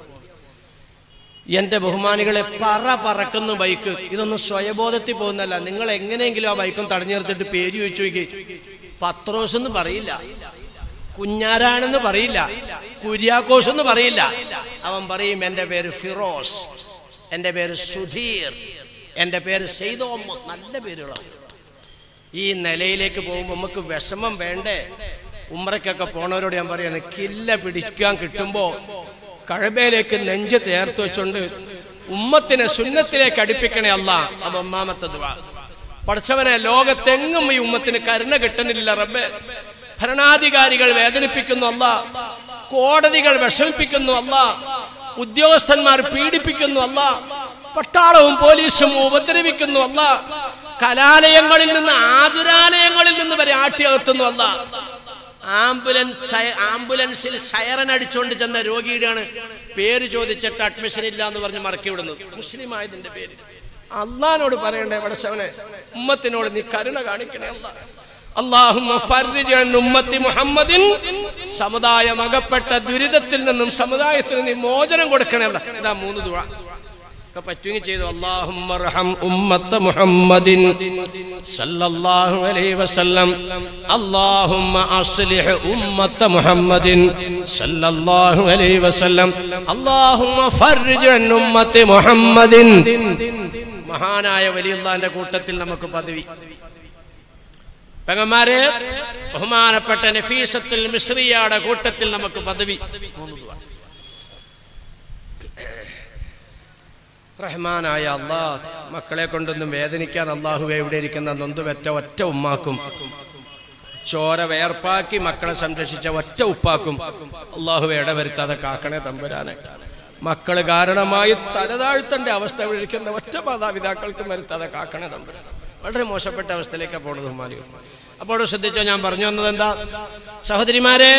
എന്റെ ബഹുമാനികളെ പറ പറക്കുന്ന ബൈക്ക് ഇതൊന്നും സ്വയബോധത്തിൽ പോകുന്നല്ല നിങ്ങൾ എങ്ങനെയെങ്കിലും ആ ബൈക്കും തടഞ്ഞു നിർത്തിട്ട് പേര് ചോദിച്ചു നോക്കി പത്രോസ് എന്ന് പറയില്ല കുഞ്ഞാരാണെന്ന് പറയില്ല കുര്യാക്കോസ് എന്ന് പറയില്ല അവൻ പറയും എന്റെ പേര് ഫിറോസ് എന്റെ പേര് സുധീർ എന്റെ പേര് സെയ്തോമ്മ നല്ല പേരുകളാണ് ഈ നിലയിലേക്ക് പോകുമ്പോൾ നമുക്ക് വിഷമം വേണ്ടേ ഉമ്രക്കൊക്കെ പോണവരോട് ഞാൻ പറയുന്നത് കില്ല പിടിക്കാൻ കിട്ടുമ്പോ കഴബയിലേക്ക് നെഞ്ച് തേർത്ത് വെച്ചുകൊണ്ട് ഉമ്മത്തിനെ സുന്നത്തിലേക്ക് അടുപ്പിക്കണേ അല്ല അത് ഒന്നാമത്തെ ദുആ പഠിച്ചവനെ ലോകത്തെങ്ങും ഈ ഉമ്മത്തിന് കരുണ കിട്ടുന്നില്ല റബ്ബെ ഭരണാധികാരികൾ വേദനിപ്പിക്കുന്നു അല്ല കോടതികൾ വിഷമിപ്പിക്കുന്നു അല്ല ഉദ്യോഗസ്ഥന്മാർ പീഡിപ്പിക്കുന്നു അല്ല പട്ടാളവും പോലീസും ഉപദ്രവിക്കുന്നു അല്ല കലാലയങ്ങളിൽ നിന്ന് ആതുരാലയങ്ങളിൽ നിന്ന് വരെ ആട്ടിയകത്തുന്നു അല്ല ആംബുലൻസ് സയ- ആംബുലൻസിൽ സയറൻ അടിച്ചുകൊണ്ട് ചെന്ന രോഗിയുടെയാണ് പേര് ചോദിച്ചിട്ട് അഡ്മിഷൻ ഇല്ല എന്ന് പറഞ്ഞ് മറക്കി വിടുന്നത് മുസ്ലിം ആയതിന്റെ പേര് അള്ളഹാനോട് പറയണ്ടേ പടച്ചവനെ ഉമ്മത്തിനോട് നീ കരുണ കാണിക്കണേ അല്ല അള്ളാഹുമ്മ ഫർരിജ് അൻ ഉമ്മത്തി മുഹമ്മദിൻ സമുദായം അകപ്പെട്ട ദുരിതത്തിൽ നിന്നും സമുദായത്തിന് നീ മോചനം കൊടുക്കണേ അല്ല ഇതാ മൂന്ന് ദുആ ഒക്കെ പറ്റുമെങ്കിൽ ചെയ്തു അല്ലാഹുമ്മ റഹം ഉമ്മത്ത മുഹമ്മദിൻ സല്ലല്ലാഹു അലൈഹി വസല്ലം അല്ലാഹുമ്മ അസ്ലിഹ് ഉമ്മത്ത മുഹമ്മദിൻ സല്ലല്ലാഹു അലൈഹി വസല്ലം അല്ലാഹുമ്മ ഫർരിജ് അൻ ഉമ്മത്തി മുഹമ്മദിൻ മഹാനായ വലിയുള്ളാന്റെ കൂട്ടത്തിൽ നമുക്ക് പദവി പെങ്ങന്മാരെ ബഹുമാനപ്പെട്ട നഫീസത്തിൽ മിശ്രിയാടെ കൂട്ടത്തിൽ നമുക്ക് പദവി മൂന്ന് ദുആ. റഹ്മാനായ അള്ളാഹ് മക്കളെ കൊണ്ടൊന്നും വേദനിക്കാൻ അള്ളാഹുവെ ഇവിടെ ഇരിക്കുന്ന നൊന്തുവെറ്റ ഒറ്റ ഉമ്മാക്കും ചോര വേർപ്പാക്കി മക്കളെ സംരക്ഷിച്ച ഒറ്റ ഉപ്പാക്കും അള്ളാഹുവെ ഇടവരുത്താതെ കാക്കണേ തമ്പുരാനെ മക്കള് കാരണമായി തലതാഴ്ത്തേണ്ട അവസ്ഥ ഇവിടെ ഇരിക്കുന്ന ഒറ്റ മാതാപിതാക്കൾക്കും വരുത്താതെ കാക്കണേ തമ്പുരാൻ വളരെ മോശപ്പെട്ട അവസ്ഥയിലേക്കാണ് പോണത് ഉമ്മാലികൾ അപ്പോൾ ശ്രദ്ധിച്ചോ ഞാൻ പറഞ്ഞു വന്നത് എന്താ സഹോദരിമാരെ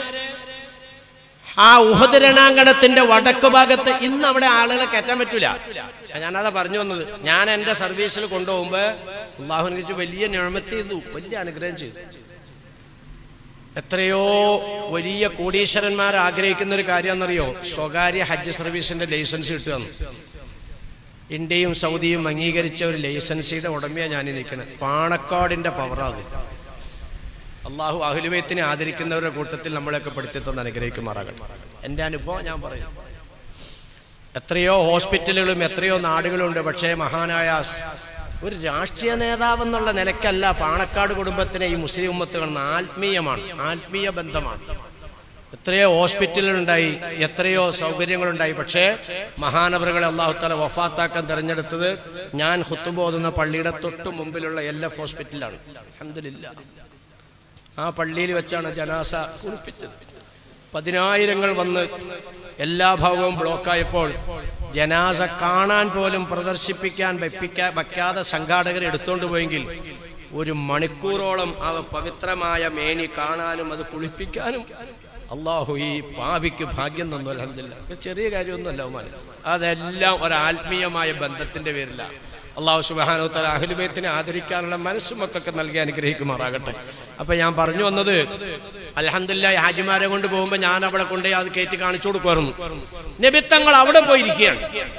ആ ഉഹദ് രണാങ്കണത്തിന്റെ വടക്ക് ഭാഗത്ത് ഇന്ന് അവിടെ ആളുകളെ കയറ്റാൻ പറ്റൂല ഞാനതാ പറഞ്ഞു വന്നത് ഞാൻ എന്റെ സർവീസിൽ കൊണ്ടുപോകുമ്പോ അള്ളാഹുനെ കുറിച്ച് വലിയ നിഴമത്ത് ചെയ്തു വലിയ അനുഗ്രഹം ചെയ്തു എത്രയോ വലിയ കോടീശ്വരന്മാർ ആഗ്രഹിക്കുന്ന ഒരു കാര്യം എന്നറിയോ സ്വകാര്യ ഹജ്ജ് സർവീസിന്റെ ലൈസൻസ് കിട്ടുകയെന്ന് ഇന്ത്യയും സൗദിയും അംഗീകരിച്ച ഒരു ലൈസൻസിയുടെ ഉടമയാണ് ഞാൻ നിൽക്കുന്നത് പാണക്കാടിന്റെ പവറാത് അള്ളാഹു അഹ്ലുവൈത്തിനെ ആദരിക്കുന്നവരുടെ കൂട്ടത്തിൽ നമ്മളെയൊക്കെ പെടുത്തിത്തന്ന് അനുഗ്രഹിക്കുമാറാകട്ടെ എൻ്റെ അനുഭവം ഞാൻ പറയും എത്രയോ ഹോസ്പിറ്റലുകളും എത്രയോ നാടുകളും ഉണ്ട് പക്ഷേ മഹാനായ സ് ഒരു രാഷ്ട്രീയ നേതാവ് എന്നുള്ള നിലക്കല്ല പാണക്കാട് കുടുംബത്തിനെ ഈ മുസ്ലിം ഉമ്മത്ത് കാണുന്ന ആത്മീയമാണ് ആത്മീയ ബന്ധമാണ് എത്രയോ ഹോസ്പിറ്റലുകളുണ്ടായി എത്രയോ സൗകര്യങ്ങളുണ്ടായി പക്ഷേ മഹാനവറുകളെ അള്ളാഹുത്താല വഫാത്താക്കാൻ തിരഞ്ഞെടുത്തത് ഞാൻ ഹുത്തുബോധുന്ന പള്ളിയുടെ തൊട്ട് മുമ്പിലുള്ള എൽ എഫ് ഹോസ്പിറ്റലാണ് അഹമ്മദില്ല ആ പള്ളിയിൽ വെച്ചാണ് ജനാസ കുറിപ്പിച്ചത് പതിനായിരങ്ങൾ വന്ന് എല്ലാ ഭാഗവും ബ്ലോക്കായപ്പോൾ ജനാസ കാണാൻ പോലും പ്രദർശിപ്പിക്കാൻ വെപ്പിക്കാ വയ്ക്കാതെ സംഘാടകർ എടുത്തുകൊണ്ട് പോയെങ്കിൽ ഒരു മണിക്കൂറോളം ആ പവിത്രമായ മേനി കാണാനും അത് കുളിപ്പിക്കാനും അള്ളാഹു ഈ പാവിക്ക് ഭാഗ്യം തന്നു അലഹമില്ല ചെറിയ കാര്യമൊന്നുമല്ല ഉമാൻ അതെല്ലാം ഒരു ആത്മീയമായ ബന്ധത്തിന്റെ പേരില്ല അള്ളാഹു സുബാനോത്തല അഹ്ലുബൈത്തിനെ ആദരിക്കാനുള്ള മനസ്സും മക്കൊക്കെ നൽകി അനുഗ്രഹിക്കുമാറാകട്ടെ അപ്പൊ ഞാൻ പറഞ്ഞു വന്നത് അലഹമില്ല ഹാജിമാരെ കൊണ്ട് പോകുമ്പോ ഞാൻ അവിടെ കൊണ്ടുപോയി അത് കയറ്റി കാണിച്ചു കൊടുക്കുമായിരുന്നു നബിത്തങ്ങൾ അവിടെ പോയിരിക്കുകയാണ്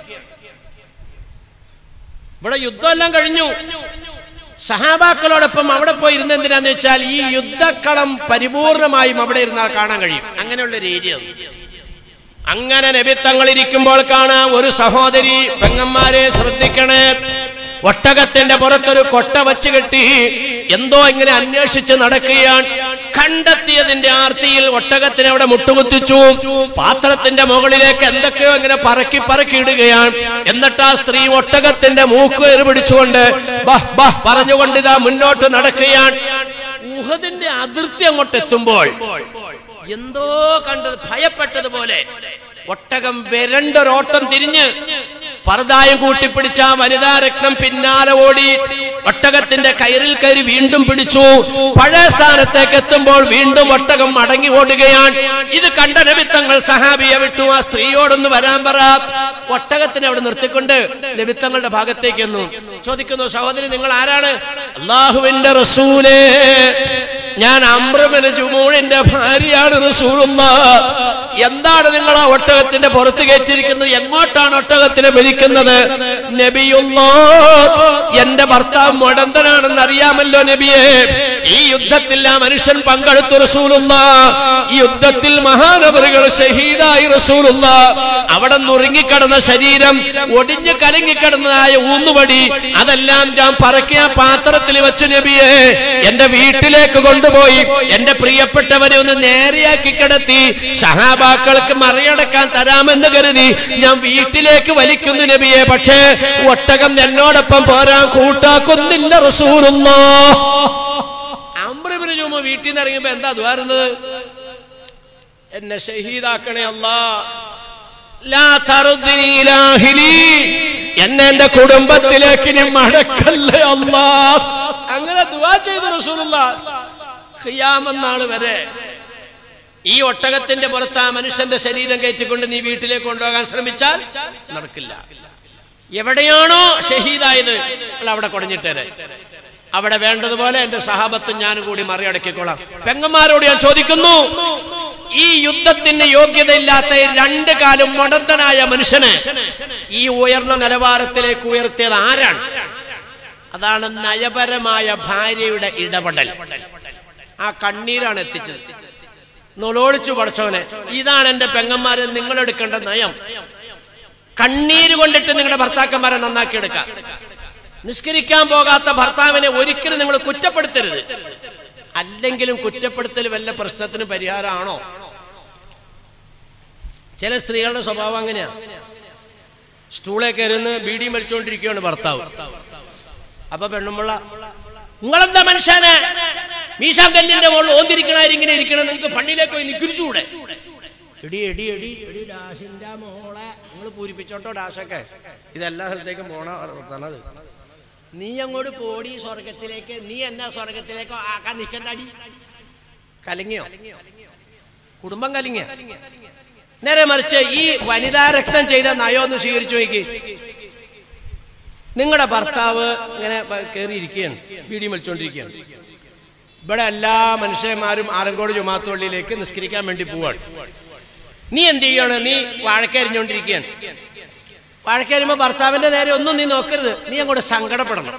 ഇവിടെ യുദ്ധമെല്ലാം കഴിഞ്ഞു സഹാബാക്കളോടൊപ്പം അവിടെ പോയി ഇരുന്ന് എന്തിനാന്ന് വെച്ചാൽ ഈ യുദ്ധക്കളം പരിപൂർണമായും അവിടെ ഇരുന്നാൽ കാണാൻ കഴിയും അങ്ങനെയുള്ള ഒരു ഏരിയ അത്. അങ്ങനെ നബിത്തങ്ങൾ ഇരിക്കുമ്പോൾ കാണാം ഒരു സഹോദരി പെങ്ങന്മാരെ ശ്രദ്ധിക്കണേ ഒട്ടകത്തിന്റെ പുറത്തൊരു കൊട്ട വച്ച് കെട്ടി എന്തോ ഇങ്ങനെ അന്വേഷിച്ച് നടക്കുകയാണ് കണ്ടെത്തിയതിന്റെ ആർത്തിയിൽ ഒട്ടകത്തിനെ അവിടെ മുട്ടുകുത്തിച്ചു പാത്രത്തിന്റെ മുകളിലേക്ക് എന്തൊക്കെയോ ഇങ്ങനെ പറക്കി പറക്കി ഇടുകയാണ് എന്നിട്ട് ആ സ്ത്രീ ഒട്ടകത്തിന്റെ മൂക്ക് ഏറ് പിടിച്ചുകൊണ്ട് ബഹ് ബഹ് പറഞ്ഞുകൊണ്ട് ഇതാ മുന്നോട്ട് നടക്കുകയാണ് ഊഹദിന്റെ അതിർത്തി അങ്ങോട്ട് എത്തുമ്പോൾ എന്തോ കണ്ടത് ഭയപ്പെട്ടതുപോലെ ഒട്ടകം വരണ്ടൊരോട്ടം തിരിഞ്ഞ് പർദായം കൂട്ടിപ്പിടിച്ച ആ വനിതാ രത്നം പിന്നാലെ ഓടി ഒട്ടകത്തിന്റെ കയറിൽ കയറി വീണ്ടും പിടിച്ചു പഴയ സ്ഥാനത്തേക്ക് എത്തുമ്പോൾ വീണ്ടും ഒട്ടകം മടങ്ങി ഓടുകയാണ് ഇത് കണ്ട നബിത്തങ്ങൾ സഹാബിയെ വിട്ടു ആ സ്ത്രീയോടൊന്ന് വരാൻ പറ ഒട്ടകത്തിനെ അവിടെ നിർത്തിക്കൊണ്ട് നബിത്തങ്ങളുടെ ഭാഗത്തേക്ക് എന്നു ചോദിക്കുന്നു സഹോദരി നിങ്ങൾ ആരാണ് അള്ളാഹുവിന്റെ റസൂലേ ഞാൻ അമ്രമന ജുമൂഴിന്റെ ഭാര്യയാണ് റസൂലുള്ള എന്താണ് നിങ്ങൾ ആ ഒട്ടകത്തിന്റെ പുറത്ത് കയറ്റിയിരിക്കുന്നത് എങ്ങോട്ടാണ് ഒട്ടകത്തിനെ വിളിക്കുന്നത് നബിയുള്ളോ എന്റെ ഭർത്താവ് മുടന്തനാണെന്ന് അറിയാമല്ലോ നബിയെ ഈ യുദ്ധത്തിൽ ആ മനുഷ്യൻ പങ്കെടുത്തു റസൂലുള്ള ഈ യുദ്ധത്തിൽ മഹാനവറുകൾ ഷഹീദായി റസൂലുള്ള അവിടെ നുറുങ്ങിക്കിടന്ന ശരീരം ഒടിഞ്ഞു കലങ്ങിക്കിടന്നതായ ഊന്നുവടി അതെല്ലാം ഞാൻ പറക്കിയ പാത്രത്തിൽ വെച്ച് നബിയെ എന്റെ വീട്ടിലേക്ക് കൊണ്ടുപോയി എന്റെ പ്രിയപ്പെട്ടവനെ ഒന്ന് നേരെയാക്കി കിടത്തി സഹാബാക്കൾക്ക് മറികടക്കാൻ തരാമെന്ന് കരുതി ഞാൻ വീട്ടിലേക്ക് വലിക്കുന്നു നബിയെ പക്ഷേ ഒട്ടകം എന്നോടൊപ്പം പോരാൻ കൂട്ടാക്കുന്നില്ല റസൂലുള്ള അമ്രബിന് ചുമ വീട്ടിൽ നിന്ന് ഇറങ്ങിയപ്പോ എന്താ ദ്വാരുന്നത് എന്നെ ഷഹീദാക്കണേ അല്ലാ ലാ തറുദ്ദിനി ഇലാഹിലി. എന്നെ എന്റെ കുടുംബത്തിലേക്ക് നീ മടക്കല്ലേ അല്ലാ അങ്ങനെ ദുവാ ചെയ്തു റസൂലുള്ള ഖിയാമന്നാള് വരെ ഈ ഒട്ടകത്തിന്റെ പുറത്ത് ആ മനുഷ്യന്റെ ശരീരം കയറ്റിക്കൊണ്ട് നീ വീട്ടിലേക്ക് കൊണ്ടുപോകാൻ ശ്രമിച്ചാൽ നടക്കില്ല എവിടെയാണോ ഷഹീദായത് നിങ്ങൾ അവിടെ കുടഞ്ഞിട്ടേരെ അവിടെ വേണ്ടതുപോലെ എന്റെ സഹാബത്തും ഞാനും കൂടി മറികടക്കിക്കോളാം പെങ്ങന്മാരോട് ഞാൻ ചോദിക്കുന്നു ഈ യുദ്ധത്തിന് യോഗ്യതയില്ലാത്ത ഈ രണ്ട് കാലം മടന്തനായ മനുഷ്യന് ഈ ഉയർന്ന നിലവാരത്തിലേക്ക് ഉയർത്തിയത് ആരാണ് അതാണ് നയപരമായ ഭാര്യയുടെ ഇടപെടൽ ആ കണ്ണീരാണ് എത്തിച്ചത് നുളോളിച്ചു പഠിച്ചവനെ ഇതാണ് എന്റെ പെങ്ങന്മാരെ നിങ്ങൾ എടുക്കേണ്ട നയം കണ്ണീര് കൊണ്ടിട്ട് നിങ്ങളുടെ ഭർത്താക്കന്മാരെ നന്നാക്കി എടുക്കാം നിസ്കരിക്കാൻ പോകാത്ത ഭർത്താവിനെ ഒരിക്കലും നിങ്ങൾ കുറ്റപ്പെടുത്തരുത് അല്ലെങ്കിലും കുറ്റപ്പെടുത്തൽ വല്ല പ്രശ്നത്തിന് പരിഹാരമാണോ ചില സ്ത്രീകളുടെ സ്വഭാവം അങ്ങനെയാ സ്റ്റൂളെ കയറുന്ന് ബീഡി മരിച്ചുകൊണ്ടിരിക്കുകയാണ് ഭർത്താവ് അപ്പൊ പെണ്ണുമ്പുള്ള നിങ്ങളെന്താ മനുഷ്യനെ മീശാങ്കല്ലിന്റെ മുകളിൽ ഓന്തിരിക്കണായി ഇങ്ങനെ ഇരിക്കണം നിങ്ങൾക്ക് പള്ളിയിലേക്ക് പോയി നിൽക്കിരിച്ചുകൂടെ എടി എടി എടി എടി ഡാഷിന്റെ മോളെ നിങ്ങൾ പൂരിപ്പിച്ചോട്ടോ ഡാഷൊക്കെ ഇതെല്ലാ സ്ഥലത്തേക്കും പോണ വർത്തനത് നീ അങ്ങോട്ട് പോടി സ്വർഗത്തിലേക്ക് നീ എന്നാ സ്വർഗത്തിലേക്കോ ആക്കാൻ നിൽക്കണ്ട അടി കലങ്ങിയോ കുടുംബം കലങ്ങിയ നേരെ മറിച്ച് ഈ വനിതാ രക്തം ചെയ്ത നയോ ഒന്ന് സ്വീകരിച്ചു നോക്കി നിങ്ങളുടെ ഭർത്താവ് ഇങ്ങനെ കയറിയിരിക്കുകയാണ് ബീഡി വലിച്ചുകൊണ്ടിരിക്കുകയാണ് ഇവിടെ എല്ലാ മനുഷ്യന്മാരും ആലങ്കോട് ജുമാത്തുള്ളിലേക്ക് നിസ്കരിക്കാൻ വേണ്ടി പോവാണ് നീ എന്ത് ചെയ്യാണ് നീ വാഴക്കരിഞ്ഞുകൊണ്ടിരിക്കുകയാണ് വാഴക്കരിയുമ്പോ ഭർത്താവിന്റെ നേരെ ഒന്നും നീ നോക്കരുത് നീ അങ്ങോട്ട് സങ്കടപ്പെടണം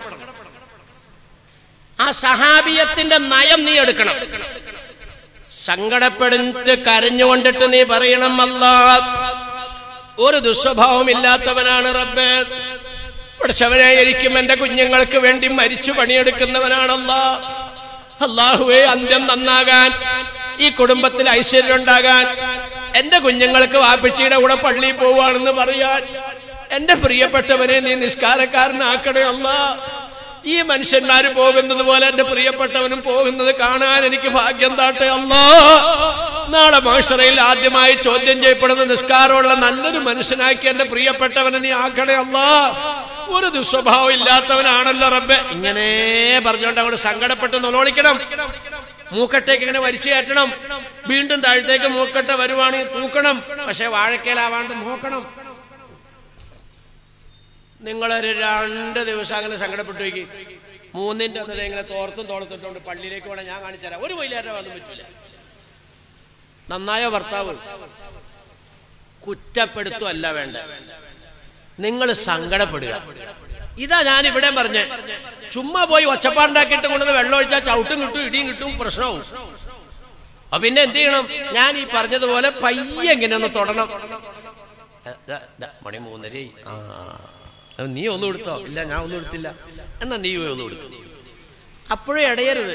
ആ സഹാബിയത്തിന്റെ നയം നീ എടുക്കണം സങ്കടപ്പെടിട്ട് കരഞ്ഞുകൊണ്ടിട്ട് നീ പറയണം അല്ലാ ഒരു ദുസ്വഭാവം ഇല്ലാത്തവനാണ് റബ്ബേ പഠിച്ചവനായിരിക്കും എന്റെ കുഞ്ഞുങ്ങൾക്ക് വേണ്ടി മരിച്ചു പണിയെടുക്കുന്നവനാണല്ലാ അള്ളാഹുവേ അന്ത്യം നന്നാകാൻ ഈ കുടുംബത്തിൽ ഐശ്വര്യം ഉണ്ടാകാൻ എന്റെ കുഞ്ഞുങ്ങൾക്ക് വാപ്പിച്ചിയുടെ കൂടെ പള്ളിയിൽ പോവാണെന്ന് പറയാൻ എന്റെ പ്രിയപ്പെട്ടവനെ നീ നിസ്കാരക്കാരനാക്കണേ അല്ല ഈ മനുഷ്യന്മാര് പോകുന്നത് പോലെ എന്റെ പ്രിയപ്പെട്ടവനും പോകുന്നത് കാണാൻ എനിക്ക് ഭാഗ്യം താട്ടെ അല്ല നാളെ മാഷറയിൽ ആദ്യമായി ചോദ്യം ചെയ്യപ്പെടുന്ന നിസ്കാരമുള്ള നല്ലൊരു മനുഷ്യനാക്കി എന്റെ പ്രിയപ്പെട്ടവനെ നീ ആക്കണേ അല്ല ഒരു ദുസ്വഭാവം ഇല്ലാത്തവനാണല്ലോ റബ്ബെ ഇങ്ങനെ പറഞ്ഞുകൊണ്ട് അവിടെ സങ്കടപ്പെട്ട് നൊലോളിക്കണം മൂക്കട്ടേക്ക് ഇങ്ങനെ വലിച്ചു കയറ്റണം വീണ്ടും താഴത്തേക്ക് മൂക്കട്ട വരുവാണെങ്കിൽ തൂക്കണം പക്ഷെ വാഴക്കേലാവാണ്ട് നോക്കണം നിങ്ങളൊരു രണ്ട് ദിവസം അങ്ങനെ സങ്കടപ്പെട്ടു വയ്ക്ക് മൂന്നിന്റെ അന്നേരം ഇങ്ങനെ തോർത്തും തോളത്തിട്ടുകൊണ്ട് പള്ളിയിലേക്ക് വേണം ഞാൻ കാണിച്ചു തരാം ഒരു മൈലാറ്റ വന്നു പറ്റൂല നന്നായ ഭർത്താവ് കുറ്റപ്പെടുത്തുമല്ല വേണ്ട നിങ്ങൾ സങ്കടപ്പെടുക ഇതാ ഞാൻ ഇവിടെ പറഞ്ഞേ ചുമ്മാ പോയി ഒച്ചപ്പാടുണ്ടാക്കിയിട്ട് കൊണ്ടുവന്ന് വെള്ളം ഒഴിച്ചാൽ ചവിട്ടും കിട്ടും ഇടിയും കിട്ടും പ്രശ്നവും അപ്പൊ പിന്നെ എന്ത് ചെയ്യണം ഞാൻ ഈ പറഞ്ഞതുപോലെ പയ്യെ ഇങ്ങനെ ഒന്ന് തൊടണം ഏ, ദാ, ദാ, മണി മൂന്നരയായി ആ അത് നീ ഒന്നും എടുത്തോ ഇല്ല ഞാൻ ഒന്നും എടുത്തില്ല എന്നാ നീ പോയി ഒന്നും എടുത്തു അപ്പോഴും ഇടയരുത്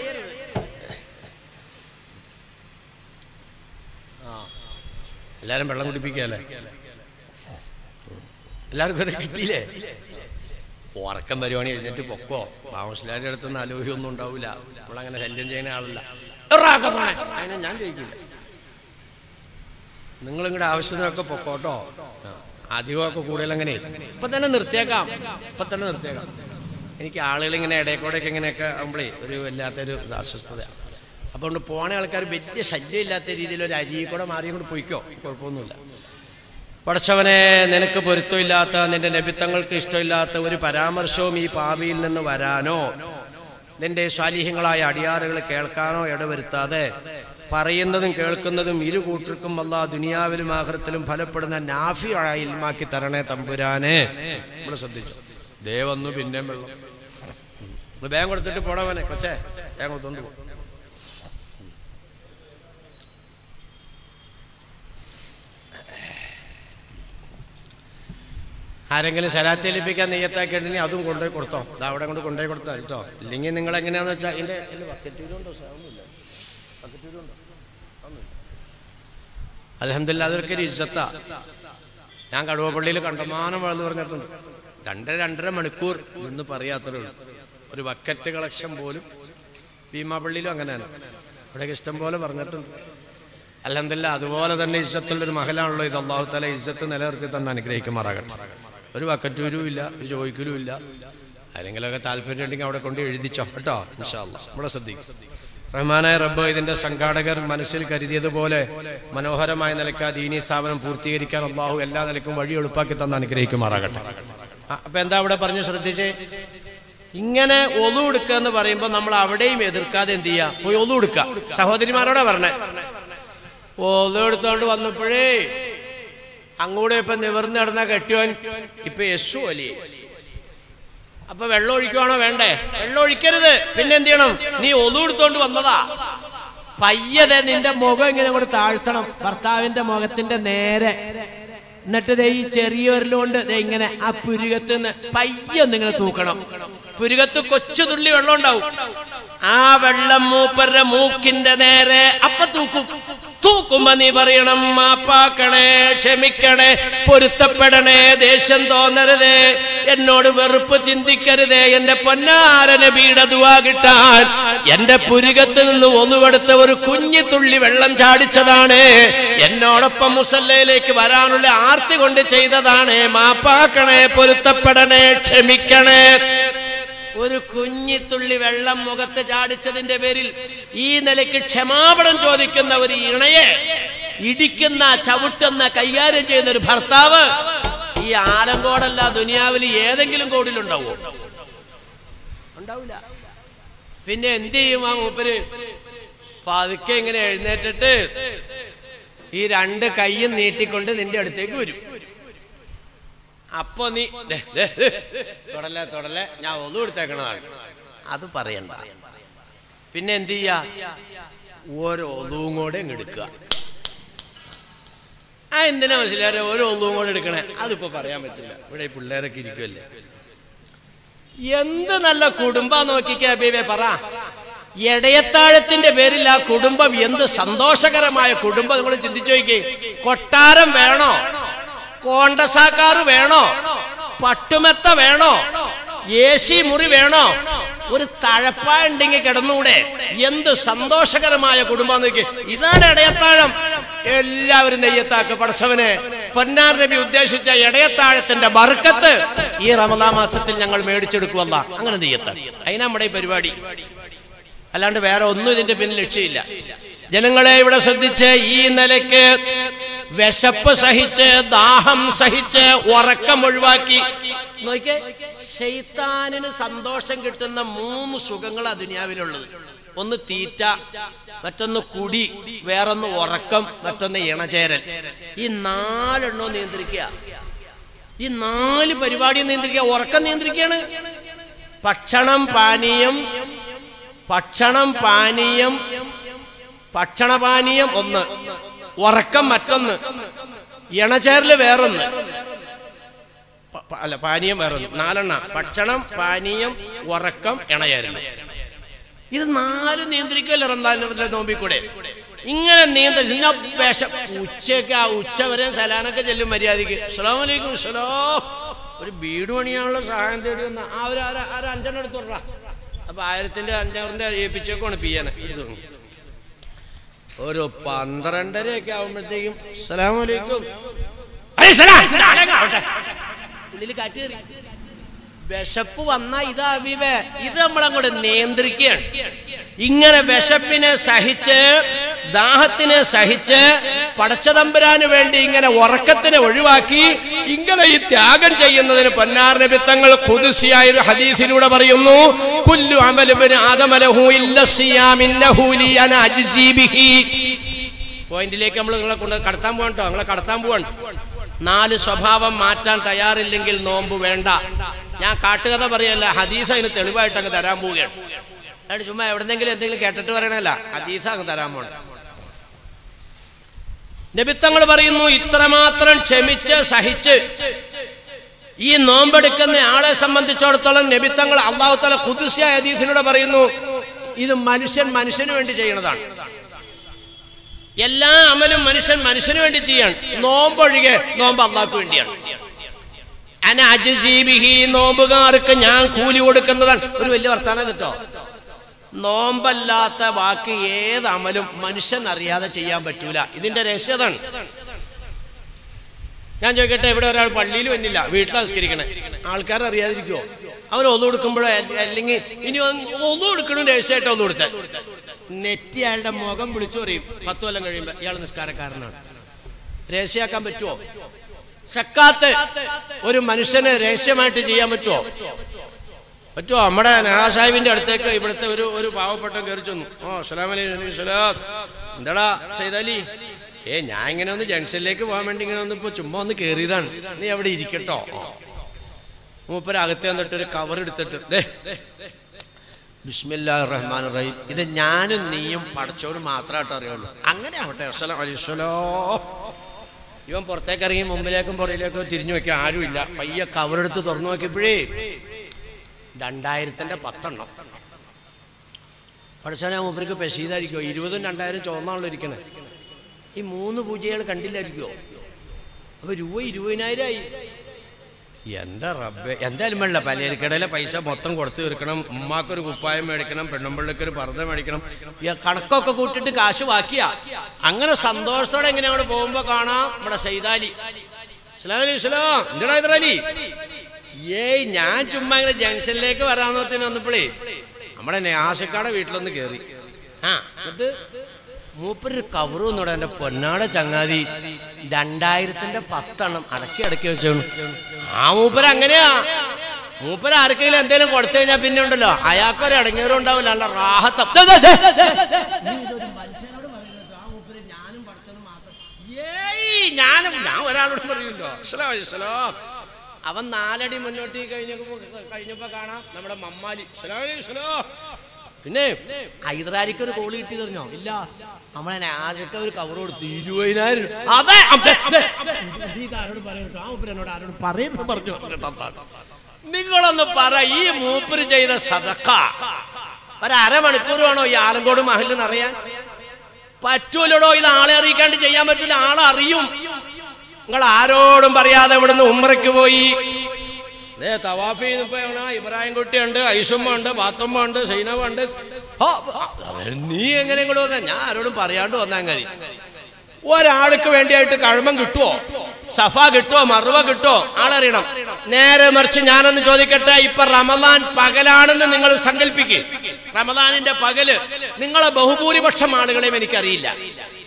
ആ എല്ലാരും വെള്ളം കുടിപ്പിക്കല്ലേ എല്ലാവർക്കും ഒരു കിട്ടിയില്ലേ ഉറക്കം വരുവാണി എഴുന്നേറ്റ് പൊക്കോ ബാമസ്ലാരുടെ അടുത്തൊന്നും അലോഹ്യൊന്നും ഉണ്ടാവില്ല നമ്മളങ്ങനെ ശല്യം ചെയ്യുന്ന ആളല്ല എറാക്കം മോനെ. അതിനെ ഞാൻ ചോദിക്കില്ല നിങ്ങൾ നിങ്ങളുടെ ആവശ്യത്തിനൊക്കെ പൊക്കോട്ടോ ആ. അധികമൊക്കെ കൂടുതൽ അങ്ങനെ ഇപ്പൊ തന്നെ നിർത്തിയേക്കാം ഇപ്പൊ തന്നെ നിർത്തിയേക്കാം എനിക്ക് ആളുകൾ ഇങ്ങനെ ഇടയ്ക്കൂടെയൊക്കെ ഇങ്ങനെയൊക്കെ ആകുമ്പോഴേ ഒരു വല്ലാത്തൊരു ഇത് അസ്വസ്ഥത അതുകൊണ്ട് പോണ ആൾക്കാർ വലിയ ശല്യം ഇല്ലാത്ത രീതിയിൽ ഒരു അരിയിൽ കൂടെ മാറിയും കൂടെ പൊയ്ക്കോ കുഴപ്പമൊന്നുമില്ല പടച്ചവനെ നിനക്ക് പൊരുത്തമില്ലാത്ത നിന്റെ നബിത്തങ്ങൾക്ക് ഇഷ്ടമില്ലാത്ത ഒരു പരാമർശവും ഈ പാപിയിൽ നിന്ന് വരാനോ നിന്റെ സ്വാലിഹ്യങ്ങളായ അടിയാറുകൾ കേൾക്കാനോ ഇടവരുത്താതെ പറയുന്നതും കേൾക്കുന്നതും ഇരു കൂട്ടർക്കും അല്ല ദുനിയാവിലും ആഹൃത്തിലും ഫലപ്പെടുന്ന നാഫിയായി ഇൽമാക്കി തരണേ തമ്പുരാനെ നമ്മൾ ശ്രദ്ധിച്ചു ദേ വന്നു പിന്നെയും വെള്ളം ഒന്ന് വേഗം കൊടുത്തിട്ട് പോടവനെ കൊച്ചേ വേഗം കൊടുത്തോണ്ട് പോ ആരെങ്കിലും ശരാത്തി ഏൽപ്പിക്കാൻ നെയ്യത്താക്കിയിട്ടുണ്ടെങ്കിൽ അതും കൊണ്ടുപോയി കൊടുത്തോ അത് അവിടെ കൊണ്ട് കൊണ്ടുപോയി കൊടുത്താൽ കേട്ടോ ഇല്ലെങ്കിൽ നിങ്ങൾ എങ്ങനെയാന്ന് വെച്ചാൽ ഇതിന്റെ ബക്കറ്റൂരുണ്ടോ ഒന്നുമില്ല ബക്കറ്റൂരുണ്ടോ അലഹമില്ല അതൊക്കെ ഒരു ഇജ്ജത്താ ഞാൻ കടുവപ്പള്ളിയിൽ കണ്ടമാനം വളർന്നു പറഞ്ഞിട്ടുണ്ട് രണ്ടര രണ്ടര മണിക്കൂർ നിന്ന് പറയാത്തതേ ഉള്ളൂ ഒരു ബക്കറ്റ് കളക്ഷൻ പോലും ഭീമാപള്ളിയിലും അങ്ങനെയാണ് ഇവിടെയൊക്കെ ഇഷ്ടം പോലെ പറഞ്ഞിട്ടുണ്ട് അലഹമില്ല അതുപോലെ തന്നെ ഇജ്ജത്തുള്ളൊരു മഹലാണല്ലോ ഇത് അള്ളാഹു തല ഇജ്ജത്ത് നിലനിർത്തി തന്നെ അനുഗ്രഹിക്കുമാറാകട്ടെ ഒരു വക്കറ്റൂരും ഇല്ല ഒരു ചോദിക്കലും ഇല്ല ആരെങ്കിലുമൊക്കെ താല്പര്യം ഉണ്ടെങ്കിൽ അവിടെ കൊണ്ട് എഴുതിച്ചോ കേട്ടോ ഇൻഷാല്ല നമ്മളെ ശ്രദ്ധിക്കും റഹ്മാനായ റബ്ബ് ഇതിന്റെ സംഘാടകർ മനസ്സിൽ കരുതിയതുപോലെ മനോഹരമായ നിലയ്ക്ക് ആ ദീനീ സ്ഥാപനം പൂർത്തീകരിക്കാൻ അള്ളാഹു എല്ലാ നിലയ്ക്കും വഴി എളുപ്പാക്കി തന്നെ അനുഗ്രഹിക്കുമാറാകട്ടെ ആ, അപ്പൊ എന്താ അവിടെ പറഞ്ഞ് ശ്രദ്ധിച്ചേ ഇങ്ങനെ ഒതു എടുക്കുക എന്ന് പറയുമ്പോൾ നമ്മൾ അവിടെയും എതിർക്കാതെ എന്ത് ചെയ്യാ പോയി ഒതു എടുക്കുക സഹോദരിമാരോടാ പറഞ്ഞേ ഒതു എടുത്തോണ്ട് വന്നപ്പോഴേ അങ്ങോട്ട് ഇപ്പൊ നിവർന്ന് നടന്ന കെട്ടിയോൻ ഇപ്പൊ യശു അലിയെ അപ്പൊ വെള്ളം ഒഴിക്കുവാണോ വേണ്ടേ വെള്ളം ഒഴിക്കരുത് പിന്നെ എന്ത് ചെയ്യണം നീ ഒതു എടുത്തോണ്ട് വന്നതാ പയ്യതെ നിന്റെ മുഖം ഇങ്ങനെ അങ്ങോട്ട് താഴ്ത്തണം ഭർത്താവിന്റെ മുഖത്തിന്റെ നേരെ എന്നിട്ട് ദേ ഈ ചെറിയ വിരലുകൊണ്ട് ദേ ഇങ്ങനെ ആ പുരുകത്ത് നിന്ന് പയ്യൊന്ന് ഇങ്ങനെ തൂക്കണം പുരുകത്ത് കൊച്ചു തുള്ളി വെള്ളം ഉണ്ടാവും ആ വെള്ളം മൂപ്പരുടെ മൂക്കിന്റെ നേരെ അപ്പൊ തൂക്കും തൂക്കുമ്പോ നീ പറയണം മാപ്പാക്കണേ ക്ഷമിക്കണേ പൊരുത്തപ്പെടണേ ദേഷ്യം തോന്നരുതേ എന്നോട് വെറുപ്പ് ചിന്തിക്കരുതേ എന്റെ പൊന്നാരനെ ബീഡതുവാ കിട്ടാൻ എന്റെ പുരുകത്ത് നിന്ന് ഒന്നുവെടുത്ത ഒരു കുഞ്ഞു തുള്ളി വെള്ളം ചാടിച്ചതാണ് എന്നോടൊപ്പം മുസല്ലയിലേക്ക് വരാനുള്ള ആർത്തി കൊണ്ട് ചെയ്തതാണ് മാപ്പാക്കണേ പൊരുത്തപ്പെടണേ ക്ഷമിക്കണേ ഒരു കുഞ്ഞിത്തുള്ളി വെള്ളം മുഖത്ത് ചാടിച്ചതിന്റെ പേരിൽ ഈ നിലയ്ക്ക് ക്ഷമാപണം ചോദിക്കുന്ന ഒരു ഇണയെ ഇടിക്കുന്ന ചവിട്ടുന്ന കൈകാര്യം ചെയ്യുന്ന ഒരു ഭർത്താവ് ഈ ആലങ്കോടല്ല ദുനിയാവിൽ ഏതെങ്കിലും കോടിലുണ്ടാവോ ഉണ്ടാവില്ല പിന്നെ എന്ത് ചെയ്യും ആ മൂപ്പര് പതുക്കെ ഇങ്ങനെ എഴുന്നേറ്റിട്ട് ഈ രണ്ട് കൈയും നീട്ടിക്കൊണ്ട് നിന്റെ അടുത്തേക്ക് വരും അപ്പൊ നീ ദേ, ദേ, ദേ, തൊടല്ലേ തൊടല്ലേ ഞാൻ ഒന്നും എടുത്തേക്കണതാണ് അത് പറയണ്ട പിന്നെ എന്ത് ചെയ്യാ ഓരോ ഒതുവും കൂടെ അങ്ങ് എടുക്കുക ആ എന്തിനാ മനസ്സിലാരെ ഓരോ ഒതുവും കൂടെ എടുക്കണേ അതിപ്പോ പറയാൻ പറ്റില്ല ഇവിടെ ഈ പിള്ളേരൊക്കെ ഇരിക്കുമല്ലേ എന്ത് നല്ല കുടുംബ നോക്കിക്കാ ബീവേ പറ എടയത്താഴത്തിന്റെ പേരിൽ ആ കുടുംബം എന്ത് സന്തോഷകരമായ കുടുംബം നിങ്ങൾ ചിന്തിച്ചു നോക്കി കൊട്ടാരം വേണോ കോണ്ടസാക്കാറ് വേണോ പട്ടുമെത്ത വേണോ എ സി മുറി വേണോ ഒരു തഴപ്പ ഉണ്ടെങ്കിൽ കിടന്നൂടെ എന്ത് സന്തോഷകരമായ കുടുംബം നോക്കി ഇതാണ് ഇടയത്താഴം എല്ലാവരും നെയ്യത്താക്ക് പടച്ചവനെ പൊന്നാർ നബി ഉദ്ദേശിച്ച ഇടയത്താഴത്തിന്റെ ബർക്കത്ത് ഈ റമദാ മാസത്തിൽ ഞങ്ങൾ മേടിച്ചെടുക്കുവല്ല അങ്ങനെ നെയ്യത്താക്ക് അതിനാ നമ്മുടെ ഈ പരിപാടി അല്ലാണ്ട് വേറെ ഒന്നും ഇതിന്റെ പിന്നിൽ ലക്ഷ്യമില്ല ജനങ്ങളെ ഇവിടെ ശ്രദ്ധിച്ച് ഈ നിലയ്ക്ക് വിശപ്പ് സഹിച്ച് ദാഹം സഹിച്ച് ഉറക്കം ഒഴിവാക്കി നോക്കിയേ ഷെയ്ത്താനിന് സന്തോഷം കിട്ടുന്ന മൂന്ന് സുഖങ്ങളാ ദുനിയാവിലുള്ളത് ഒന്ന് തീറ്റ മറ്റൊന്ന് കുടി വേറൊന്ന് ഉറക്കം മറ്റൊന്ന് ഇണചേരൽ ഈ നാലെണ്ണവും നിയന്ത്രിക്കുക ഈ നാല് പരിപാടി നിയന്ത്രിക്കുക ഉറക്കം നിയന്ത്രിക്കുകയാണ് ഭക്ഷണം പാനീയം ഭക്ഷണം പാനീയം ഭക്ഷണപാനീയം ഒന്ന് ഉറക്കം മറ്റൊന്ന് ഇണചേരല് വേറൊന്ന് പ- പ- അല്ല പാനീയം വേറൊന്ന് നാലെണ്ണ ഭക്ഷണം പാനീയം ഉറക്കം ഇണചേരല് ഇത് നാല് നിയന്ത്രിക്കല്ലോ റംദാനിലെ നോമ്പിൽ കൂടെ ഇങ്ങനെ നിയന്ത്രിച്ച് ഞാൻ വിഷ ഉച്ചയൊക്കെ ആ ഉച്ച വരെ സലാനൊക്കെ ചെല്ലും മര്യാദക്ക് അസ്സലാം വലൈക്കും സലാം ഒരു വീട് പണിയാനുള്ള സഹായം തേടി വന്ന ആ ഒരു ആര- ആര അഞ്ചെണ്ണം എടുത്തു വിടറാ അപ്പൊ ആയിരത്തിന്റെ അഞ്ഞൂറിന്റെ ഏൽപ്പിച്ചേക്കാണ് പിയ്യാന് ഇത് ഒരു പന്ത്രണ്ടരയൊക്കെ ആവുമ്പോഴത്തേക്കും അസ്സലാം വലൈക്കും അലൈഹി സലാം. ആരെങ്കിലും ആവട്ടെ. ഉള്ളിൽ കാറ്റ് കയറി വിശപ്പ് വന്ന ഇതാ അബീബേ ഇത് നമ്മളങ്ങോട്ട് നിയന്ത്രിക്കുകയാണ് ഇങ്ങനെ വിശപ്പിനെ സഹിച്ച് ദാഹത്തിനെ സഹിച്ച് പടച്ചതമ്പുരാന് വേണ്ടി ഇങ്ങനെ ഉറക്കത്തിനെ ഒഴിവാക്കി ഇങ്ങനെ ഈ ത്യാഗം ചെയ്യുന്നതിന് പൊന്നാർ നബിത്തങ്ങൾ കുതിസിയായ ഒരു ഹദീസിലൂടെ പറയുന്നു കുല്ലു അമലുബിന് ആദമലഹു ഇല്ല സിയാമിന്നഹു ലി അന അജ്സി ബിഹി പോയിന്റിലേക്ക് നമ്മൾ നിങ്ങളെ കൊണ്ട് കടത്താൻ പോകണം കേട്ടോ നിങ്ങളെ കടത്താൻ പോവാണ് നാല് സ്വഭാവം മാറ്റാൻ തയ്യാറില്ലെങ്കിൽ നോമ്പ് വേണ്ട ഞാൻ കാട്ടുകഥ പറയല്ല ഹദീസ് അതിന് തെളിവായിട്ട് അങ്ങ് തരാൻ പോവുകയാണ് അതാണ് ചുമ്മാ എവിടെന്നെങ്കിലും എന്തെങ്കിലും കേട്ടിട്ട് പറയണല്ല ഹദീസ അങ്ങ് തരാൻ പോണം നബിത്തങ്ങൾ പറയുന്നു ഇത്രമാത്രം ക്ഷമിച്ച് സഹിച്ച് ഈ നോമ്പെടുക്കുന്ന ആളെ സംബന്ധിച്ചിടത്തോളം നബിത്തങ്ങൾ അള്ളാഹു തല കുതിസ്യ ഹദീസിനോട് പറയുന്നു ഇത് മനുഷ്യൻ മനുഷ്യന് വേണ്ടി ചെയ്യണതാണ് എല്ലാ അമലും മനുഷ്യൻ മനുഷ്യന് വേണ്ടി ചെയ്യാണ് നോമ്പൊഴികെ നോമ്പ് അള്ളാഹ്ക്ക് വേണ്ടിയാണ് അനജീബിഹി നോമ്പുകാർക്ക് ഞാൻ കൂലി കൊടുക്കുന്നതാണ് ഒരു വലിയ വർത്താനം കേട്ടോ നോമ്പല്ലാത്ത ബാക്കി ഏത് അമലും മനുഷ്യൻ അറിയാതെ ചെയ്യാൻ പറ്റൂല ഇതിന്റെ രഹസ്യതാണ് ഞാൻ ചോദിക്കട്ടെ ഇവിടെ ഒരാൾ പള്ളിയിൽ വന്നില്ല വീട്ടിൽ നമസ്കരിക്കണേ ആൾക്കാർ അറിയാതിരിക്കുവോ അവൻ ഒന്നു കൊടുക്കുമ്പോഴോ അല്ലെങ്കിൽ ഇനി ഒന്നു കൊടുക്കണം രഹസ്യമായിട്ട് ഒന്നു കൊടുത്തേ നെറ്റി അയാളുടെ മുഖം വിളിച്ചു പറയും പത്ത് കൊല്ലം കഴിയുമ്പോ ഇയാൾ നിസ്കാരക്കാരനാണ് രഹസ്യമാക്കാൻ പറ്റുമോ സക്കാത്ത് ഒരു മനുഷ്യന് രഹസ്യമായിട്ട് ചെയ്യാൻ പറ്റുമോ പറ്റുമോ നമ്മുടെ നഹാസാഹിബിന്റെ അടുത്തേക്ക് ഇവിടുത്തെ ഒരു ഒരു പാവപ്പെട്ടൻ കയറി ചെന്നു ഓ അസ്സലാം അലൈക്കും സലാം എന്താടാ സൈദാലി ഏ ഞാൻ ഇങ്ങനെ ഒന്ന് ജംഗ്ഷനിലേക്ക് പോകാൻ വേണ്ടി ഇങ്ങനെ ഒന്ന് ഇപ്പൊ ചുമ്മാ ഒന്ന് കയറിയതാണ് നീ അവിടെ ഇരിക്കട്ടോ മൂപ്പര് അകത്ത് വന്നിട്ട് ഒരു കവർ എടുത്തിട്ട് ദേ ബിസ്മില്ലാ റഹ്മാൻ റഹീം ഇത് ഞാനും നീയും പടച്ചോനും മാത്രമായിട്ട് അറിയുള്ളൂ അങ്ങനെ ആവട്ടെ അസ്സലാം അലൈസ്വലോ ഇവൻ പുറത്തേക്ക് ഇറങ്ങി മുമ്പിലേക്കും പുറയിലേക്കും തിരിഞ്ഞു വെക്കാൻ ആരുമില്ല പയ്യെ കവറെടുത്ത് തുറന്നു നോക്കിയപ്പോഴേ രണ്ടായിരത്തിന്റെ പത്തെണ്ണം പഠിച്ചാൽ മൂപ്പർക്ക് പെശീതായിരിക്കുമോ ഇരുപതും രണ്ടായിരം ചുവന്നാണല്ലോ ഇരിക്കണേ ഈ മൂന്ന് പൂജകൾ കണ്ടില്ലായിരിക്കുമോ അപ്പൊ രൂപ ഇരുപതിനായിരമായി എന്റെ റബ്ബെ എന്തായാലും വേണ്ട പലചരക്കടയിലെ പൈസ മൊത്തം കൊടുത്തു തീർക്കണം ഉമ്മാക്കൊരു കുപ്പായം മേടിക്കണം പെണ്ണുമ്പിള്ളക്ക് ഒരു പർദ്ദ മേടിക്കണം ഈ കണക്കൊക്കെ കൂട്ടിട്ട് കാശ് ബാക്കിയാ അങ്ങനെ സന്തോഷത്തോടെ എങ്ങനെ അവിടെ പോകുമ്പോ കാണാം നമ്മുടെ സൈതാലി ഇസ്ലാം അലി ഇസ്ലാം എന്താ ഹൈദരാലി ഏയ് ഞാൻ ചുമ്മാ ഇങ്ങനെ ജംഗ്ഷനിലേക്ക് വരാന്നത്തിന് വന്നപ്പോഴേ നമ്മുടെ നേഹാശക്കാടെ വീട്ടിലൊന്ന് കയറി ആ എന്നിട്ട് മൂപ്പര് കവറ് വന്നോടെ എന്റെ പൊന്നാടെ ചങ്ങാതി രണ്ടായിരത്തിന്റെ പത്തെണ്ണം അടക്കി അടക്കി വെച്ചു ആ മൂപ്പര് അങ്ങനെയാ മൂപ്പര് ആർക്കെങ്കിലും എന്തെങ്കിലും കൊടുത്തു കഴിഞ്ഞാൽ പിന്നെ ഉണ്ടല്ലോ അയാൾക്കൊരു അടങ്ങിയവരും ഉണ്ടാവില്ല നല്ല റാഹത്തം ദേ, ദേ, ദേ, ദേ, ദേ. നീ ഇതൊരു മനുഷ്യനോട് പറയുന്നത് ആ മൂപ്പര് ഞാനും പഠിച്ചതും മാത്രം ഏയ് ഞാനും ഞാൻ ഒരാളോട് പറയുമല്ലോ അസ്സലാം അലൈസ്ലാം അവൻ നാലടി മുന്നോട്ട് കഴിഞ്ഞപ്പോ കഴിഞ്ഞപ്പോ കാണാം നമ്മുടെ മമ്മാലി അസ്സലാം അലൈസ്ലാം പിന്നെ ഹൈദരാലിക്ക് ഒരു കോള് കിട്ടി പറഞ്ഞോ ഇല്ല നമ്മളെ ആശക്ക ഒരു കവർ കൊടുത്തു ഇരുപതിനായിരം രൂപ. അതെ അതെ, അതെ, അതെ. നീ ഇതാരോട് പറയട്ടോ ആ മൂപ്പര് എന്നോട് ആരോട് പറയുമ്പോ പറഞ്ഞു നിങ്ങളൊന്ന് പറ ഈ മൂപ്പര് ചെയ്ത സദക്ക ഒരു അരമണിക്കൂർ വേണോ ഈ ആലങ്കോട് മഹലിൽ അറിയാൻ പറ്റൂലടോ ഇത് ആളെ അറിയിക്കാണ്ട് ചെയ്യാൻ പറ്റൂല ആളെ അറിയും നിങ്ങൾ ആരോടും പറയാതെ ഇവിടുന്ന് ഉമ്മറയ്ക്ക് പോയി ദേ തവാഫി ഇബ്രാഹിം കുട്ടിയുണ്ട് ഐസുമ്മ ഉണ്ട് ബാത്തുമ്മ ഉണ്ട് സൈനവ ഉണ്ട് ഹോ, അവര് നീ എങ്ങനെ ഇങ്ങോട്ട് വന്ന ഞാൻ ആരോടും പറയാണ്ട് വന്നാൽ മതി ഒരാൾക്ക് വേണ്ടിയായിട്ട് കഴമ്പം കിട്ടുമോ സഫ കിട്ടുമോ മറുവ കിട്ടുമോ ആളറിയണം നേരെ മറിച്ച് ഞാനൊന്ന് ചോദിക്കട്ടെ ഇപ്പൊ റമദാൻ പകലാണെന്ന് നിങ്ങൾ സങ്കല്പിക്കുക റമദാനിന്റെ പകല് നിങ്ങളെ ബഹുഭൂരിപക്ഷം ആളുകളെയും എനിക്കറിയില്ല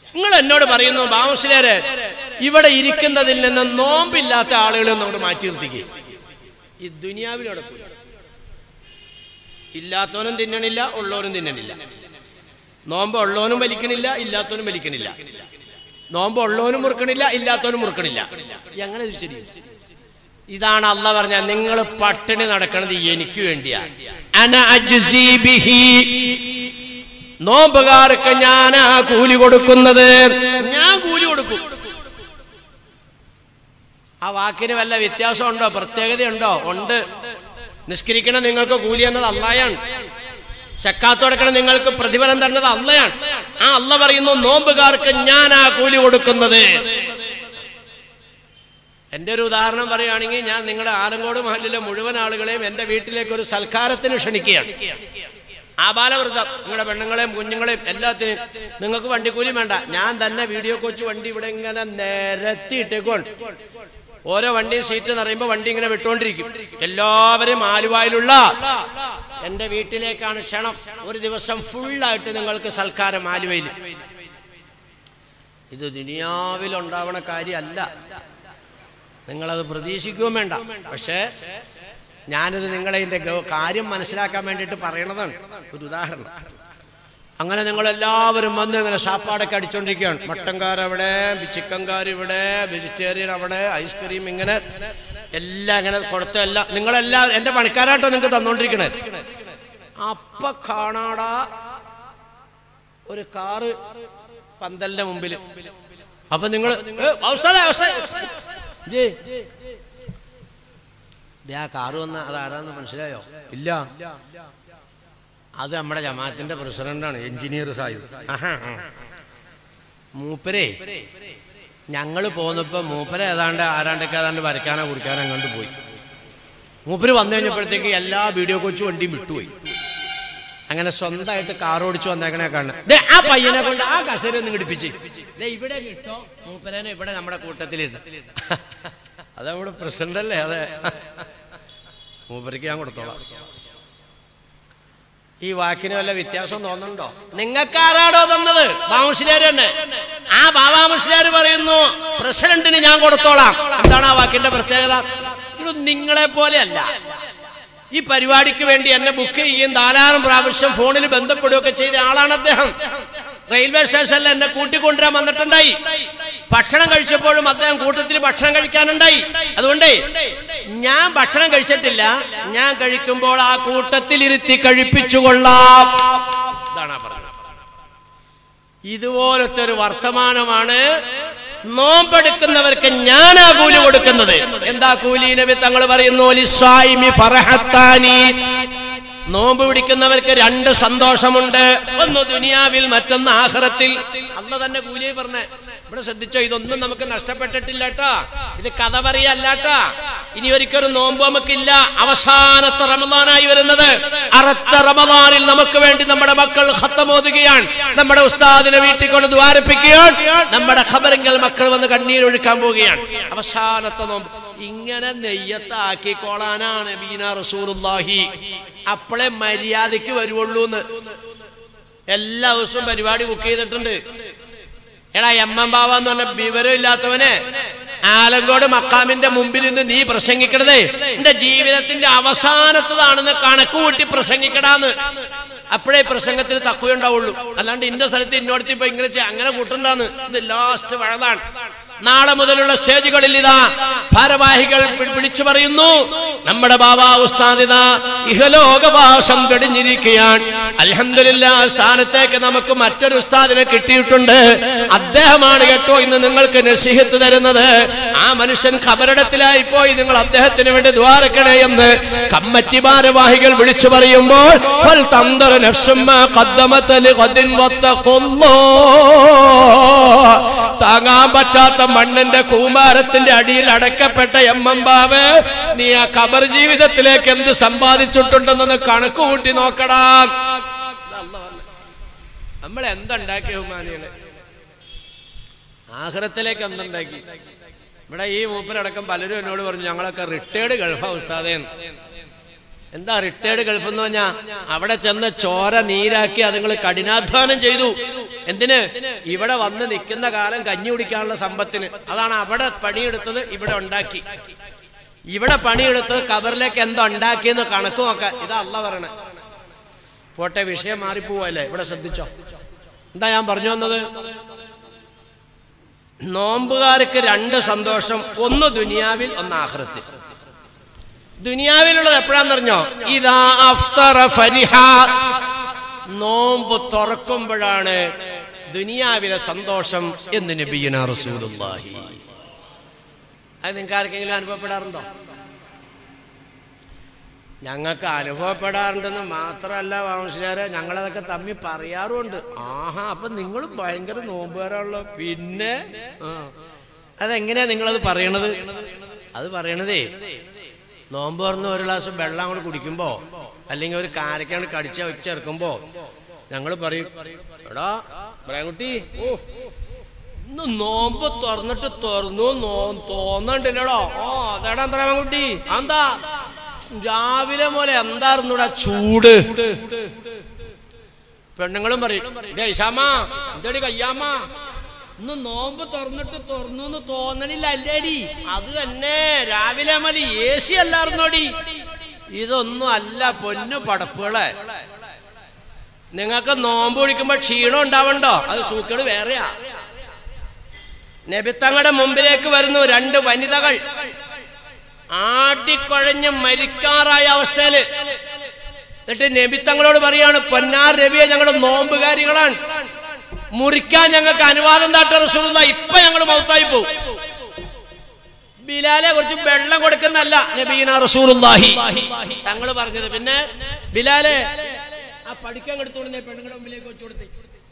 നിങ്ങൾ എന്നോട് പറയുന്നു ബാമശ്ശേര് ഇവിടെ ഇരിക്കുന്നതിൽ നിന്ന് നോമ്പില്ലാത്ത ആളുകളെ നമ്മൾ മാറ്റി നിർത്തിക്കുക ഈ ദുനിയാവിനോട് ഇല്ലാത്തവനും തിന്നണില്ല ഉള്ളവനും തിന്നണില്ല നോമ്പ് ഉള്ളവനും വലിക്കണില്ല ഇല്ലാത്തവനും വലിക്കണില്ല നോമ്പ് ഉള്ളവനും മുറുക്കണില്ല ഇല്ലാത്തവനും മുറുക്കണില്ല എങ്ങനെ ഇത് ശരി ഇതാണ് അല്ല പറഞ്ഞ നിങ്ങൾ പട്ടിണി നടക്കണത് എനിക്ക് വേണ്ടിയാണ് അന അജ്സി ബിഹി. നോമ്പുകാർക്ക് ഞാൻ കൂലി കൊടുക്കുന്നത് ഞാൻ കൂലി കൊടുക്കും ആ വാക്കിന് വല്ല വ്യത്യാസമുണ്ടോ പ്രത്യേകതയുണ്ടോ ഉണ്ട് നിസ്കരിക്കണം നിങ്ങൾക്ക് കൂലി എന്നത് അള്ളായാണ് ശക്കാത്ത് കൊടുക്കണം നിങ്ങൾക്ക് പ്രതിഫലം തരുന്നത് അള്ളയാണ് ആ അള്ള പറയുന്നു നോമ്പുകാർക്ക് ഞാൻ ആ കൂലി കൊടുക്കുന്നത് എൻ്റെ ഒരു ഉദാഹരണം പറയുകയാണെങ്കിൽ ഞാൻ നിങ്ങളുടെ ആലങ്കോട് മഹലിലെ മുഴുവൻ ആളുകളെയും എൻ്റെ വീട്ടിലേക്ക് ഒരു സൽക്കാരത്തിന് ക്ഷണിക്കുകയാണ് ആബാലവൃത്തം നിങ്ങളുടെ പെണ്ണുങ്ങളെയും കുഞ്ഞുങ്ങളെയും എല്ലാത്തിനും നിങ്ങൾക്ക് വണ്ടിക്കൂലി വേണ്ട ഞാൻ തന്നെ വീഡിയോ കോച്ച് വണ്ടി ഇവിടെ ഇങ്ങനെ നിരത്തിയിട്ടേക്കൊണ്ട് ഓരോ വണ്ടിയും സീറ്റ് നിറയുമ്പോൾ വണ്ടി ഇങ്ങനെ വിട്ടുകൊണ്ടിരിക്കും എല്ലാവരും ആലുവായിലുള്ള എൻ്റെ വീട്ടിലേക്കാണ് ക്ഷണം ഒരു ദിവസം ഫുള്ളായിട്ട് നിങ്ങൾക്ക് സൽക്കാരം ആലുവയിൽ ഇത് ദുനിയാവിൽ ഉണ്ടാവണ കാര്യമല്ല നിങ്ങളത് പ്രതീക്ഷിക്കുകയും വേണ്ട പക്ഷേ ഞാനിത് നിങ്ങളെ ഇതിൻ്റെ ഗ- കാര്യം മനസ്സിലാക്കാൻ വേണ്ടിയിട്ട് പറയണതാണ് ഒരു ഉദാഹരണം അങ്ങനെ നിങ്ങൾ എല്ലാവരും വന്ന് ഇങ്ങനെ സാപ്പാടൊക്കെ അടിച്ചോണ്ടിരിക്കുകയാണ് മട്ടൻകാർ അവിടെ ചിക്കൻകാർ ഇവിടെ വെജിറ്റേറിയൻ അവിടെ ഐസ്ക്രീം ഇങ്ങനെ എല്ലാം ഇങ്ങനെ കൊടുത്ത എല്ലാം നിങ്ങളെല്ലാം എൻ്റെ പണിക്കാരായിട്ടോ നിങ്ങൾക്ക് തന്നോണ്ടിരിക്കണേ അപ്പ കാണാടാ ഒരു കാറ് പന്തലിന്റെ മുമ്പിൽ അപ്പൊ നിങ്ങൾ ആ കാറ് വന്ന അത് ആരാന്ന് മനസ്സിലായോ ഇല്ല അത് നമ്മുടെ ജമാഅത്തിന്റെ പ്രസിഡന്റാണ് എഞ്ചിനീയർ സാഹിബ് ആഹാ, ആ. മൂപ്പരേ ഞങ്ങൾ പോന്നപ്പോ മൂപ്പര ഏതാണ്ട് ആരാണ്ടൊക്കെ ഏതാണ്ട് വരയ്ക്കാനോ കുടിക്കാനോ അങ്ങോട്ട് പോയി മൂപ്പര് വന്നു കഴിഞ്ഞപ്പോഴത്തേക്ക് എല്ലാ വീഡിയോ കോച്ച് വണ്ടിയും വിട്ടുപോയി അങ്ങനെ സ്വന്തമായിട്ട് കാർ ഓടിച്ചു വന്നേക്കണേ കാണുന്നത് ദേ, ആ പയ്യനെ കൊണ്ട് ആ കസേര ഒന്ന് ഘടിപ്പിച്ച് ദേ ഇവിടെ കിട്ടോ മൂപ്പരനെ ഇവിടെ നമ്മുടെ കൂട്ടത്തിലിരുന്ന് അത് നമ്മുടെ പ്രസിഡന്റ് അല്ലേ അതെ മൂപ്പർക്ക് ഞാൻ കൊടുത്തോളാം ഈ വാക്കിന് വല്ല വ്യത്യാസം തോന്നുന്നുണ്ടോ നിങ്ങൾക്ക് ആരാടോ തന്നത് ബാമുസ്ലിയാർ തന്നെ ആ ബാബാ മുസ്ലിയാർ പറയുന്നു പ്രസിഡന്റിന് ഞാൻ കൊടുത്തോളാം എന്താണ് ആ വാക്കിന്റെ പ്രത്യേകത ഇത് നിങ്ങളെ പോലെയല്ല ഈ പരിപാടിക്ക് വേണ്ടി എന്നെ ബുക്ക് ചെയ്യും ധാരാളം പ്രാവശ്യം ഫോണിൽ ബന്ധപ്പെടുകയൊക്കെ ചെയ്ത ആളാണ് അദ്ദേഹം റെയിൽവേ സ്റ്റേഷനിൽ എന്നെ കൂട്ടിക്കൊണ്ടുവരാൻ വന്നിട്ടുണ്ടായി ഭക്ഷണം കഴിച്ചപ്പോഴും അദ്ദേഹം കൂട്ടത്തിൽ ഭക്ഷണം കഴിക്കാനുണ്ടായി അതുകൊണ്ടേ ഞാൻ ഭക്ഷണം കഴിച്ചിട്ടില്ല ഞാൻ കഴിക്കുമ്പോൾ ആ കൂട്ടത്തിൽ ഇരുത്തി കഴിപ്പിച്ചുകൊള്ളാം ഇതാണ് ആ പറഞ്ഞത് ഇതുപോലത്തെ ഒരു വർത്തമാനമാണ് നോമ്പെടുക്കുന്നവർക്ക് ഞാനാ കൂലി കൊടുക്കുന്നത് എന്താ കൂലി നബി തങ്ങൾ പറയുന്നു ലിസ്വായിമി ഫറഹത്താനി നോമ്പ് പിടിക്കുന്നവർക്ക് രണ്ട് സന്തോഷമുണ്ട് ഒന്ന് ദുനിയാവിൽ മറ്റൊന്ന് ആഹ്റത്തിൽ അന്ന് തന്നെ കൂലി പറഞ്ഞേ ഇവിടെ ശ്രദ്ധിച്ചോ ഇതൊന്നും നമുക്ക് നഷ്ടപ്പെട്ടിട്ടില്ല കേട്ടാ ഇത് കഥ പറയല്ലാട്ടാ ഇനി ഒരിക്കലും നോമ്പ് നമുക്കില്ല അവസാനത്തെ റമദാനായി വരുന്നത് അറത്ത റമദാനിൽ നമുക്ക് വേണ്ടി നമ്മുടെ മക്കൾ ഹത്തമോതുകയാണ് നമ്മുടെ ഉസ്താദിനെ വീട്ടിൽ കൊണ്ട് ദ്വാരപ്പിക്കുകയാണ് നമ്മുടെ ഖബറിങ്കൽ മക്കൾ വന്ന് കണ്ണീരൊഴുക്കാൻ പോവുകയാണ് അവസാനത്തെ നോമ്പ് ഇങ്ങനെ നെയ്യത്താക്കിക്കോളാനാണ് ബീന റസൂറുല്ലാഹി അപ്പോഴേ മര്യാദയ്ക്ക് വരുവുള്ളൂ എന്ന് എല്ലാ ദിവസവും പരിപാടി ബുക്ക് ചെയ്തിട്ടുണ്ട് എടാ എം എം ബാവ എന്ന് പറഞ്ഞ വിവരം ഇല്ലാത്തവനെ ആലങ്കോട് മക്കാമിന്റെ മുമ്പിൽ നിന്ന് നീ പ്രസംഗിക്കണതേ എന്റെ ജീവിതത്തിന്റെ അവസാനത്തതാണെന്ന് കണക്ക് കൂട്ടി പ്രസംഗിക്കടാന്ന് അപ്പോഴേ പ്രസംഗത്തിന് തക്കുവ ഉണ്ടാവുള്ളൂ അല്ലാണ്ട് ഇന്ന സ്ഥലത്ത് ഇന്നോടത്ത് ഇപ്പൊ ഇങ്ങനെ ചെയ്യ- അങ്ങനെ കൂട്ടണ്ടാന്ന് ഇത് ലാസ്റ്റ് വഴതാണ് നാളെ മുതലുള്ള സ്റ്റേജുകളിൽ ഇതാ ഭാരവാഹികൾ വി- വിളിച്ചു പറയുന്നു നമ്മുടെ ബാബാ ഉസ്താദ് ഇതാ ഇഹലോകവാസം വെടിഞ്ഞിരിക്കുകയാണ് അൽഹംദുലില്ല സ്ഥാനത്തേക്ക് നമുക്ക് മറ്റൊരു ഉസ്താദിനെ കിട്ടിയിട്ടുണ്ട് അദ്ദേഹമാണ് കേട്ടോ ഇന്ന് നിങ്ങൾക്ക് നസീഹത്ത് തരുന്നത് ആ മനുഷ്യൻ ഖബറിടത്തിലായി പോയി നിങ്ങൾ അദ്ദേഹത്തിന് വേണ്ടി ദ്വാരക്കണേ എന്ന് കമ്മറ്റി ഭാരവാഹികൾ വിളിച്ചു പറയുമ്പോൾ "ഫൽ തന്ദർ നഫ്സും മാ ഖദ്ദമത് ലിഗദിൻ വത്തഖുല്ലാഹ്." താങ്ങാൻ പറ്റാത്ത മണ്ണിന്റെ കൂമാരത്തിന്റെ അടിയിൽ അടക്കപ്പെട്ട എമ്മമ്പാവ് നീ ആ ഖബർ ജീവിതത്തിലേക്ക് എന്ത് സമ്പാദിച്ചിട്ടുണ്ടെന്ന് കണക്ക് കൂട്ടി നോക്കടാ നമ്മൾ എന്തുണ്ടാക്കി ഹുമാനികളെ ആഹ്റത്തിലേക്ക് എന്തുണ്ടാക്കി ഇവിടെ ഈ മൂപ്പരടക്കം പലരും എന്നോട് പറഞ്ഞു ഞങ്ങളൊക്കെ റിട്ടയർഡ് ഗൾഫാ ഉസ്താദേ എന്ന്. എന്താ റിട്ടയർഡ് ഗൾഫ് എന്ന് പറഞ്ഞാ അവിടെ ചെന്ന് ചോര നീരാക്കി അതുങ്ങൾ കഠിനാധ്വാനം ചെയ്തു എന്തിന് ഇവിടെ വന്ന് നിൽക്കുന്ന കാലം കഞ്ഞി കുടിക്കാനുള്ള സമ്പത്തിന് അതാണ് അവിടെ പണിയെടുത്തത് ഇവിടെ ഉണ്ടാക്കി ഇവിടെ പണിയെടുത്ത് കബറിലേക്ക് എന്തോ ഉണ്ടാക്കിയെന്ന് കണക്ക് നോക്കാൻ ഇതാ അല്ല പറയണേ പോട്ടെ വിഷയം മാറിപ്പോവല്ലേ ഇവിടെ ശ്രദ്ധിച്ചോ എന്താ ഞാൻ പറഞ്ഞു വന്നത് നോമ്പുകാർക്ക് രണ്ട് സന്തോഷം ഒന്ന് ദുനിയാവിൽ ഒന്ന് ആഹ്റത്തിൽ ദുനിയാവിലുള്ളത് എപ്പോഴാന്നറിഞ്ഞോ ഇതാ അഫ്തറ ഫരിഹ നോമ്പ് തുറക്കുമ്പോഴാണ് ദുനിയാവിലെ സന്തോഷം എന്ന് നബിയുന റസൂലുള്ളാഹി അത് നിങ്ങൾക്ക് ആർക്കെങ്കിലും അനുഭവപ്പെടാറുണ്ടോ ഞങ്ങൾക്ക് അനുഭവപ്പെടാറുണ്ടെന്ന് മാത്രമല്ല വാമസിലാരെ ഞങ്ങളതൊക്കെ തമ്മിൽ പറയാറുമുണ്ട് ആഹാ അപ്പൊ നിങ്ങൾ ഭയങ്കര നോമ്പുകാരാണല്ലോ പിന്നെ ആ. അതെങ്ങനെയാ നിങ്ങളത് പറയണത് അത് പറയണതേ നോമ്പ് തുറന്ന് ഒരു ഗ്ലാസ് വെള്ളം അങ്ങോട്ട് കുടിക്കുമ്പോ അല്ലെങ്കിൽ ഒരു കാരക്കാണ് കടിച്ച വെച്ചെടുക്കുമ്പോ ഞങ്ങൾ പറയും എടാ പ്രേംകുട്ടി ഓ ഇന്ന് നോമ്പ് തുറന്നിട്ട് തുറന്നു നോ തോന്നണ്ടില്ലടോ ഓ അതെടാ പ്രേമകുട്ടി എന്താ രാവിലെ പോലെ എന്തായിരുന്നു ഇവിടെ ചൂട് പെണ്ണുങ്ങളും പറയും ഡേ ഇഷാമ എന്തടി കയ്യാമ്മ ഇന്ന് നോമ്പ് തുറന്നിട്ട് തുറന്നു എന്ന് തോന്നണില്ല അല്ലേടി അത് തന്നെ രാവിലെ മതി എ സി അല്ലായിരുന്നോടി ഇതൊന്നും അല്ല പൊന്നു പടപ്പുകളെ നിങ്ങൾക്ക് നോമ്പ് ഒഴിക്കുമ്പോ ക്ഷീണം ഉണ്ടാവണ്ടോ അത് സൂക്കേട് വേറെയാ നബിത്തങ്ങളുടെ മുമ്പിലേക്ക് വരുന്നു രണ്ട് വനിതകൾ ആട്ടിക്കുഴഞ്ഞ് മരിക്കാറായ അവസ്ഥയില് എന്നിട്ട് നബിത്തങ്ങളോട് പറയാണ് പൊന്നാർ രവിയെ ഞങ്ങളുടെ നോമ്പുകാരികളാണ് മുറിക്കാൻ ഞങ്ങൾക്ക് അനുവാദം താട്ട റസൂലുള്ള ഇപ്പൊ ഞങ്ങൾ മൗത്തായി പോകും ബിലാലെ കുറിച്ച് വെള്ളം കൊടുക്കുന്നല്ല നബീന റസൂലുള്ളാഹി തങ്ങൾ പറഞ്ഞത് പിന്നെ ബിലാലെ ആ പഠിക്കാൻ എടുത്തോളുന്നേ പെണ്ണുങ്ങളുടെ മുമ്പിലേക്ക് വെച്ചു കൊടുത്തേ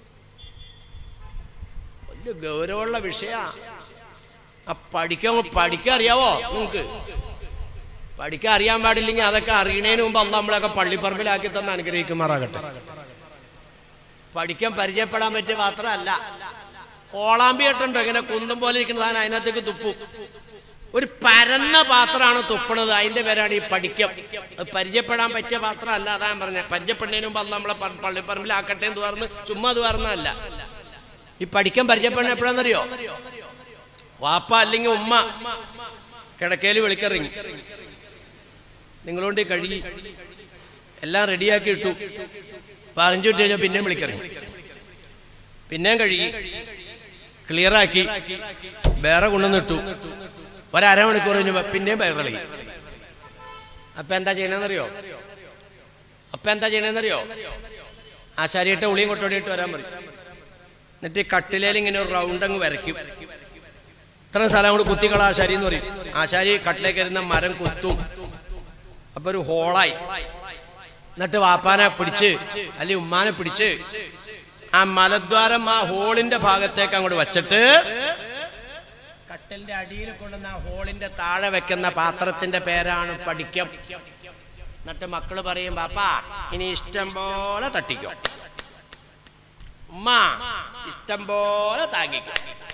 വലിയ ഗൗരവമുള്ള വിഷയ ആ പഠിക്കാൻ പഠിക്കാൻ അറിയാവോ നിങ്ങൾക്ക് പഠിക്കാൻ അറിയാൻ പാടില്ലെങ്കിൽ അതൊക്കെ അറിയണേന് മുമ്പ് അന്ന് നമ്മളൊക്കെ പള്ളിപ്പറമ്പിലാക്കി തന്നെ അനുഗ്രഹിക്കുമാറാകട്ടെ പഠിക്കാൻ പരിചയപ്പെടാൻ പറ്റിയ പാത്രമല്ല കോളാമ്പിയിട്ടുണ്ടോ ഇങ്ങനെ കുന്തം പോലെ ഇരിക്കുന്ന സാധനം അതിനകത്തേക്ക് തുപ്പും ഒരു പരന്ന പാത്രമാണ് തുപ്പണത് അതിന്റെ പേരാണ് ഈ പഠിക്കം അത് പരിചയപ്പെടാൻ പറ്റിയ പാത്രമല്ല അതാ ഞാൻ പറഞ്ഞ പരിചയപ്പെടുന്നതിന് മുമ്പ് അന്ന് നമ്മളെ പ- പള്ളിപ്പറമ്പിലാക്കട്ടെ എന്ന് പറഞ്ഞ് ചുമ്മാ അത് പറഞ്ഞതല്ല ഈ പഠിക്കാൻ പരിചയപ്പെടണ എപ്പോഴാണെന്നറിയോ വാപ്പ അല്ലെങ്കിൽ ഉമ്മ കിടക്കയിൽ വിളിക്കിറങ്ങി നിങ്ങളോണ്ട് കഴുകി എല്ലാം റെഡിയാക്കി ഇട്ടു പതിനഞ്ചു മിനിറ്റ് കഴിഞ്ഞാൽ പിന്നെയും വിളിക്കിറങ്ങി പിന്നെയും കഴുകി ക്ലിയറാക്കി വേറെ കൊണ്ടുവന്നിട്ടു ഒരമണിക്കൂർ കഴിഞ്ഞ് പിന്നെയും വയറിളകി അപ്പൊ എന്താ ചെയ്യണമെന്നറിയോ അപ്പൊ എന്താ ചെയ്യണമെന്നറിയോ ആശാരിയിട്ട് ഉളിയും കൊട്ടോടിയിട്ട് വരാൻ പറയും എന്നിട്ട് ഈ കട്ടിലേൽ ഇങ്ങനെ ഒരു റൗണ്ട് അങ്ങ് വരയ്ക്കും ഇത്രയും സ്ഥലം കൂടി കുത്തിക്കള ആശാരി എന്ന് പറയും ആശാരി കട്ടിലേക്ക് വരുന്ന മരം കുത്തും അപ്പൊ ഒരു ഹോളായി എന്നിട്ട് വാപ്പാനെ പിടിച്ച് അല്ലെങ്കിൽ ഉമ്മാനെ പിടിച്ച് ആ മലദ്വാരം ആ ഹോളിന്റെ ഭാഗത്തേക്ക് അങ്ങോട്ട് വച്ചിട്ട് കട്ടലിന്റെ അടിയിൽ കൊണ്ടുവന്ന ആ ഹോളിന്റെ താഴെ വെക്കുന്ന പാത്രത്തിന്റെ പേരാണ് പഠിക്കം എന്നിട്ട് മക്കള് പറയും പാപ്പാ ഇനി ഇഷ്ടം പോലെ തട്ടിക്കോ ഉമ്മ ഇഷ്ടം പോലെ താങ്ങിക്കോ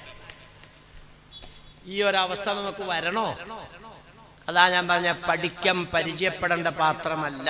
ഈ ഒരവസ്ഥ നമുക്ക് വരണോ അതാ ഞാൻ പറഞ്ഞ പഠിക്കാൻ പരിചയപ്പെടേണ്ട പാത്രമല്ല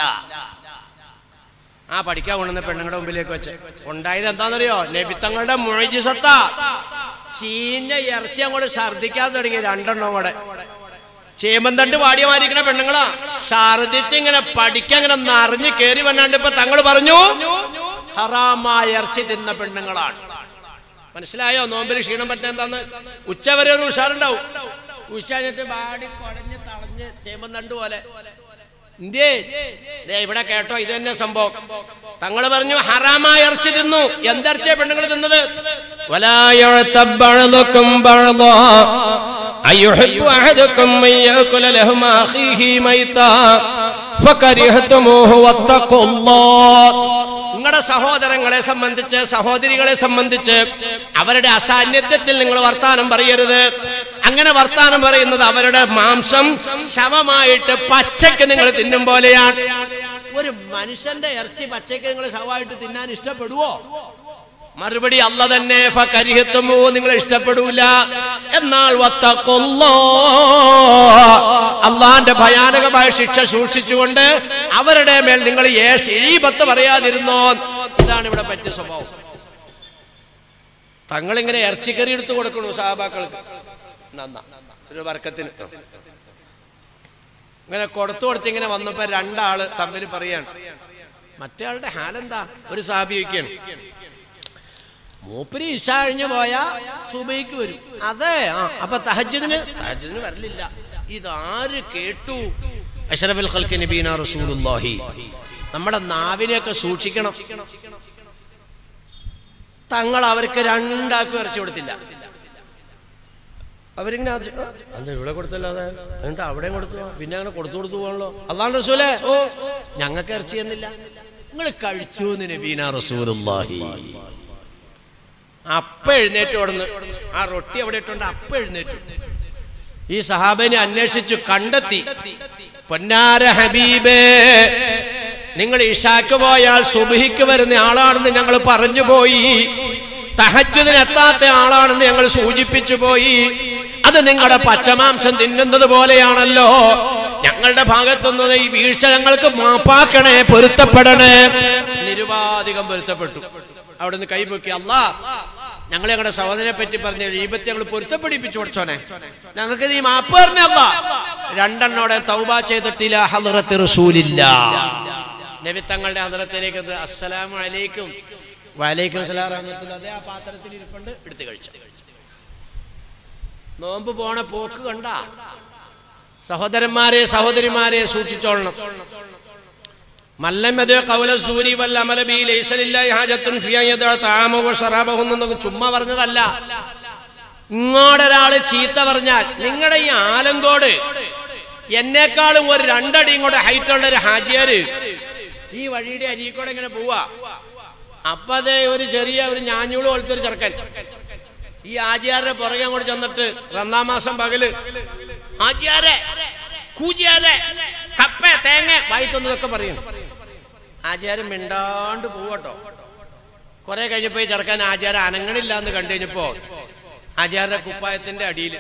ആ പഠിക്കാൻ കൊണ്ടുവന്ന പെണ്ണുങ്ങളുടെ മുമ്പിലേക്ക് വെച്ച് ഉണ്ടായത് എന്താണെന്നറിയോ നബിത്തങ്ങളുടെ മുഴജിസത്ത ചീഞ്ഞ ഇറച്ചി അങ്ങോട്ട് ഛർദിക്കാൻ തുടങ്ങി രണ്ടെണ്ണം കൂടെ ചേമ്പന്തണ്ട് പാടിയമായിരിക്കണ പെണ്ണുങ്ങളാ ഛർദിച്ച് ഇങ്ങനെ പഠിക്കാൻ ഇങ്ങനെ നിറഞ്ഞു കേറി വന്നാണ്ട് ഇപ്പൊ തങ്ങൾ പറഞ്ഞു ഹറാമായ ഇറച്ചി തിന്ന പെണ്ണുങ്ങളാണ് മനസ്സിലായോ നോമ്പിൽ ക്ഷീണം പറ്റുന്ന എന്താന്ന് ഉച്ചവരെ ഒരു ഉഷാറുണ്ടാവും ഉച്ച കഴിഞ്ഞിട്ട് ബാടി കുഴഞ്ഞ് തളഞ്ഞ് ചേമ്പന്തണ്ട് പോലെ ഇന്ത്യേ ദേ ഇവിടെ കേട്ടോ ഇത് തന്നെ സംഭവം തങ്ങൾ പറഞ്ഞു ഹറാമായ ഇറച്ചി തിന്നു എന്തിറച്ചിയ പെണ്ണുങ്ങൾ തിന്നത് ولا يعتب بعضكم بعضا أيحب أحدكم أن يأكل لحم أخيه ميتا فكرهتموه واتقوا الله നിങ്ങളുടെ സഹോദരങ്ങളെ സംബന്ധിച്ച് സഹോദരികളെ സംബന്ധിച്ച് അവരുടെ അസാന്നിധ്യത്തിൽ നിങ്ങൾ വർത്താനം പറയരുത് അങ്ങനെ വർത്താനം പറയുന്നത് അവരുടെ മാംസം ശവമായിട്ട് പച്ചക്ക് നിങ്ങൾ തിന്നും പോലെയാണ് ഒരു മനുഷ്യന്റെ ഇറച്ചി പച്ചക്ക് നിങ്ങൾ ശവമായിട്ട് തിന്നാൻ ഇഷ്ടപ്പെടുവോ മറുപടി അല്ല തന്നെ ഫകരിഹത്തുമോ നിങ്ങൾ ഇഷ്ടപ്പെടൂല എന്നാൽ വത്തക്കൊല്ലോ അള്ളാന്റെ ഭയാനകമായ ശിക്ഷ സൂക്ഷിച്ചുകൊണ്ട് അവരുടെ മേൽ നിങ്ങൾ ഏ ശരീപത്ത് പറയാതിരുന്നോ ഇതാണ് ഇവിടെ പറ്റിയ സ്വഭാവം തങ്ങളിങ്ങനെ ഇറച്ചിക്കറി എടുത്ത് കൊടുക്കണു സഹാബാക്കൾക്ക് നന്ന ഒരു വർക്കത്തിന് ഇങ്ങനെ കൊടുത്തു കൊടുത്ത് ഇങ്ങനെ വന്നപ്പോ രണ്ടാള് തമ്മിൽ പറയാണ് മറ്റേ ആളുടെ ഹാലെന്താ ഒരു സാബിയൊക്കെയാണ് മൂപ്പര് ഇഷ കഴിഞ്ഞു പോയാ സുബൈക്ക് വരും അതെ ആ അപ്പൊ തഹജ്ജുദിന് തഹജ്ജുദിന് വരലില്ല ഇതാര് കേട്ടു അഷറഫുൽ ഖൽക്ക് നബീന റസൂലുള്ളാഹി നമ്മുടെ നാവിനെയൊക്കെ സൂക്ഷിക്കണം തങ്ങൾ അവർക്ക് രണ്ടാക്കും ഇറച്ചി കൊടുത്തില്ല അവരിങ്ങനെ അത് ആ, അത് ഇവിടെ കൊടുത്തല്ലോ അതെ എന്നിട്ട് അവിടെയും കൊടുത്തു ആ, പിന്നെ അങ്ങനെ കൊടുത്തു കൊടുത്തു പോകണല്ലോ അള്ളാൻ റസൂലേ ഓ ഞങ്ങൾക്ക് ഇറച്ചി തന്നില്ല നിങ്ങൾ കഴിച്ചു എന്ന് നബീന റസൂലുള്ളാഹി അപ്പ എഴുന്നേറ്റ് ഓടുന്നു ആ റൊട്ടി അവിടെ ഇട്ടുണ്ട് അപ്പ എഴുന്നേറ്റു ഈ സഹാബിനെ അന്വേഷിച്ചു കണ്ടെത്തി പൊന്നാര ഹബീബേ നിങ്ങൾ ഇഷാക്ക് പോയാൽ സുബഹിക്ക് വരുന്ന ആളാണെന്ന് ഞങ്ങൾ പറഞ്ഞു പോയി തഹജ്ജുദിന് എത്താത്ത ആളാണെന്ന് ഞങ്ങൾ സൂചിപ്പിച്ചു പോയി അത് നിങ്ങളുടെ പച്ചമാംസം തിന്നുന്നത് പോലെയാണല്ലോ ഞങ്ങളുടെ ഭാഗത്തുനിന്ന് ഈ വീഴ്ച ഞങ്ങൾക്ക് മാപ്പാക്കണേ പൊരുത്തപ്പെടണേ നിരുപാധികം പൊരുത്തപ്പെട്ടു അവിടുന്ന് കൈപൊക്കി അല്ലാ ഞങ്ങൾ ഞങ്ങളുടെ സഹോദരനെ പറ്റി പറഞ്ഞ ഈപത്തെ ഞങ്ങൾ പൊരുത്തപ്പെടിപ്പിച്ചു കൊടുത്തോനെ ഞങ്ങൾക്ക് നീ മാപ്പ് പറഞ്ഞല്ല രണ്ടെണ്ണോടെ തൗബ ചെയ്തിട്ടില്ല ഹലറത്ത് റസൂലില്ല നബി തങ്ങളുടെ ഹലറത്തിലേക്ക് അസ്സലാമു അലൈക്കും വലൈക്കും സലാം റഹ്മത്തുള്ള അതേ ആ പാത്രത്തിൽ ഇരിപ്പുണ്ട് എടുത്ത് കഴിച്ചു നോമ്പ് പോണ പോക്ക് കണ്ട സഹോദരന്മാരെ സഹോദരിമാരെ സൂക്ഷിച്ചോളണം മല്ലം കൗല സൂരി വല്ല അമലബി ലൈസലില്ലാഹി ഹാജത്തുൻ ഫിയ യദഅ തആമഹു വശറാബഹു എന്നൊന്നും ചുമ്മാ പറഞ്ഞതല്ല ഇങ്ങോട്ടൊരാള് ചീത്ത പറഞ്ഞാൽ നിങ്ങളുടെ ഈ ആലങ്കോട് എന്നെക്കാളും ഒരു രണ്ടടി ഇങ്ങോട്ട് ഹൈറ്റ് ഉള്ള ഒരു ഹാജിയാര് ഈ വഴിയുടെ അരിക്കൂടെ ഇങ്ങനെ പോവാ അപ്പൊ അതേ ഒരു ചെറിയ ഒരു ഞാഞ്ഞൂള് പോലത്തെ ഒരു ചെറുക്കൻ ഈ ആചാരുടെ പുറകെ അങ്ങോട്ട് ചെന്നിട്ട് റന്നാം മാസം പകല് ആചാരെ കൂജിയാരെ കപ്പ തേങ്ങ വായിത്തൊന്നതൊക്കെ പറയും ആചാരം മിണ്ടാണ്ട് പോവട്ടോ കുറെ കഴിഞ്ഞപ്പോ ഈ ചെറുക്കൻ ആചാരം അനങ്ങണില്ല എന്ന് കണ്ടു കഴിഞ്ഞപ്പോ ആചാരുടെ കുപ്പായത്തിന്റെ അടിയിൽ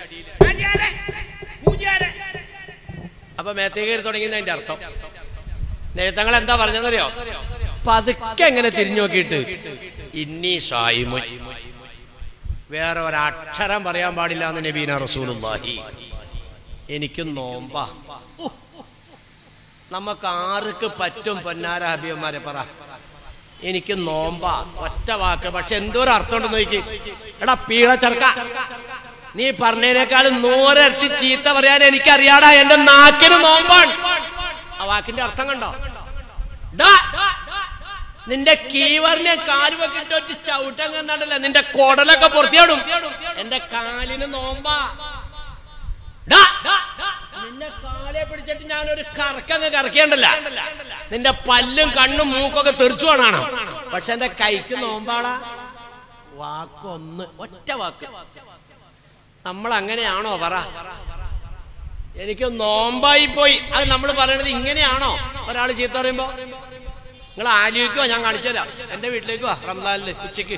അപ്പൊ മേത്തേ കയറി തുടങ്ങിയതിന്റെ അർത്ഥം നേതങ്ങൾ എന്താ പറഞ്ഞതെന്നറിയോ പതുക്കെ എങ്ങനെ തിരിഞ്ഞു നോക്കിയിട്ട് ഇന്നീ സായിമു വേറെ ഒരക്ഷരം പറയാൻ പാടില്ല എന്ന് നബീന റസൂലുള്ളാഹി എനിക്ക് നോമ്പ നമുക്ക് ആർക്ക് പറ്റും പൊന്നാര ഹബിയന്മാരെ പറ എനിക്ക് നോമ്പ ഒറ്റ വാക്ക് പക്ഷെ എന്തോ ഒരു അർത്ഥം ഉണ്ടെന്ന് നോക്കി എടാ പീള ചെറുക്ക നീ പറഞ്ഞതിനേക്കാളും നൂറരട്ടി ചീത്ത പറയാൻ എനിക്കറിയാടാ എന്റെ നാക്കിന് നോമ്പാണ് ആ വാക്കിന്റെ അർത്ഥം കണ്ടോ ഡാ, നിന്റെ കീവറിനെ കാലുവൊക്കെ ഇട്ടൊരു ചവിട്ടം കണ്ടല്ല നിന്റെ കൊടലൊക്കെ പുറത്തിയാടും എന്റെ കാലിന് നോമ്പാ ഡാ, നിന്നെ കാലെ പിടിച്ചിട്ട് ഞാനൊരു കറക്കങ്ങ് കറക്കിയണ്ടല്ല നിന്റെ പല്ലും കണ്ണും മൂക്കൊക്കെ തെറിച്ചു കാണാണ് പക്ഷെ എന്റെ കൈക്ക് നോമ്പാടാ വാക്കൊന്ന് ഒറ്റ വാക്ക് നമ്മൾ അങ്ങനെയാണോ പറ എനിക്ക് നോമ്പായി പോയി അത് നമ്മൾ പറയണത് ഇങ്ങനെയാണോ ഒരാൾ ചീത്ത പറയുമ്പോ നിങ്ങൾ ആലോചിക്കോ ഞാൻ കാണിച്ചുതരാം എന്റെ വീട്ടിലേക്ക് വാ റംസാനില് ഉച്ചക്ക്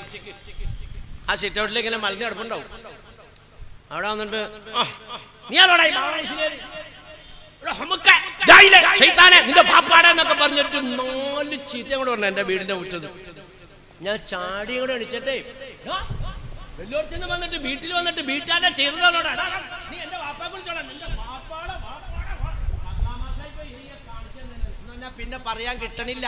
ആ സിറ്റ് ഔട്ടിലേക്ക് ഇങ്ങനെ മലിഞ്ഞ് കിടപ്പുണ്ടാവും അവിടെ വന്നിട്ട് "ആ, നീ ആരോടാ ഈ ബാബാശ്ശേരി? ഇവിടെ ഹമുക്ക, ജായിലെ, ശൈത്താനെ, നിന്റെ പാപ്പാടെ എന്നൊക്കെ പറഞ്ഞിട്ട് നാല് ചീത്ത കൂടെ പറഞ്ഞു എന്റെ വീടിന്റെ മുറ്റത് ഞാൻ ചാടി കൂടെ അടിച്ചിട്ടേ "ആ, വെല്ലോടത്തുനിന്ന് വന്നിട്ട് വീട്ടിൽ വന്നിട്ട് വീട്ടുകാരെ ചെയ്തതാണോടാ എടാ, എടാ, നീ എന്റെ വാപ്പായെ വിളിച്ചോളാം നിന്റെ വാപ്പാടെ വാപ്പാടെ വാ- പത്താം മാസായിപ്പോ ഇനിയെ കാണിച്ചു തന്നില്ല. എന്ന് പറഞ്ഞാ പിന്നെ പറയാൻ കിട്ടണില്ല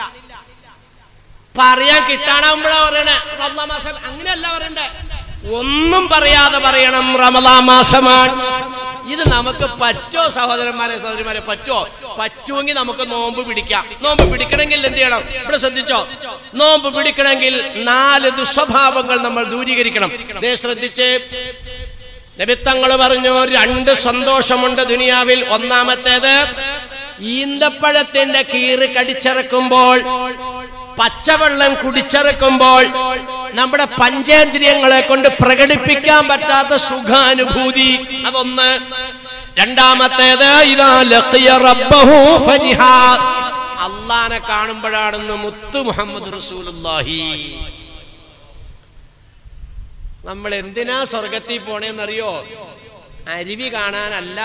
പറയാൻ കിട്ടാനാവുമ്പോഴാ പറയണേ റമദാൻ മാസം അങ്ങനെയല്ല പറയണ്ടേ ഒന്നും പറയാതെ പറയണം റമദാ മാസമാണ് ഇത് നമുക്ക് പറ്റോ സഹോദരന്മാരെ സഹോദരിമാരെ പറ്റോ പറ്റുമെങ്കിൽ നമുക്ക് നോമ്പ് പിടിക്കാം നോമ്പ് പിടിക്കണമെങ്കിൽ എന്ത് ചെയ്യണം ഇവിടെ ശ്രദ്ധിച്ചോ നോമ്പ് പിടിക്കണമെങ്കിൽ നാല് ദുസ്വഭാവങ്ങൾ നമ്മൾ ദൂരീകരിക്കണം ദേ ശ്രദ്ധിച്ച് നബിത്തങ്ങൾ പറഞ്ഞു രണ്ട് സന്തോഷമുണ്ട് ദുനിയാവിൽ ഒന്നാമത്തേത് ഈന്തപ്പഴത്തിന്റെ കീറ് കടിച്ചിറക്കുമ്പോൾ പച്ചവെള്ളം കുടിച്ചിറക്കുമ്പോൾ നമ്മുടെ പഞ്ചേന്ദ്രിയങ്ങളെ കൊണ്ട് പ്രകടിപ്പിക്കാൻ പറ്റാത്ത സുഖാനുഭൂതി അതൊന്ന് രണ്ടാമത്തേത് ഇതാ ലഖിയ റബ്ബഹു ഫരിഹ അള്ളാനെ കാണുമ്പോഴാണെന്ന് മുത്തു മുഹമ്മദ് റസൂലുള്ളാഹി നമ്മൾ എന്തിനാ സ്വർഗത്തിൽ പോണേന്നറിയോ അരുവി കാണാനല്ല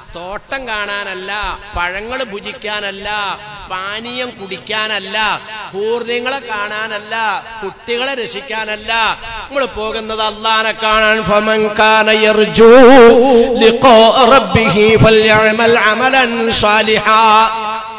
തോട്ടം കാണാനല്ല പഴങ്ങൾ ഭുജിക്കാനല്ല പാനീയം കുടിക്കാനല്ല പൂർണ്യങ്ങളെ കാണാനല്ല കുട്ടികളെ രക്ഷിക്കാനല്ല നമ്മൾ പോകുന്നത് അള്ളാനെ കാണാൻ ഫമൻ കാന യർജു ലിഖാ റബ്ബിഹി ഫൽയഅമൽ അമലൻ സാലിഹാ